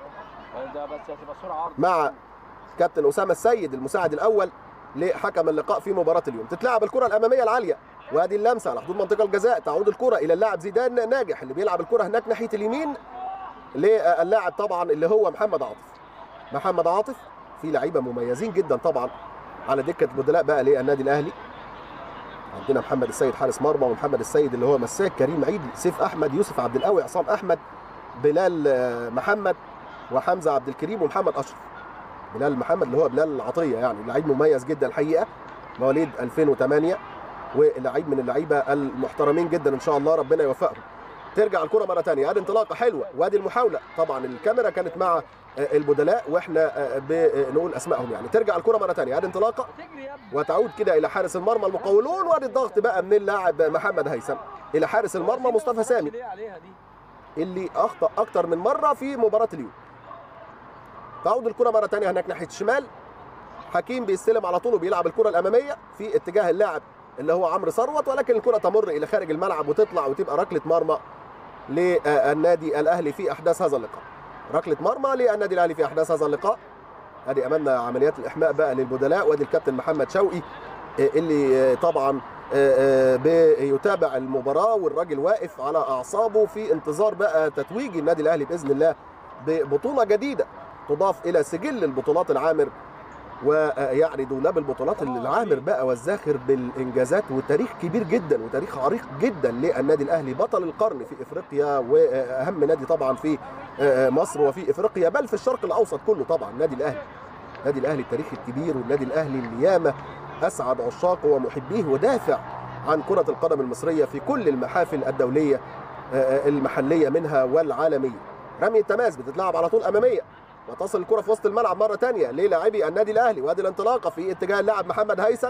مع كابتن اسامه السيد المساعد الاول لحكم اللقاء في مباراه اليوم تتلعب الكره الاماميه العاليه وادي اللمسه على حدود منطقه الجزاء تعود الكره الى اللاعب زيدان ناجح اللي بيلعب الكره هناك ناحيه اليمين للاعب طبعا اللي هو محمد عاطف محمد عاطف في لعيبه مميزين جدا طبعا على دكه البدلاء بقى للنادي الاهلي عندنا محمد السيد حارس مرمى ومحمد السيد اللي هو مساك كريم عيد سيف احمد يوسف عبد القوي عصام احمد بلال محمد وحمزه عبد الكريم ومحمد اشرف بلال محمد اللي هو بلال العطيه يعني لعيب مميز جدا الحقيقه مواليد 2008 ولعيب من اللعيبه المحترمين جدا ان شاء الله ربنا يوفقهم ترجع الكره مره ثانيه ادي انطلاقه حلوه وادي المحاوله طبعا الكاميرا كانت مع البدلاء واحنا بنقول اسمائهم يعني ترجع الكره مره ثانيه ادي انطلاقه وتعود كده الى حارس المرمى المقاولون وادي الضغط بقى من اللاعب محمد هيثم الى حارس المرمى مصطفى سامي اللي اخطا اكتر من مره في مباراه اليوم تعود الكره مره ثانيه هناك ناحيه الشمال حكيم بيستلم على طول وبيلعب الكره الاماميه في اتجاه اللاعب اللي هو عمرو ثروت ولكن الكره تمر الى خارج الملعب وتطلع وتبقى ركله مرمى للنادي الاهلي في احداث هذا اللقاء ركله مرمى للنادي الاهلي في احداث هذا اللقاء ادي امامنا عمليات الاحماء بقى للبدلاء وادي الكابتن محمد شوقي اللي طبعا بيتابع المباراه والراجل واقف على اعصابه في انتظار بقى تتويج النادي الاهلي باذن الله ببطوله جديده تضاف الى سجل البطولات العامر ويعني دولاب البطولات اللي العامر بقى والزاخر بالانجازات وتاريخ كبير جدا وتاريخ عريق جدا للنادي الاهلي بطل القرن في افريقيا واهم نادي طبعا في مصر وفي افريقيا بل في الشرق الاوسط كله طبعا النادي الاهلي النادي الاهلي التاريخ الكبير والنادي الاهلي اللي ياما اسعد عشاقه ومحبيه ودافع عن كره القدم المصريه في كل المحافل الدوليه المحليه منها والعالميه رمي التماس بتتلعب على طول اماميه وتصل الكرة في وسط الملعب مرة تانية للاعبي النادي الأهلي وادي الانطلاقة في اتجاه اللاعب محمد هيثم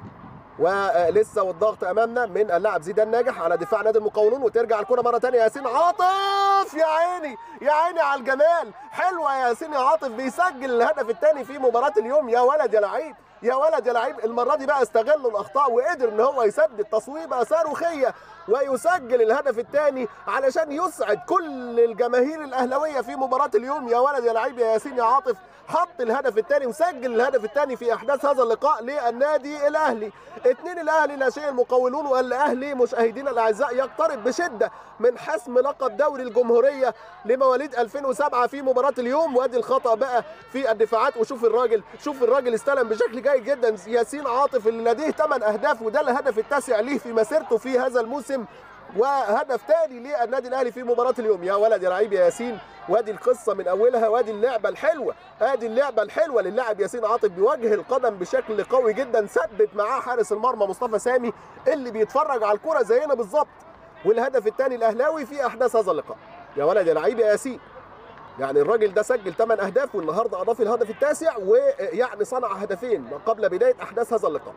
ولسه والضغط أمامنا من اللاعب زيدان ناجح على دفاع نادي المقاولون وترجع الكرة مرة تانية ياسين عاطف يا عيني يا عيني على الجمال حلوة يا ياسين يا عاطف بيسجل الهدف الثاني في مباراة اليوم يا ولد يا لعيب يا ولد يا لعيب المره دي بقى استغلوا الاخطاء وقدر ان هو يسدد تصويبه صاروخيه ويسجل الهدف الثاني علشان يسعد كل الجماهير الاهلاويه في مباراه اليوم يا ولد يا لعيب يا ياسين يا عاطف حط الهدف الثاني وسجل الهدف الثاني في احداث هذا اللقاء للنادي الاهلي اثنين الاهلي لا شيء المقاولون والاهلي مشاهدينا الاعزاء يقترب بشده من حسم لقب دوري الجمهوريه لمواليد 2007 في مباراه اليوم وادي الخطا بقى في الدفاعات وشوف الراجل شوف الراجل استلم بشكل جيد جدا ياسين عاطف اللي لديه 8 اهداف وده الهدف التاسع ليه في مسيرته في هذا الموسم وهدف تاني للنادي الاهلي في مباراه اليوم يا ولد يا لعيب يا ياسين وادي القصه من اولها وادي اللعبه الحلوه ادي اللعبه الحلوه للاعب ياسين عاطف بوجه القدم بشكل قوي جدا ثبت معاه حارس المرمى مصطفى سامي اللي بيتفرج على الكره زينا بالظبط والهدف الثاني الاهلاوي في احداث هذا اللقاء يا ولد يا لعيب يا ياسين يعني الراجل ده سجل 8 اهداف والنهارده اضاف الهدف التاسع ويعني صنع هدفين ما قبل بدايه احداث هذا اللقاء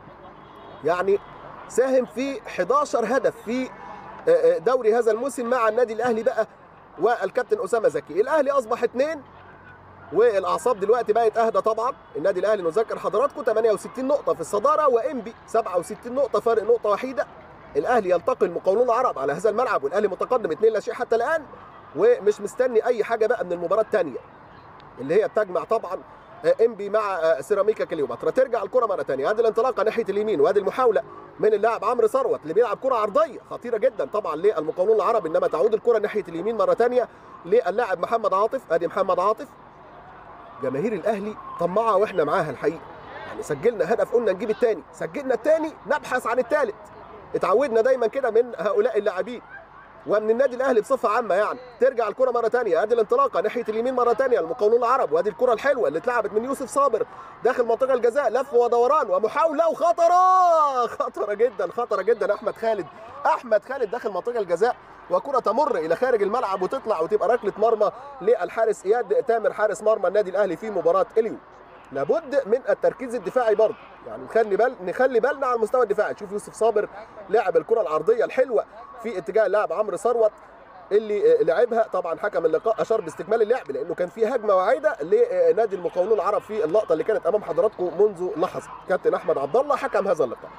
يعني ساهم في 11 هدف في دوري هذا الموسم مع النادي الاهلي بقى والكابتن اسامه زكي الاهلي اصبح اثنين والاعصاب دلوقتي بقت اهدى طبعا النادي الاهلي نذكر حضراتكم 68 نقطه في الصداره وانبي 67 نقطه فرق نقطه وحيده الاهلي يلتقي المقاولون العرب على هذا الملعب والاهلي متقدم 2 لا شيء حتى الان ومش مستني اي حاجه بقى من المباراه الثانيه اللي هي بتجمع طبعا انبي مع سيراميكا كليوباترا ترجع الكره مره ثانيه ادي الانطلاقه ناحيه اليمين وادي المحاوله من اللاعب عمرو ثروت اللي بيلعب كره عرضيه خطيره جدا طبعا للمقاولون العرب انما تعود الكره ناحيه اليمين مره ثانيه للاعب محمد عاطف ادي محمد عاطف جماهير الاهلي طماعه واحنا معاها الحقيقه يعني سجلنا هدف قلنا نجيب الثاني سجلنا الثاني نبحث عن الثالث اتعودنا دايما كده من هؤلاء اللاعبين ومن النادي الاهلي بصفه عامه يعني ترجع الكره مره ثانيه ادي الانطلاقه ناحيه اليمين مره ثانيه المقاولون العرب وادي الكره الحلوه اللي اتلعبت من يوسف صابر داخل منطقه الجزاء لف ودوران ومحاوله وخطره خطره جدا خطره جدا احمد خالد احمد خالد داخل منطقه الجزاء وكره تمر الى خارج الملعب وتطلع وتبقى ركله مرمى للحارس اياد تامر حارس مرمى النادي الاهلي في مباراه اليوم لابد من التركيز الدفاعي برضه يعني نخلي بال نخلي بالنا على المستوى الدفاعي تشوف يوسف صابر لاعب الكره العرضيه الحلوه في اتجاه اللاعب عمرو ثروت اللي لعبها طبعا حكم اللقاء اشار باستكمال اللعب لانه كان في هجمه واعده لنادي المقاولون العرب في اللقطه اللي كانت امام حضراتكم منذ لحظه كابتن احمد عبد الله حكم هذا اللقاء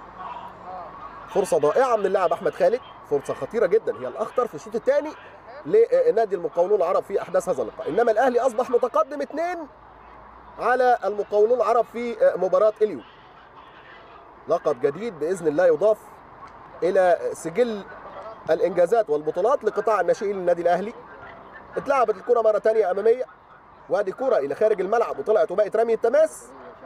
فرصه ضائعه من اللاعب احمد خالد فرصه خطيره جدا هي الاخطر في الشوط الثاني لنادي المقاولون العرب في احداث هذا اللقاء انما الاهلي اصبح متقدم اثنين على المقاولون العرب في مباراه اليوم لقب جديد باذن الله يضاف الى سجل الانجازات والبطولات لقطاع الناشئين للنادي الاهلي اتلعبت الكره مره ثانيه اماميه وادي كره الى خارج الملعب وطلعت وبقت رمي التماس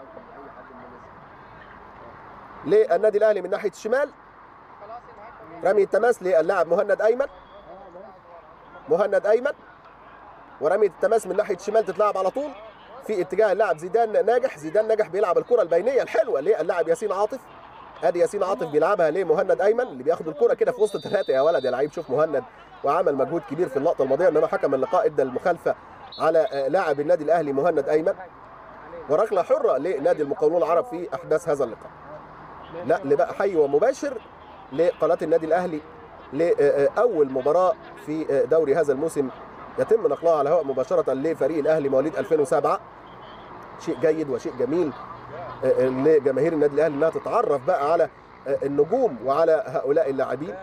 للنادي الاهلي من ناحيه الشمال رمي التماس للاعب مهند ايمن مهند ايمن ورمي التماس من ناحيه الشمال تتلعب على طول في اتجاه اللاعب زيدان ناجح زيدان ناجح بيلعب الكره البينيه الحلوه للاعب ياسين عاطف ادي ياسين عاطف بيلعبها لمهند ايمن اللي بياخد الكره كده في وسط ثلاثه يا ولد يا لعيب شوف مهند وعمل مجهود كبير في اللقطه الماضيه انما حكم اللقاء ادى المخالفه على لاعب النادي الاهلي مهند ايمن وركله حره لنادي المقاولون العرب في احداث هذا اللقاء نقل بقى حي ومباشر لقناه النادي الاهلي لاول مباراه في دوري هذا الموسم يتم نقلها على الهواء مباشره لفريق الاهلي مواليد 2007 شيء جيد وشيء جميل لجماهير النادي الاهلي انها تتعرف بقى على النجوم وعلى هؤلاء اللاعبين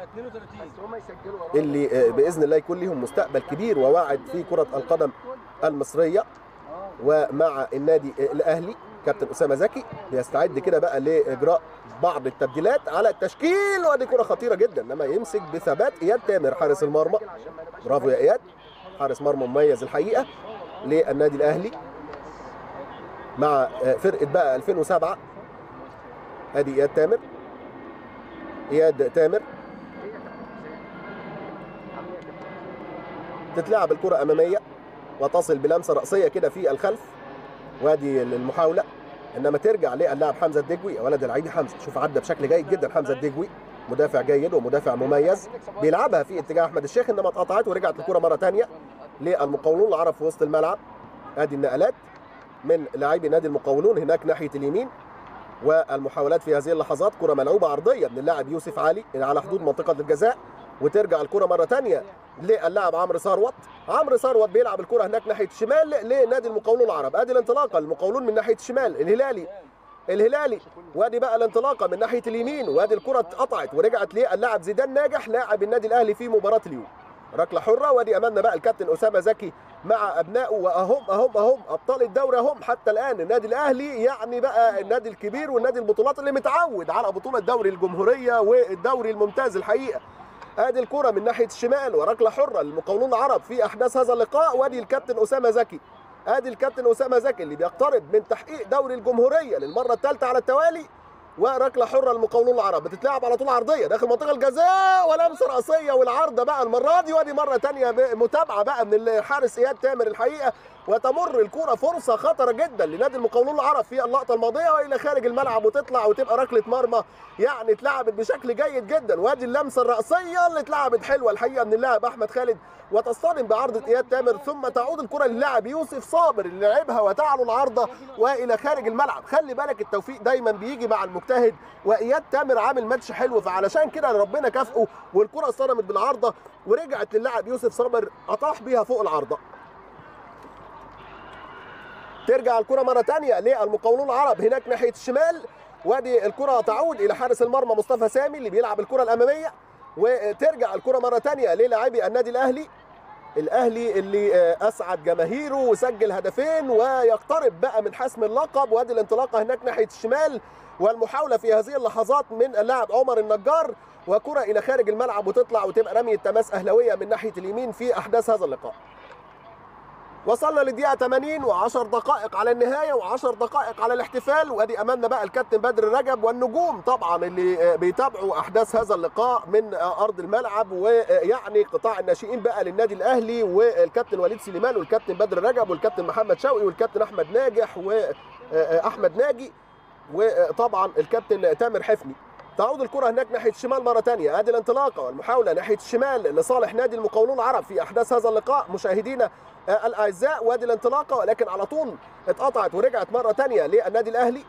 اللي باذن الله يكون لهم مستقبل كبير وواعد في كره القدم المصريه ومع النادي الاهلي كابتن اسامه زكي بيستعد كده بقى لاجراء بعض التبديلات على التشكيل ودي كره خطيره جدا انما يمسك بثبات اياد تامر حارس المرمى برافو يا اياد حارس مرمى مميز الحقيقه للنادي الاهلي مع فرقه بقى 2007 ادي اياد تامر اياد تامر تتلعب الكره اماميه وتصل بلمسه راسيه كده في الخلف وادي المحاوله انما ترجع للاعب حمزه الدجوي يا ولد العيدي حمزه شوف عدى بشكل جيد جدا حمزه الدجوي مدافع جيد ومدافع مميز بيلعبها في اتجاه احمد الشيخ انما اتقطعت ورجعت الكره مره ثانيه للمقاولون العرب في وسط الملعب ادي النقلات من لاعبي نادي المقاولون هناك ناحيه اليمين والمحاولات في هذه اللحظات كره ملعوبه عرضيه من اللاعب يوسف علي على حدود منطقه الجزاء وترجع الكره مره ثانيه للاعب عمرو ثروت عمرو ثروت بيلعب الكره هناك ناحيه الشمال لنادي المقاولون العرب ادي الانطلاقه المقاولون من ناحيه الشمال الهلالي الهلالي وادي بقى الانطلاقه من ناحيه اليمين وادي الكره اتقطعت ورجعت للاعب زيدان ناجح لاعب النادي الاهلي في مباراه اليوم ركله حره وادي امامنا بقى الكابتن اسامه زكي مع ابنائه واهم اهم اهم ابطال الدوري اهم حتى الان النادي الاهلي يعني بقى النادي الكبير والنادي البطولات اللي متعود على بطوله دوري الجمهوريه والدوري الممتاز الحقيقه ادي الكره من ناحيه الشمال وركله حره للمقاولون العرب في احداث هذا اللقاء وادي الكابتن اسامه زكي ادي الكابتن اسامه زكي اللي بيقترب من تحقيق دوري الجمهوريه للمره الثالثه على التوالي وركله حره للمقاولون العرب بتتلعب على طول عرضيه داخل منطقه الجزاء ولمسه راسيه والعارضه بقى المره دي وادي مره ثانيه متابعه بقى من الحارس اياد تامر الحقيقه وتمر الكره فرصه خطره جدا لنادي المقاولون العرب في اللقطه الماضيه والى خارج الملعب وتطلع وتبقى ركله مرمى يعني اتلعبت بشكل جيد جدا وادي اللمسه الراسيه اللي اتلعبت حلوه الحقيقه من اللاعب احمد خالد وتصطدم بعرضه اياد تامر ثم تعود الكره للاعب يوسف صابر اللي لعبها وتعلو العارضه والى خارج الملعب خلي بالك التوفيق دايما بيجي مع المجتهد واياد تامر عامل ماتش حلو فعلشان كده ربنا كافئه والكره اصطدمت بالعارضه ورجعت للاعب يوسف صابر اطاح بيها فوق العارضه ترجع الكره مره ثانيه للمقاولون العرب هناك ناحيه الشمال وادي الكره تعود الى حارس المرمى مصطفى سامي اللي بيلعب الكره الاماميه وترجع الكره مره ثانيه للاعبي النادي الاهلي الاهلي اللي اسعد جماهيره وسجل هدفين ويقترب بقى من حسم اللقب وادي الانطلاقه هناك ناحيه الشمال والمحاوله في هذه اللحظات من اللاعب عمر النجار وكره الى خارج الملعب وتطلع وتبقى رميه تماس اهلاويه من ناحيه اليمين في احداث هذا اللقاء وصلنا للدقيقة 80 و10 دقائق على النهاية و10 دقائق على الاحتفال وادي امامنا بقى الكابتن بدر رجب والنجوم طبعا اللي بيتابعوا احداث هذا اللقاء من ارض الملعب ويعني قطاع الناشئين بقى للنادي الاهلي والكابتن وليد سليمان والكابتن بدر رجب والكابتن محمد شوقي والكابتن احمد ناجح واحمد ناجي وطبعا الكابتن تامر حفني تعود الكرة هناك ناحية الشمال مرة ثانية ادي الانطلاقة والمحاولة ناحية الشمال لصالح نادي المقاولون العرب في احداث هذا اللقاء مشاهدينا الاعزاء وادي الانطلاقة ولكن على طول اتقطعت ورجعت مرة ثانية للنادي الاهلي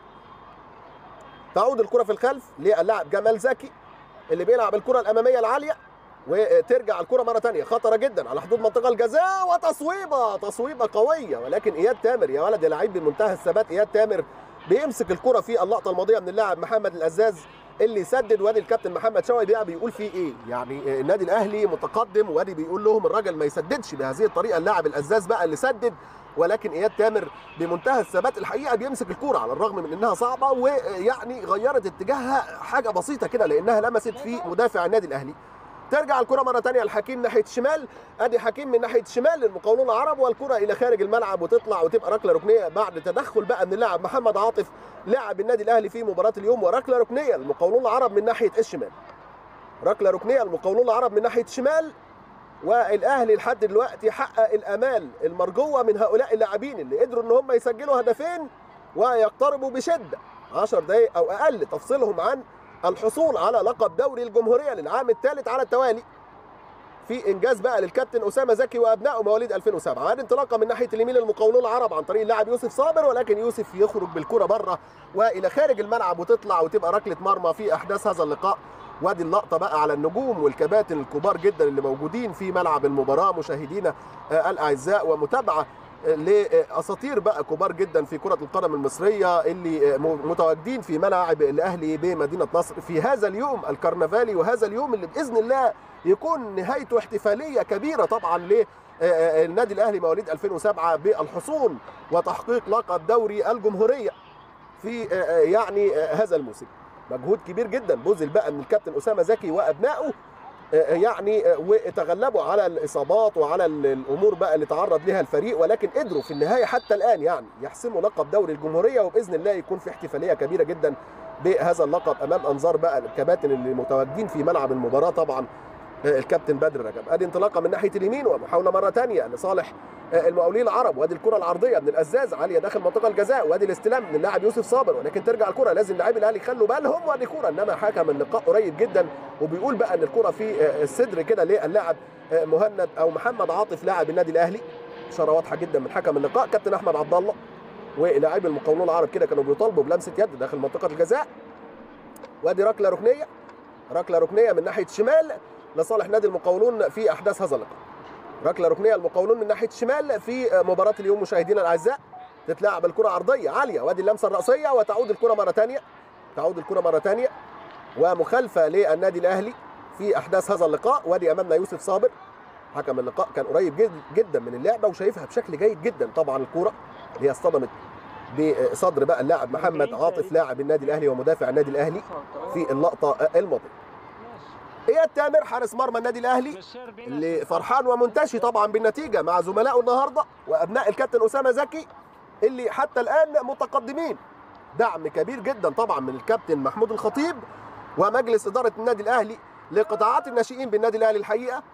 تعود الكرة في الخلف للاعب جمال زكي اللي بيلعب الكرة الامامية العالية وترجع الكرة مرة ثانية خطرة جدا على حدود منطقة الجزاء وتصويبة تصويبة قوية ولكن اياد تامر يا ولد يا لعيب بمنتهى الثبات اياد تامر بيمسك الكرة في اللقطة الماضية من اللاعب محمد الأزاز اللي سدد وادي الكابتن محمد شوقي بقى بيقول فيه ايه يعني النادي الاهلي متقدم وادي بيقول لهم الراجل ما يسددش بهذه الطريقه اللاعب الازاز بقى اللي سدد ولكن اياد تامر بمنتهى الثبات الحقيقه بيمسك الكوره على الرغم من انها صعبه ويعني غيرت اتجاهها حاجه بسيطه كده لانها لمست في مدافع النادي الاهلي ترجع الكرة مرة ثانية لحكيم ناحية الشمال ادي حكيم من ناحية الشمال للمقاولون العرب والكرة إلى خارج الملعب وتطلع وتبقى ركلة ركنية بعد تدخل بقى من اللاعب محمد عاطف لاعب النادي الأهلي في مباراة اليوم وركلة ركنية للمقاولون العرب من ناحية الشمال ركلة ركنية للمقاولون العرب من ناحية الشمال والاهلي لحد دلوقتي حقق الامال المرجوه من هؤلاء اللاعبين اللي قدروا ان هم يسجلوا هدفين ويقتربوا بشده 10 دقائق او اقل تفصيلهم عن الحصول على لقب دوري الجمهوريه للعام الثالث على التوالي في انجاز بقى للكابتن اسامه زكي وابنائه مواليد 2007 هذه انطلاقه من ناحيه اليمين للمقاولون العرب عن طريق اللاعب يوسف صابر ولكن يوسف يخرج بالكره بره والى خارج الملعب وتطلع وتبقى ركله مرمى في احداث هذا اللقاء وادي اللقطه بقى على النجوم والكباتن الكبار جدا اللي موجودين في ملعب المباراه مشاهدينا الاعزاء ومتابعه لاساطير بقى كبار جدا في كره القدم المصريه اللي متواجدين في ملاعب الاهلي بمدينه نصر في هذا اليوم الكرنفالي وهذا اليوم اللي باذن الله يكون نهايته احتفاليه كبيره طبعا للنادي الاهلي مواليد 2007 بالحصول وتحقيق لقب دوري الجمهوريه في يعني هذا الموسم مجهود كبير جدا بذل بقى من الكابتن اسامه زكي وابنائه يعني وتغلبوا على الاصابات وعلى الامور بقى اللي تعرض لها الفريق ولكن قدروا في النهايه حتى الان يعني يحسموا لقب دوري الجمهوريه وباذن الله يكون في احتفاليه كبيره جدا بهذا اللقب امام انظار بقى الكباتن اللي متواجدين في ملعب المباراه طبعا الكابتن بدر رجب ادي انطلاقه من ناحيه اليمين ومحاوله مره ثانيه لصالح المقاولين العرب وادي الكره العرضيه من الازاز عاليه داخل منطقه الجزاء وادي الاستلام من اللاعب يوسف صابر ولكن ترجع الكره لازم لاعبي الاهلي يخلوا بالهم وادي كره انما حكم اللقاء قريب جدا وبيقول بقى ان الكره في الصدر كده للاعب مهند او محمد عاطف لاعب النادي الاهلي اشاره واضحه جدا من حكم اللقاء كابتن احمد عبد الله ولاعبي المقاولون العرب كده كانوا بيطالبوا بلمسه يد داخل منطقه الجزاء وادي ركله ركنيه ركله ركنيه من ناحيه الشمال لصالح نادي المقاولون في احداث هذا اللقاء ركله ركنيه المقاولون من ناحيه الشمال في مباراه اليوم مشاهدينا الاعزاء تتلعب الكره عرضيه عاليه وادي اللمسه الراسيه وتعود الكره مره ثانيه تعود الكره مره ثانيه ومخالفه للنادي الاهلي في احداث هذا اللقاء وادي امامنا يوسف صابر حكم اللقاء كان قريب جد جدا من اللعبه وشايفها بشكل جيد جدا طبعا الكوره اللي هي اصطدمت بصدر بقى اللاعب محمد عاطف لاعب النادي الاهلي ومدافع النادي الاهلي في اللقطه الماضيه اياد تامر حارس مرمى النادي الاهلي اللي فرحان ومنتشي طبعا بالنتيجه مع زملائه النهارده وابناء الكابتن اسامه زكي اللي حتى الان متقدمين دعم كبير جدا طبعا من الكابتن محمود الخطيب ومجلس اداره النادي الاهلي لقطاعات الناشئين بالنادي الاهلي الحقيقه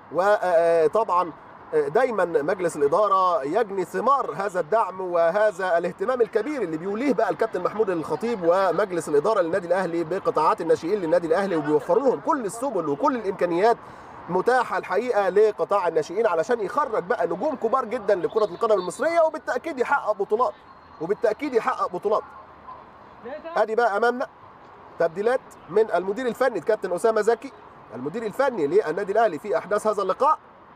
وطبعا دايما مجلس الاداره يجني ثمار هذا الدعم وهذا الاهتمام الكبير اللي بيوليه بقى الكابتن محمود الخطيب ومجلس الاداره للنادي الاهلي بقطاعات الناشئين للنادي الاهلي وبيوفروا لهم كل السبل وكل الامكانيات متاحه الحقيقه لقطاع الناشئين علشان يخرج بقى نجوم كبار جدا لكره القدم المصريه وبالتاكيد يحقق بطولات وبالتاكيد يحقق بطولات ادي بقى امامنا تبديلات من المدير الفني الكابتن اسامه زكي المدير الفني للنادي الاهلي في احداث هذا اللقاء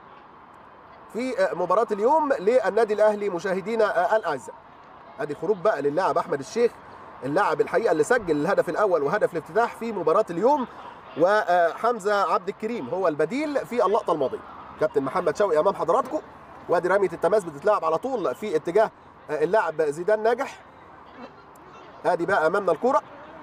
في مباراة اليوم للنادي الأهلي مشاهدينا الأعزاء. أدي خروج بقى للاعب أحمد الشيخ اللاعب الحقيقة اللي سجل الهدف الأول وهدف الافتتاح في مباراة اليوم وحمزة عبد الكريم هو البديل في اللقطة الماضية. كابتن محمد شوقي أمام حضراتكم وادي رمية التماس بتتلعب على طول في اتجاه اللاعب زيدان ناجح. ادي بقى أمامنا الكرة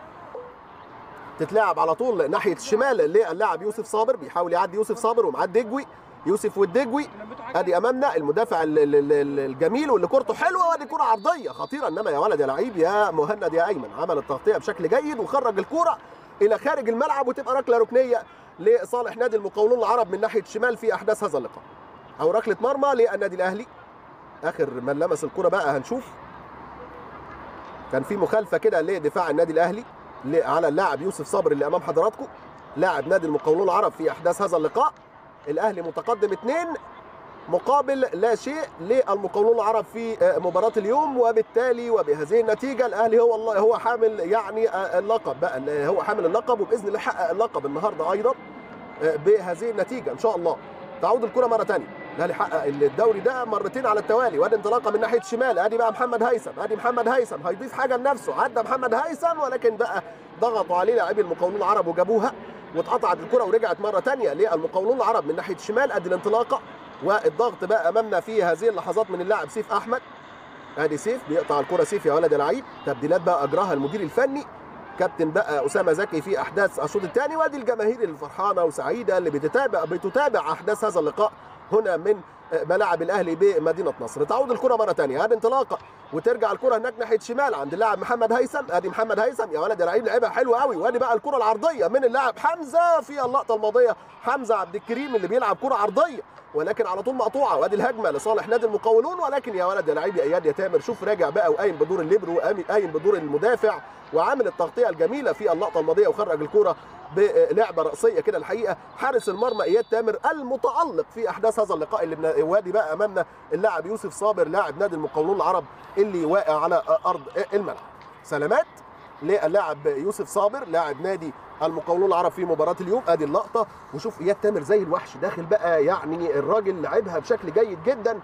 تتلعب على طول ناحية الشمال للاعب يوسف صابر بيحاول يعدي يوسف صابر ومعاه الدجوي يوسف والدجوي ادي امامنا المدافع الجميل واللي كورته حلوه وادي كره عرضيه خطيره انما يا ولد يا لعيب يا مهند يا ايمن عمل التغطيه بشكل جيد وخرج الكوره الى خارج الملعب وتبقى ركله ركنيه لصالح نادي المقاولون العرب من ناحيه الشمال في احداث هذا اللقاء او ركله مرمى للنادي الاهلي اخر من لمس الكره بقى هنشوف كان في مخالفه كده لدفاع النادي الاهلي على اللاعب يوسف صابر اللي امام حضراتكم لاعب نادي المقاولون العرب في احداث هذا اللقاء الاهلي متقدم اثنين مقابل لا شيء للمقاولون العرب في مباراة اليوم وبالتالي وبهذه النتيجة الأهلي هو الله هو حامل يعني اللقب بقى هو حامل اللقب وبإذن الله حقق اللقب النهاردة أيضا بهذه النتيجة إن شاء الله تعود الكرة مرة ثانية الاهلي حقق الدوري ده مرتين على التوالي وادي انطلاقه من ناحيه الشمال ادي بقى محمد هيثم ادي محمد هيثم هيضيف حاجه لنفسه عدى محمد هيثم ولكن بقى ضغطوا عليه لاعبي المقاولون العرب وجابوها واتقطعت الكره ورجعت مره ثانيه للمقاولون العرب من ناحيه الشمال ادي الانطلاقه والضغط بقى امامنا في هذه اللحظات من اللاعب سيف احمد ادي سيف بيقطع الكره سيف يا ولد يا لعيب تبديلات بقى اجراها المدير الفني كابتن بقى اسامه زكي في احداث الشوط الثاني وادي الجماهير الفرحانه وسعيده اللي بتتابع بتتابع احداث هذا اللقاء هنا من ملاعب الاهلي بمدينه نصر تعود الكره مره ثانيه هذه انطلاقه وترجع الكره هناك ناحيه شمال عند اللاعب محمد هيثم ادي محمد هيثم يا ولد يا لعيب لعبها حلوه قوي وادي بقى الكره العرضيه من اللاعب حمزه في اللقطه الماضيه حمزه عبد الكريم اللي بيلعب كره عرضيه ولكن على طول مقطوعه وادي الهجمه لصالح نادي المقاولون ولكن يا ولد يا لعيب يا اياد يا تامر شوف راجع بقى وقايم بدور الليبرو وقايم بدور المدافع وعامل التغطيه الجميله في اللقطه الماضيه وخرج الكره بلعبه راسيه كده الحقيقه حارس المرمى اياد تامر المتالق في احداث هذا اللقاء اللي وادي بقى امامنا اللاعب يوسف صابر لاعب نادي المقاولون العرب اللي واقع على ارض الملعب سلامات للاعب يوسف صابر لاعب نادي المقاولون العرب في مباراه اليوم ادي اللقطه وشوف اياد تامر زي الوحش داخل بقى يعني الراجل لعبها بشكل جيد جدا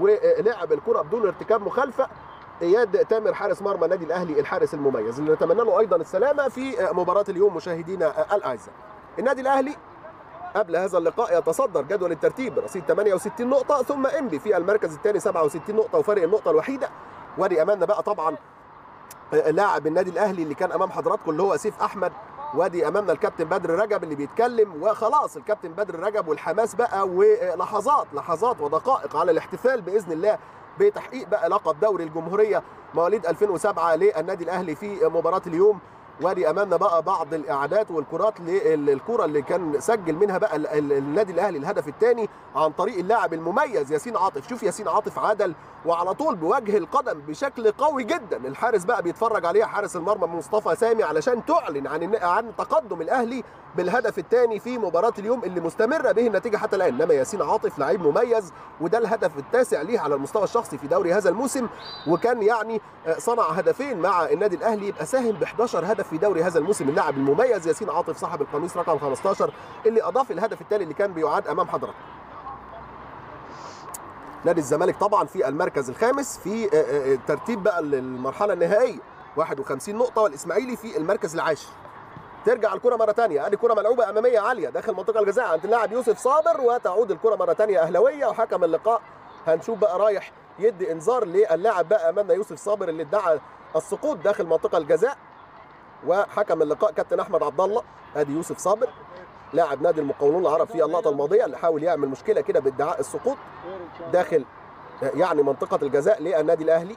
ولعب الكره بدون ارتكاب مخالفه اياد تامر حارس مرمى النادي الاهلي الحارس المميز اللي نتمنى له ايضا السلامه في مباراه اليوم مشاهدينا الاعزاء. النادي الاهلي قبل هذا اللقاء يتصدر جدول الترتيب برصيد 68 نقطه ثم انبي في المركز الثاني 67 نقطه وفارق النقطه الوحيده وادي امامنا بقى طبعا لاعب النادي الاهلي اللي كان امام حضراتكم اللي هو سيف احمد وادي امامنا الكابتن بدر رجب اللي بيتكلم وخلاص الكابتن بدر رجب والحماس بقى ولحظات لحظات ودقائق على الاحتفال باذن الله بتحقيق بقى لقب دوري الجمهوريه مواليد 2007 للنادي الاهلي في مباراه اليوم وادي امامنا بقى بعض الاعادات والكرات للكره اللي كان سجل منها بقى النادي الاهلي الهدف الثاني عن طريق اللاعب المميز ياسين عاطف شوف ياسين عاطف عدل وعلى طول بوجه القدم بشكل قوي جدا الحارس بقى بيتفرج عليها حارس المرمى مصطفى سامي علشان تعلن عن عن تقدم الاهلي بالهدف الثاني في مباراه اليوم اللي مستمره به النتيجه حتى الان انما ياسين عاطف لعيب مميز وده الهدف التاسع ليه على المستوى الشخصي في دوري هذا الموسم وكان يعني صنع هدفين مع النادي الاهلي يبقى ساهم ب 11 هدف في دوري هذا الموسم اللاعب المميز ياسين عاطف صاحب القميص رقم 15 اللي اضاف الهدف الثاني اللي كان بيعاد امام حضرتك نادي الزمالك طبعا في المركز الخامس في آه، آه، آه، ترتيب بقى المرحله النهائيه 51 نقطه والاسماعيلي في المركز العاشر ترجع الكرة مرة تانية ادي كرة ملعوبة أمامية عالية داخل منطقة الجزاء عند اللاعب يوسف صابر وتعود الكرة مرة تانية أهلاوية وحكم اللقاء هنشوف بقى رايح يدي انذار للاعب بقى امامنا يوسف صابر اللي ادعى السقوط داخل منطقة الجزاء وحكم اللقاء كابتن احمد عبد الله ادي يوسف صابر لاعب نادي المقاولون العرب في اللقطة الماضية اللي حاول يعمل مشكلة كده بادعاء السقوط داخل يعني منطقة الجزاء للنادي الأهلي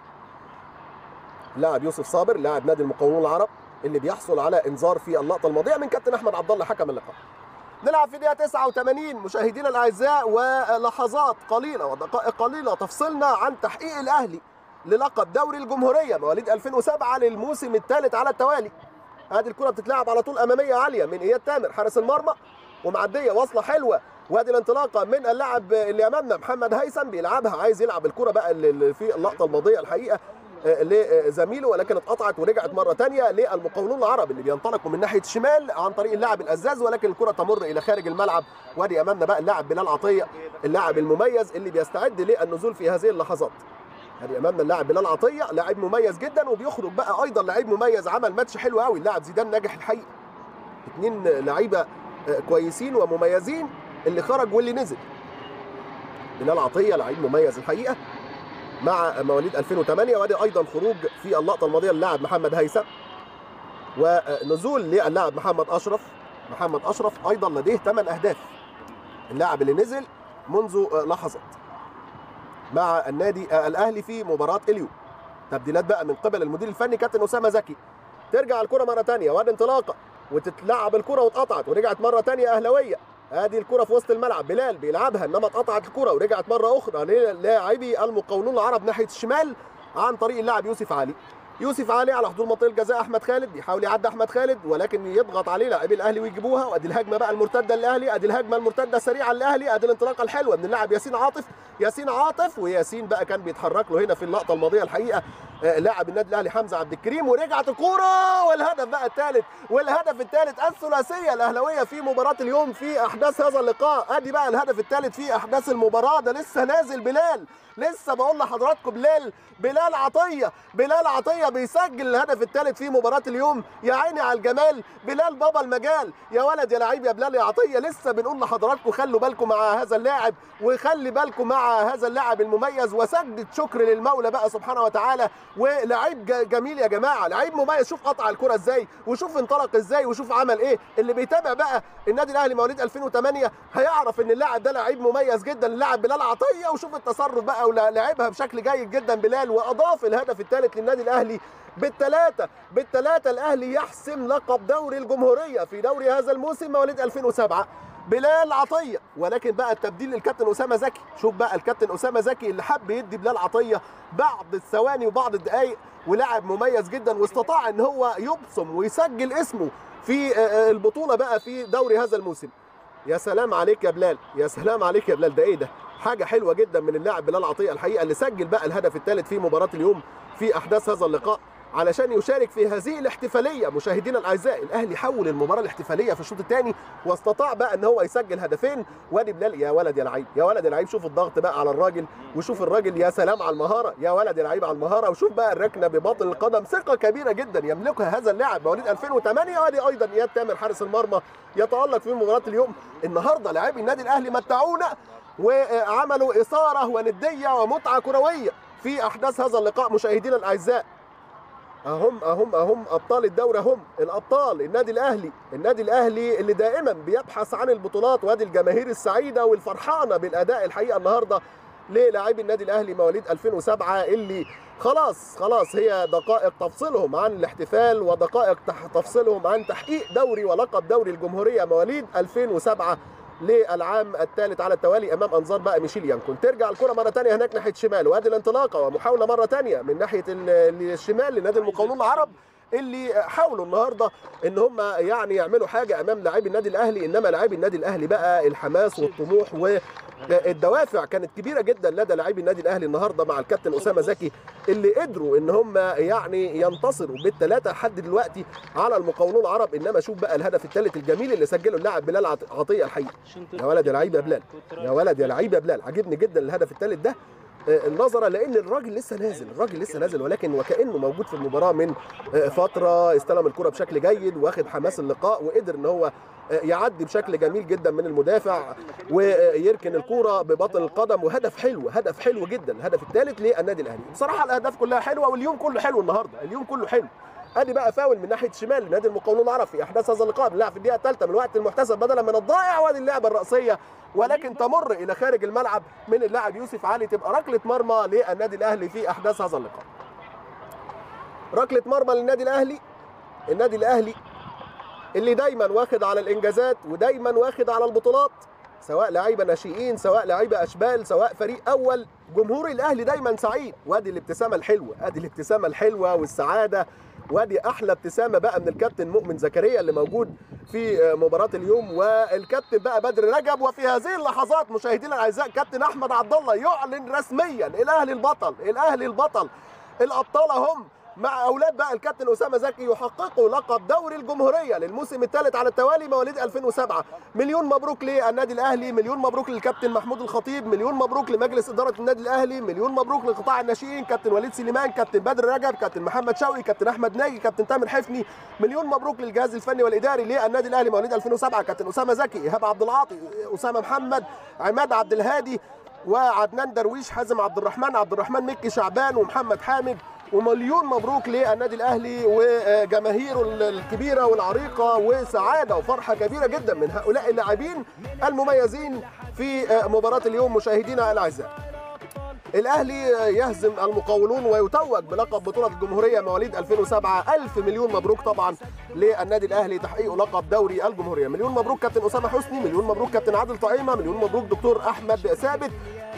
لاعب يوسف صابر لاعب نادي المقاولون العرب اللي بيحصل على انذار في اللقطة الماضية من كابتن أحمد عبد الله حكم اللقاء نلعب في دقيقة 89 مشاهدينا الأعزاء ولحظات قليلة ودقائق قليلة تفصلنا عن تحقيق الأهلي للقب دوري الجمهورية مواليد 2007 للموسم الثالث على التوالي ادي الكرة بتتلعب على طول أمامية عالية من إياد تامر حارس المرمى ومعدية واصلة حلوة وادي الانطلاقه من اللاعب اللي امامنا محمد هيثم بيلعبها عايز يلعب الكره بقى اللي في اللقطه الماضيه الحقيقه آه، لزميله ولكن اتقطعت ورجعت مره ثانيه للمقاولون العرب اللي بينطلقوا من ناحيه الشمال عن طريق اللاعب الازاز ولكن الكره تمر الى خارج الملعب وادي امامنا بقى اللاعب بلال عطيه اللاعب المميز اللي بيستعد للنزول في هذه اللحظات ادي امامنا اللاعب بلال عطيه لاعب مميز جدا وبيخرج بقى ايضا لاعب مميز عمل ماتش حلو قوي اللاعب زيدان ناجح الحقيقه اثنين لعيبه آه، كويسين ومميزين اللي خرج واللي نزل بلال عطيه لعيب مميز الحقيقه مع مواليد 2008 وادي ايضا خروج في اللقطه الماضيه اللاعب محمد هيثم ونزول للاعب محمد اشرف محمد اشرف ايضا لديه 8 اهداف اللاعب اللي نزل منذ لحظات مع النادي الاهلي في مباراه اليوم تبديلات بقى من قبل المدير الفني كابتن اسامه زكي ترجع الكره مره ثانيه وادي انطلاقه وتتلعب الكره واتقطعت ورجعت مره ثانيه اهلاويه ادي الكره في وسط الملعب بلال بيلعبها انما اتقطعت الكره ورجعت مره اخرى للاعبي المقاولون العرب ناحيه الشمال عن طريق اللاعب يوسف علي يوسف علي على حدود منطقه الجزاء احمد خالد بيحاول يعدي احمد خالد ولكن يضغط عليه لاعبي الاهلي ويجيبوها وادي الهجمه بقى المرتده للاهلي ادي الهجمه المرتده السريعه للاهلي ادي الانطلاقه الحلوه من اللاعب ياسين عاطف ياسين عاطف وياسين بقى كان بيتحرك له هنا في اللقطه الماضيه الحقيقه آه، لاعب النادي الاهلي حمزه عبد الكريم ورجعت الكوره والهدف بقى الثالث والهدف الثالث الثلاثيه الاهلاويه في مباراه اليوم في احداث هذا اللقاء ادي بقى الهدف الثالث في احداث المباراه ده لسه نازل بلال لسه بقول لحضراتكم بلال بلال عطيه بلال عطيه بيسجل الهدف الثالث في مباراه اليوم يا عيني على الجمال بلال بابا المجال يا ولد يا لعيب يا بلال يا عطيه لسه بنقول لحضراتكم خلوا بالكم مع هذا اللاعب وخلي بالكم مع هذا اللاعب المميز وسجدة شكر للمولى بقى سبحانه وتعالى ولاعيب ج- جميل يا جماعه لعيب مميز شوف قطع الكره ازاي وشوف انطلق ازاي وشوف عمل ايه اللي بيتابع بقى النادي الاهلي مواليد 2008 هيعرف ان اللاعب ده لعيب مميز جدا اللاعب بلال عطيه وشوف التصرف بقى ولعبها بشكل جيد جدا بلال واضاف الهدف الثالث للنادي الاهلي بالثلاثه بالثلاثه الاهلي يحسم لقب دوري الجمهوريه في دوري هذا الموسم مواليد 2007 بلال عطيه ولكن بقى التبديل للكابتن اسامه زكي شوف بقى الكابتن اسامه زكي اللي حب يدي بلال عطيه بعض الثواني وبعض الدقائق ولاعب مميز جدا واستطاع ان هو يبصم ويسجل اسمه في آه، آه، البطوله بقى في دوري هذا الموسم يا سلام عليك يا بلال يا سلام عليك يا بلال ده ايه ده حاجه حلوه جدا من اللاعب بلال عطيه الحقيقه اللي سجل بقى الهدف الثالث في مباراه اليوم في احداث هذا اللقاء علشان يشارك في هذه الاحتفاليه مشاهدينا الاعزاء الاهلي حول المباراه الاحتفاليه في الشوط الثاني واستطاع بقى ان هو يسجل هدفين وادي بلال يا ولد يا لعيب يا ولد يا لعيب شوف الضغط بقى على الراجل وشوف الراجل يا سلام على المهاره يا ولد يا لعيب على المهاره وشوف بقى الركنه بباطن القدم ثقه كبيره جدا يملكها هذا اللاعب مواليد 2008 وادي ايضا اياد تامر حارس المرمى يتالق في مباراه اليوم النهارده لاعبي النادي الاهلي متعونا وعملوا اثاره ونديه ومتعه كرويه في احداث هذا اللقاء مشاهدينا الاعزاء اهم اهم اهم ابطال الدوري هم الابطال النادي الاهلي النادي الاهلي اللي دائما بيبحث عن البطولات وادي الجماهير السعيده والفرحانه بالاداء الحقيقه النهارده للاعبي النادي الاهلي مواليد 2007 اللي خلاص خلاص هي دقائق تفصلهم عن الاحتفال ودقائق تح- تفصلهم عن تحقيق دوري ولقب دوري الجمهوريه مواليد 2007 للعام الثالث على التوالي امام انظار بقى ميشيل يانكون ترجع الكره مره ثانيه هناك ناحيه شمال وادي الانطلاقه ومحاوله مره ثانيه من ناحيه ال- الشمال لنادي المقاولون العرب اللي حاولوا النهارده ان هم يعني يعملوا حاجه امام لاعبي النادي الاهلي انما لاعبي النادي الاهلي بقى الحماس والطموح والدوافع كانت كبيره جدا لدى لاعبي النادي الاهلي النهارده مع الكابتن اسامه زكي اللي قدروا ان هم يعني ينتصروا بالثلاثه لحد دلوقتي على المقاولون العرب انما شوف بقى الهدف الثالث الجميل اللي سجله اللاعب بلال عط- عطيه الحقيقه يا ولد يا لعيب يا بلال يا ولد يا لعيب يا بلال عجبني جدا الهدف الثالث ده آه، نظرا لان الراجل لسه نازل الراجل لسه نازل ولكن وكانه موجود في المباراه من آه، فتره استلم الكره بشكل جيد واخد حماس اللقاء وقدر ان هو آه، يعدي بشكل جميل جدا من المدافع ويركن الكوره ببطن القدم وهدف حلو هدف حلو جدا الهدف الثالث للنادي الاهلي بصراحه الاهداف كلها حلوه واليوم كله حلو النهارده اليوم كله حلو ادي بقى فاول من ناحيه الشمال لنادي المقاولون العرب في احداث هذا اللقاء بنلعب في الدقيقه الثالثه من الوقت المحتسب بدلا من الضائع وادي اللعبه الراسيه ولكن تمر الى خارج الملعب من اللاعب يوسف علي تبقى ركله مرمى للنادي الاهلي في احداث هذا اللقاء ركله مرمى للنادي الاهلي النادي الاهلي اللي دايما واخد على الانجازات ودايما واخد على البطولات سواء لعيبه ناشئين سواء لعيبه اشبال سواء فريق اول جمهور الاهلي دايما سعيد وادي الابتسامه الحلوه ادي الابتسامه الحلوه والسعاده وادي احلى ابتسامه بقى من الكابتن مؤمن زكريا اللي موجود في مباراه اليوم والكابتن بقى بدر رجب وفي هذه اللحظات مشاهدينا الاعزاء كابتن احمد عبد الله يعلن رسميا الاهلي البطل الاهلي البطل الابطال هم مع اولاد بقى الكابتن اسامه زكي يحققوا لقب دوري الجمهوريه للموسم الثالث على التوالي مواليد 2007 مليون مبروك للنادي الاهلي مليون مبروك للكابتن محمود الخطيب مليون مبروك لمجلس اداره النادي الاهلي مليون مبروك لقطاع الناشئين كابتن وليد سليمان كابتن بدر رجب كابتن محمد شوقي كابتن احمد ناجي كابتن تامر حفني مليون مبروك للجهاز الفني والاداري للنادي الاهلي مواليد 2007 كابتن اسامه زكي ايهاب عبد العاطي اسامه محمد عماد عبد الهادي وعدنان درويش حازم عبد الرحمن عبد الرحمن مكي شعبان ومحمد حامد ومليون مبروك للنادي الاهلي وجماهيره الكبيره والعريقه وسعاده وفرحه كبيره جدا من هؤلاء اللاعبين المميزين في مباراه اليوم مشاهدينا الاعزاء. الاهلي يهزم المقاولون ويتوج بلقب بطوله الجمهوريه مواليد 2007 الف مليون مبروك طبعا للنادي الاهلي تحقيق لقب دوري الجمهوريه مليون مبروك كابتن اسامه حسني مليون مبروك كابتن عادل طعيمه مليون مبروك دكتور احمد ثابت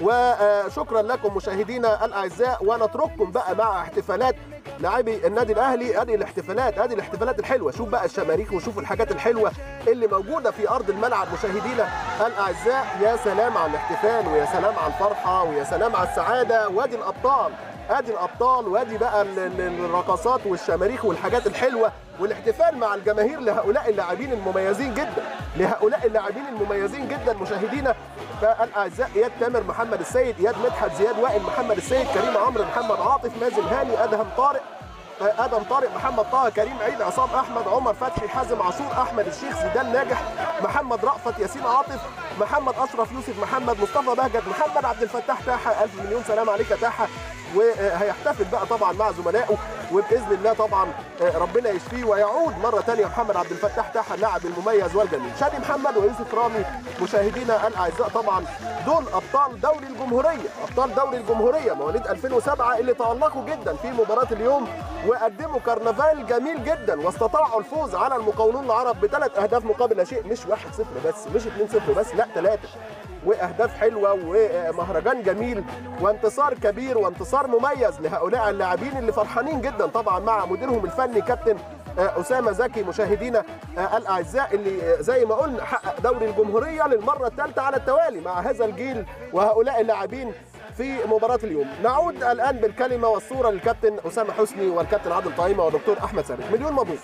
وشكرا لكم مشاهدينا الاعزاء ونترككم بقى مع احتفالات لاعبي النادي الاهلي ادي الاحتفالات ادي الاحتفالات الحلوه شوف بقى الشماريخ وشوف الحاجات الحلوه اللي موجوده في ارض الملعب مشاهدينا الاعزاء يا سلام على الاحتفال ويا سلام على الفرحه ويا سلام على السعاده وادي الابطال ادي الابطال وادي بقى ال- ال- الرقصات والشماريخ والحاجات الحلوه والاحتفال مع الجماهير لهؤلاء اللاعبين المميزين جدا لهؤلاء اللاعبين المميزين جدا مشاهدينا فالاعزاء اياد تامر محمد السيد اياد مدحت زياد وائل محمد السيد كريم عمرو محمد عاطف مازن هاني ادهم طارق ادم طارق محمد طه كريم عيد عصام احمد عمر فتحي حازم عاشور احمد الشيخ زيدان ناجح محمد رأفت ياسين عاطف محمد اشرف يوسف محمد مصطفى بهجت محمد عبد الفتاح تاحه الف مليون سلام عليك يا تاحه وهيحتفل بقى طبعا مع زملائه وباذن الله طبعا ربنا يشفيه ويعود مره ثانيه محمد عبد الفتاح تاحه اللاعب المميز والجميل شادي محمد ويوسف رامي مشاهدينا الاعزاء طبعا دول ابطال دوري الجمهوريه ابطال دوري الجمهوريه مواليد 2007 اللي تالقوا جدا في مباراه اليوم وقدموا كرنفال جميل جدا واستطاعوا الفوز على المقاولون العرب بثلاث اهداف مقابل لا شيء مش 1-0 بس مش 2-0 بس لا ثلاثه واهداف حلوه ومهرجان جميل وانتصار كبير وانتصار مميز لهؤلاء اللاعبين اللي فرحانين جدا طبعا مع مديرهم الفني كابتن اسامه زكي مشاهدينا الاعزاء اللي زي ما قلنا حقق دوري الجمهوريه للمره الثالثه على التوالي مع هذا الجيل وهؤلاء اللاعبين في مباراة اليوم نعود الآن بالكلمة والصورة للكابتن أسامة حسني والكابتن عادل طعيمة ودكتور أحمد ثابت مليون مبروك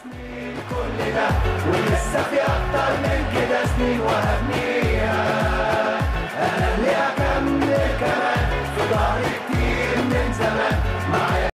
كلنا ولسه في اكتر من كده سنين وهبنيها انا اللي اكمل كمان في ظهري كتير من زمان